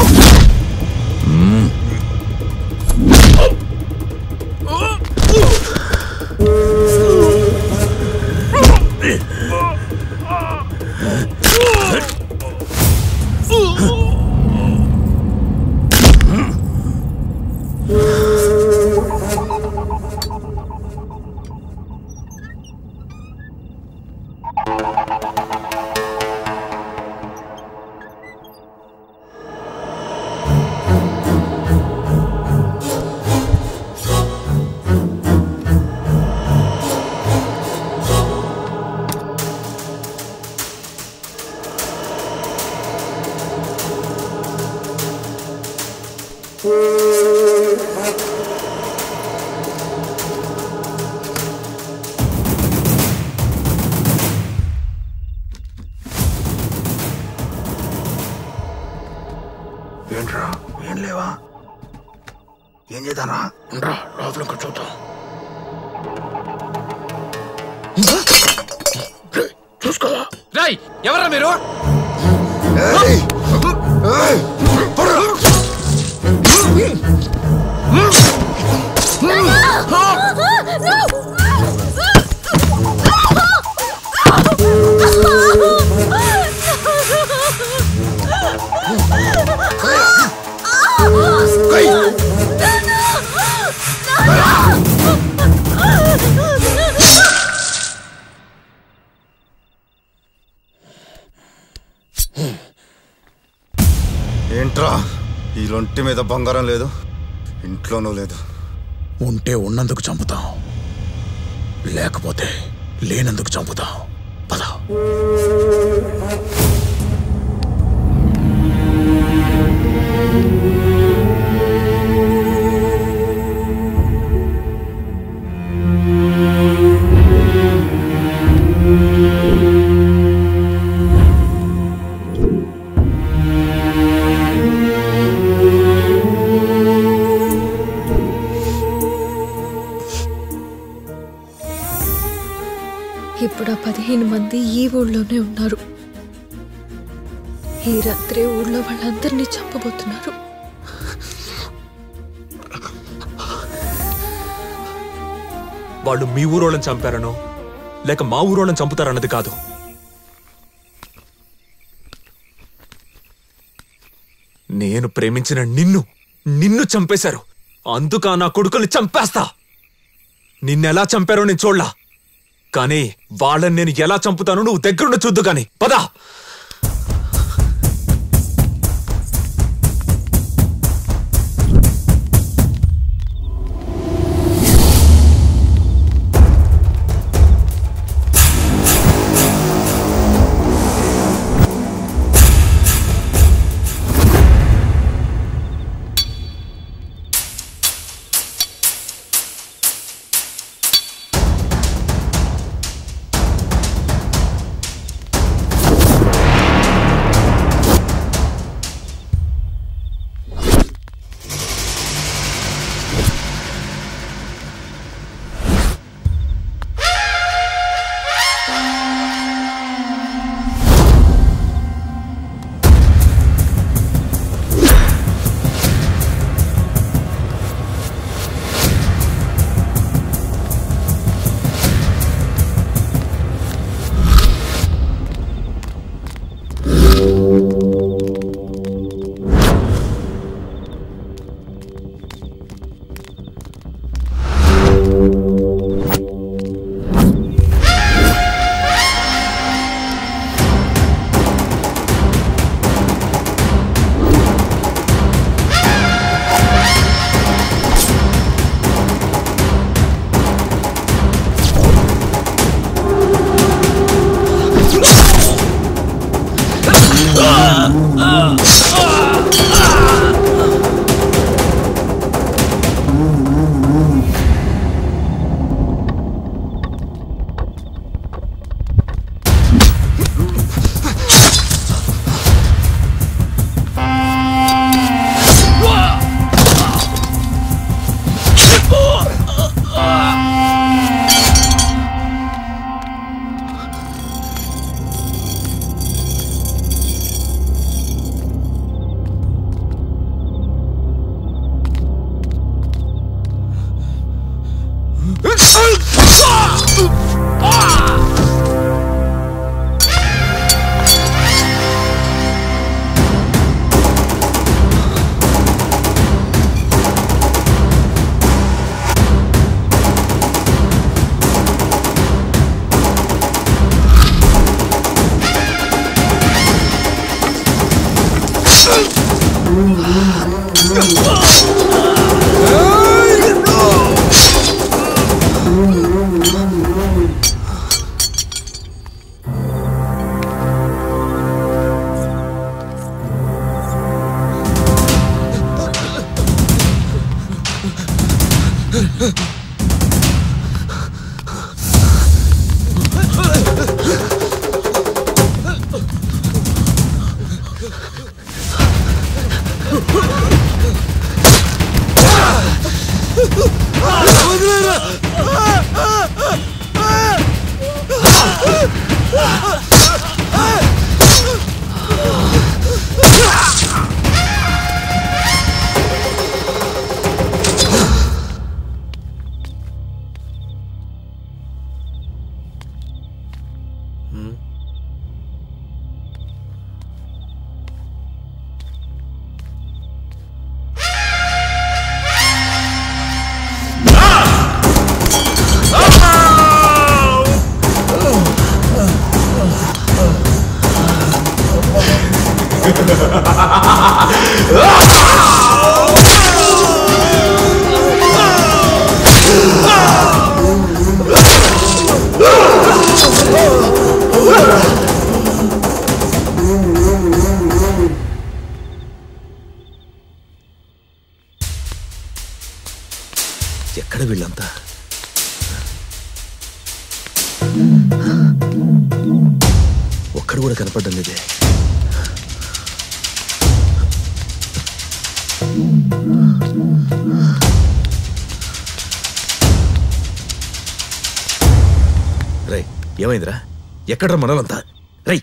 ఏంట్రా ఏం లేవా ఏం చేద్దారా ఉండరా లోపల కూర్చోద్దాం చూసుకోవా రాయ్ ఎవరా మీరు ఏంట్రా ఈ లొంటి మీద బంగారం లేదు ఇంట్లోనూ లేదు ఉంటే ఉన్నందుకు చంపుతాం లేకపోతే లేనందుకు చంపుతాం పద ఇప్పుడు ఆ పదిహేను మంది ఈ ఊళ్ళోనే ఉన్నారు ఈ రాత్రే ఊళ్ళో వాళ్ళందరినీ చంపబోతున్నారు వాళ్ళు మీ ఊరోళ్ళని చంపారనో లేక మా ఊరోళ్ళని చంపుతారన్నది కాదు నేను ప్రేమించిన నిన్ను నిన్ను చంపేశారు అందుక నా కొడుకుల్ని చంపేస్తా నిన్నెలా చంపారో నేను చూడలా కానీ వాళ్ళని నేను ఎలా చంపుతానో నువ్వు దగ్గరుండి చూద్దు కానీ పదా ఎక్కడ వీళ్ళంతా ఒక్కడు కూడా కనపడడం లేదే రై ఏమైందిరా ఎక్కడ్రా మనలంతా రై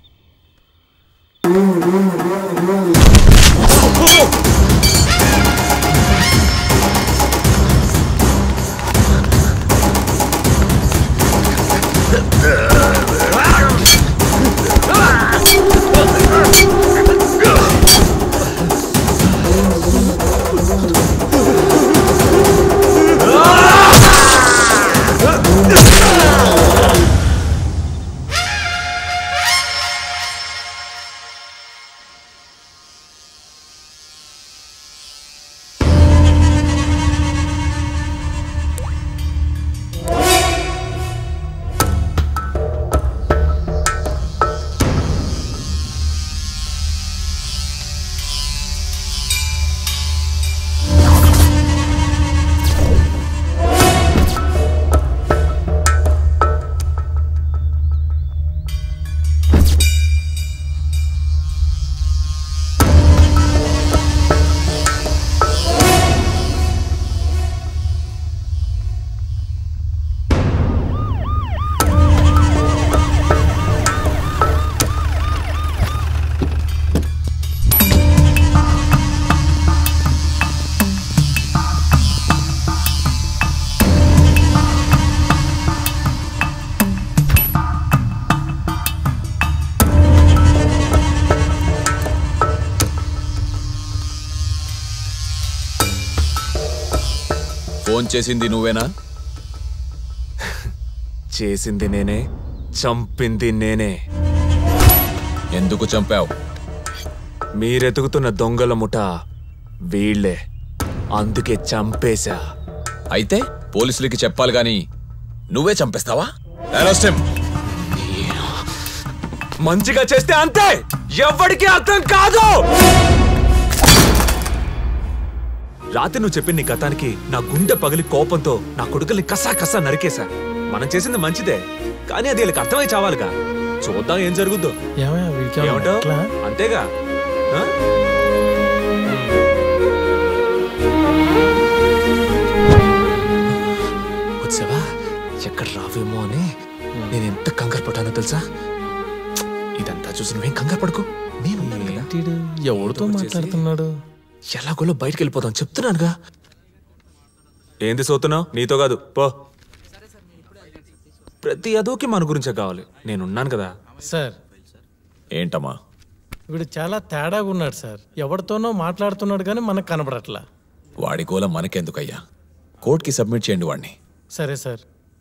ఫోన్ చేసింది నువ్వేనా చేసింది నేనే చంపింది నేనే ఎందుకు చంపావు మీరెతుకుతున్న దొంగల ముఠ వీళ్ళే అందుకే చంపేశా అయితే పోలీసులకి చెప్పాలి గాని నువ్వే చంపేస్తావా Arrest him. మంచిగా చేస్తే అంతే ఎవ్వడికి అర్థం కాదు రాత్రి నువ్వు చెప్పిన నీ గతానికి నా గుండె పగిలి కోపంతో నా కొడుకుల్ని కసా కసా నరికేశా మనం చేసింది మంచిదే కానీ అది వీళ్ళకి అర్థమై చావాలిగా చూద్దాం ఏం జరుగుద్దో ఏమంటావ్? అంతేగా ఆ? వచ్చావా ఎక్కడ రావేమో అని నేను ఎంత కంగారు పడ్డానో తెలుసా ఇదంతా చూసి నువ్వేం కంగారు పడుకో నేను ఎవరితో మాట్లాడుతున్నాడు ఎలాగోలో బయటికి వెళ్ళిపోతాం చెప్తున్నానుగా ఏంది సోతున్నావు నీతో కాదు పో ప్రతి అదోకి మన గురించే కావాలి నేనున్నాను కదా సార్ ఏంటమ్మా వీడు చాలా తేడాగా ఉన్నాడు సార్ ఎవరితోనో మాట్లాడుతున్నాడు కానీ మనకు కనపడట్లా వాడి గోల మనకెందుకయ్యా కోర్టుకి సబ్మిట్ చేయండి వాడిని సరే సార్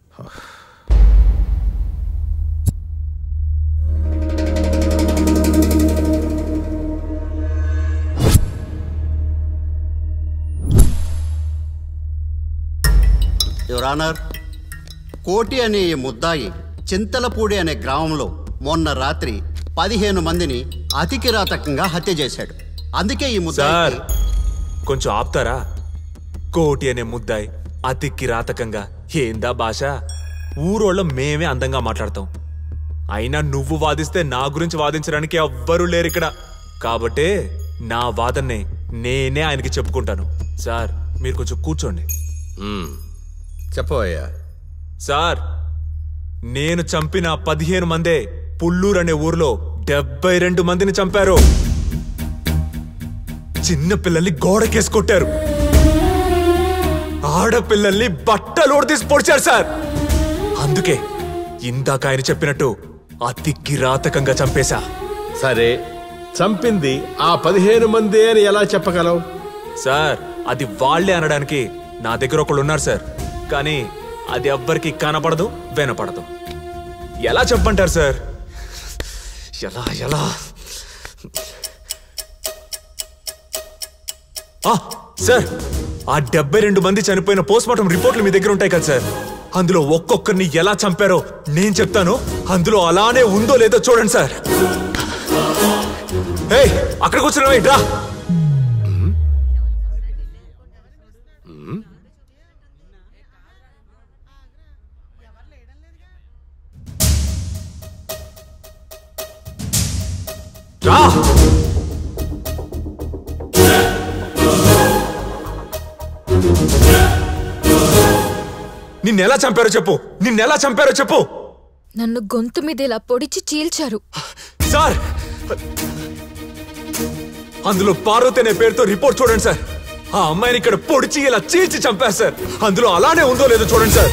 యువరానర్ కోటి అనే ఈ ముద్దాయి చింతలపూడి అనే గ్రామంలో మొన్న రాత్రి పదిహేను మందిని అతి కిరాతకంగా హత్య చేశాడు అందుకే ఈ సార్ ముద్దాయి కొంచెం ఆపుతారా కోటి అనే ముద్దాయి అతి కిరాతకంగా ఏందా భాష ఊరోళ్ళ మేమే అందంగా మాట్లాడతాం అయినా నువ్వు వాదిస్తే నా గురించి వాదించడానికి ఎవ్వరూ లేరు ఇక్కడ కాబట్టే నా వాదన్నే నేనే ఆయనకి చెప్పుకుంటాను సార్ మీరు కొంచెం కూర్చోండి చెప్పవయ్యా సార్ నేను చంపిన పదిహేను మందే పుల్లూరు అనే ఊర్లో డెబ్బై రెండు మందిని చంపారు చిన్న పిల్లల్ని గోడకేసి కొట్టారు ఆడపిల్లల్ని బట్టలు తీసి పొడిచారు సార్ అందుకే ఇందాక ఆయన చెప్పినట్టు అతి కిరాతకంగా చంపేశా సరే చంపింది ఆ పదిహేను మంది అని ఎలా చెప్పగలవు సార్ అది వాళ్ళే అనడానికి నా దగ్గర ఒకళ్ళు ఉన్నారు సార్ కానీ అది ఎవ్వరికి కనపడదు వినపడదు ఎలా చెప్పంటారు సార్ ఎలా ఎలా ఆ, సార్ ఆ డెబ్బై రెండు మంది చనిపోయిన పోస్ట్ మార్టం రిపోర్ట్లు మీ దగ్గర ఉంటాయి కదా సార్ అందులో ఒక్కొక్కరిని ఎలా చంపారో నేను చెప్తాను అందులో అలానే ఉందో లేదో చూడండి సార్ ఏయ్ అక్కడ కూర్చున్నావు రా రా నిన్నెలా చంపారో చెప్పు నిన్నెలా చంపారో చెప్పు నన్ను గొంతు మీద ఇలా పొడిచి చీల్చారు సార్ అందులో పార్వతి అనే పేరుతో రిపోర్ట్ చూడండి సార్ ఆ అమ్మాయిని ఇక్కడ పొడిచి ఇలా చీల్చి చంపారు సార్ అందులో అలానే ఉందో లేదో చూడండి సార్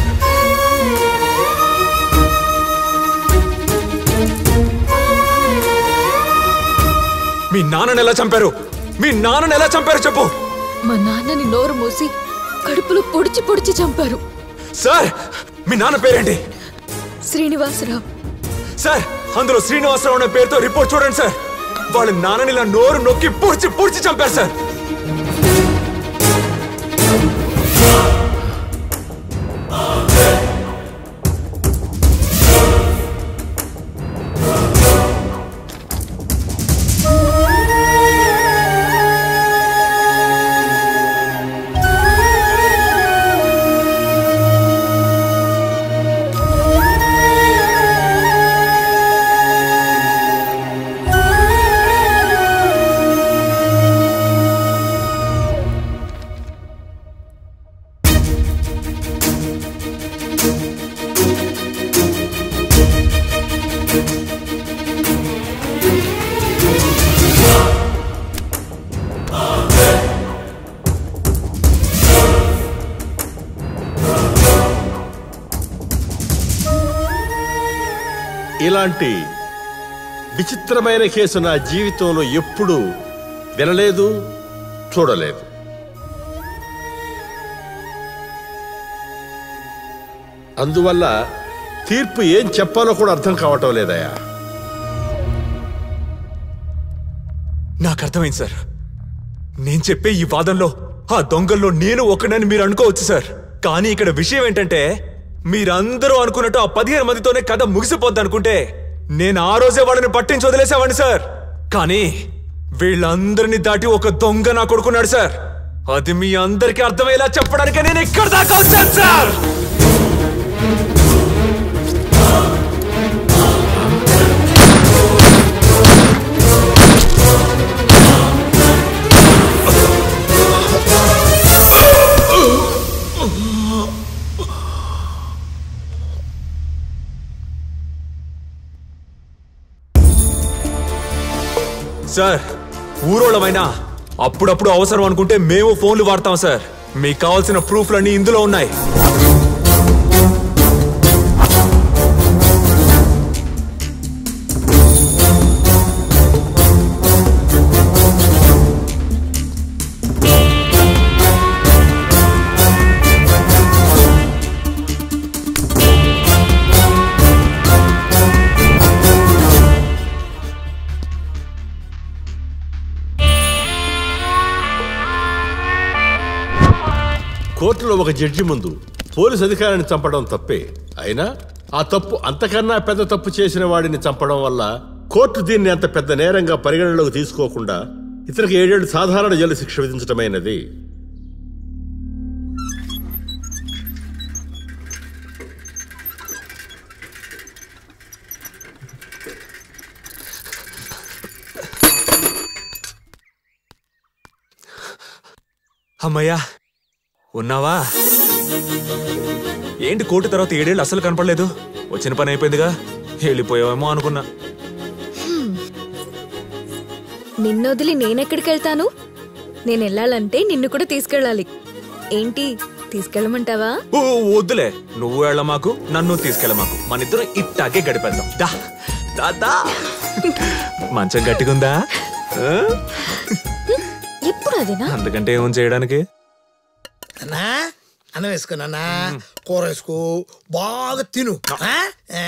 మీ నాన్నని ఎలా చంపారు మీ నాన్నని ఎలా చంపారు చెప్పు మా నాన్నని నోరు మూసి కడుపులో పొడిచి పొడిచి చంపారు సార్ మీ నాన్న పేరేంటి శ్రీనివాసరావు సార్ అందులో శ్రీనివాసరావు అనే పేరుతో రిపోర్ట్ చూడండి సార్ వాళ్ళ నాన్నని ఇలా నోరు నొక్కి పొడిచి పొడిచి చంపారు సార్ ఇలాంటి విచిత్రమైన కేసు నా జీవితంలో ఎప్పుడూ వినలేదు చూడలేదు అందువల్ల తీర్పు ఏం చెప్పాలో కూడా అర్థం కావటం లేదయా నాకు అర్థమైంది సార్ నేను చెప్పే ఈ వాదంలో ఆ దొంగల్లో నేను ఒకనని మీరు అనుకోవచ్చు సార్ కానీ ఇక్కడ విషయం ఏంటంటే మీరందరూ అనుకున్నట్టు ఆ పదిహేను మందితోనే కథ ముగిసిపోద్ది అనుకుంటే నేను ఆ రోజే వాళ్ళని పట్టించి వదిలేసేవాడిని సార్ కానీ వీళ్ళందరినీ దాటి ఒక దొంగ నా కొడుకున్నాడు సార్ అది మీ అందరికీ అర్థమయ్యేలా చెప్పడానికి నేను ఇక్కడ దాకా వచ్చాను సార్ సార్ ఊరోళ్ళమైనా అప్పుడప్పుడు అవసరం అనుకుంటే మేము ఫోన్లు వాడతాం సార్ మీకు కావాల్సిన ప్రూఫ్లన్నీ ఇందులో ఉన్నాయి కోర్టులో ఒక జడ్జి ముందు పోలీస్ అధికారిని చంపడం తప్పే అయినా ఆ తప్పు అంతకన్నా పెద్ద తప్పు చేసిన వాడిని చంపడం వల్ల కోర్టు దీన్ని అంత పెద్ద నేరంగా పరిగణనలోకి తీసుకోకుండా ఇతనికి ఏడేళ్లు సాధారణ జైలు శిక్ష విధించటమైనది అమ్మయ్యా ఉన్నావా ఏంటి కోర్టు తర్వాత ఏడేళ్ళు అసలు కనపడలేదు వచ్చిన పని అయిపోయిందిగా వెళ్ళిపోయావేమో అనుకున్నా నిన్ను వదిలి నేనెక్కడికి వెళ్తాను నేను వెళ్ళాలంటే నిన్ను కూడా తీసుకెళ్ళాలి ఏంటి తీసుకెళ్ళమంటావా ఓ, వద్దులే నువ్వు వెళ్ళ మాకు నన్ను తీసుకెళ్ళ మాకు మన ఇద్దరం ఇట్టాగే గడిపేద్దాం దా దా, దా మంచం గట్టిగుందా ఆ? ఎప్పుడు అదేనా అందుకంటే ఏం చేయడానికి అన్నా అన్నం వేసుకున్నా కూర వేసుకో బాగా తిను ఆ? ఆ.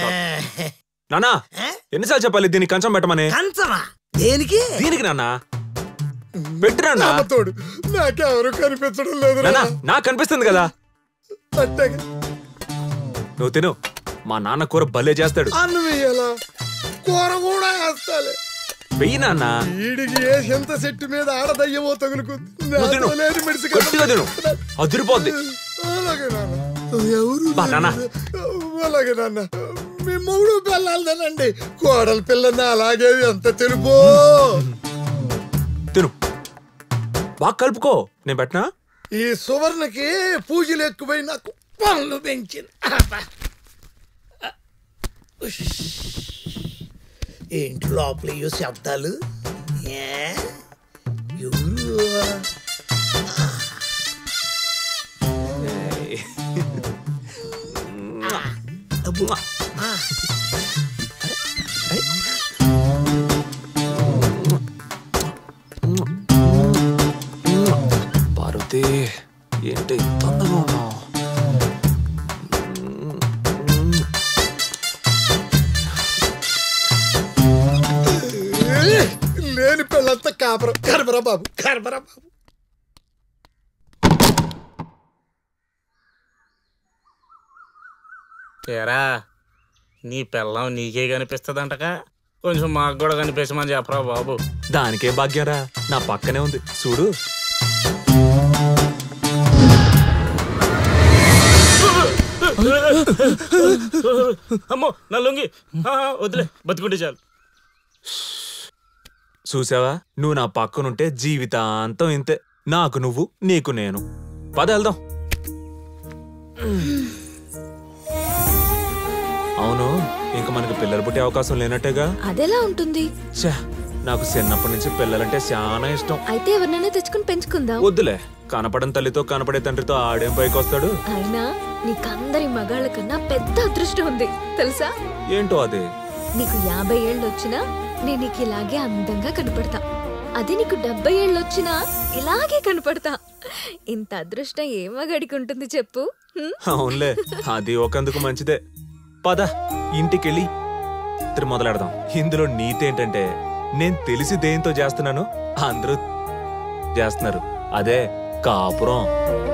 నానా ఎన్నిసార్లు చెప్పాలి దీన్ని కంచం పెట్టమని కంచమా దేనికి దీనికి నాన్న పెట్టురా తోడు నాకెవరు కనిపించడం లేదు నానా నాకు కనిపిస్తుంది కదా అట్టగా నువ్వు తిను మా నాన్న కూర భలే చేస్తాడు అన్నం వేయాలా కూర కూడా వేస్తాలే వెయ్యి నాన్న వీడికి ఏ ఎంత చెట్టు మీద ఆడదయ్యమో తగులుకుంది నువ్వు తిను. నాతో లేని మెడిసి గట్టిగా తిను అదిరిపోద్ది అలాగే నాన్న ఎవరు బా నాన్న అలాగే నాన్న మీ మూడు పిల్లలదేనండి కోడల పిల్లని అలాగే ఎంత తెలుపో తిను బాగా కలుపుకో నేను పెట్టనా ఈ సువర్ణకి పూజలు ఎక్కువై నాకు పనులు పెంచింది అబ్బా. ఉష్. ఏంటి లోపల ఇయ్యో శబ్దాలు ఏ? ఎవరు ఆ. పార్వతి ఏంటి ఇంత అందంగా ఉన్నావు ఏ, లేని పిల్లంతా కాపరం కరబరా బాబు కరబరా బాబు ఏరా నీ పిల్లం నీకే కనిపిస్తుందంటగా కొంచెం మాకు కూడా కనిపించమని చెప్పరా బాబు దానికే భాగ్యరా నా పక్కనే ఉంది చూడు అమ్మో నా లొంగి ఆ, వదిలే బతుకుంటే చాలు చూసావా నువ్వు నా పక్కనుంటే జీవితాంతం ఇంతే నాకు నువ్వు నీకు నేను పద వెళ్దాం అవును ఇంక మనకి పిల్లలు పుట్టే అవకాశం లేనట్టేగా అదెలా ఉంటుంది ఛే నాకు చిన్నప్పటి నుంచి పిల్లలంటే చాలా ఇష్టం అయితే ఎవరినైనా తెచ్చుకుని పెంచుకుందాం వద్దులే కనపడని తల్లితో కనపడే తండ్రితో ఆడేం పైకి వస్తాడు అయినా నీకందరి మగాళ్ళ కన్నా పెద్ద అదృష్టం ఉంది తెలుసా ఏంటో అది నీకు యాభై ఏళ్ళు వచ్చినా నేను నీకు ఇలాగే అందంగా కనపడతా అదే నీకు డెబ్బై ఏళ్ళు వచ్చినా ఇలాగే కనపడతా ఇంత అదృష్టం ఏ మగాడికి ఉంటుంది చెప్పు హ్మ్? అవునులే అది ఒకందుకు మంచిదే పద ఇంటికెళ్ళి ఇద్దరు మొదలెడదాం ఇందులో నీతి ఏంటంటే నేను తెలిసి దేంతో చేస్తున్నాను అందరూ చేస్తున్నారు అదే కాపురం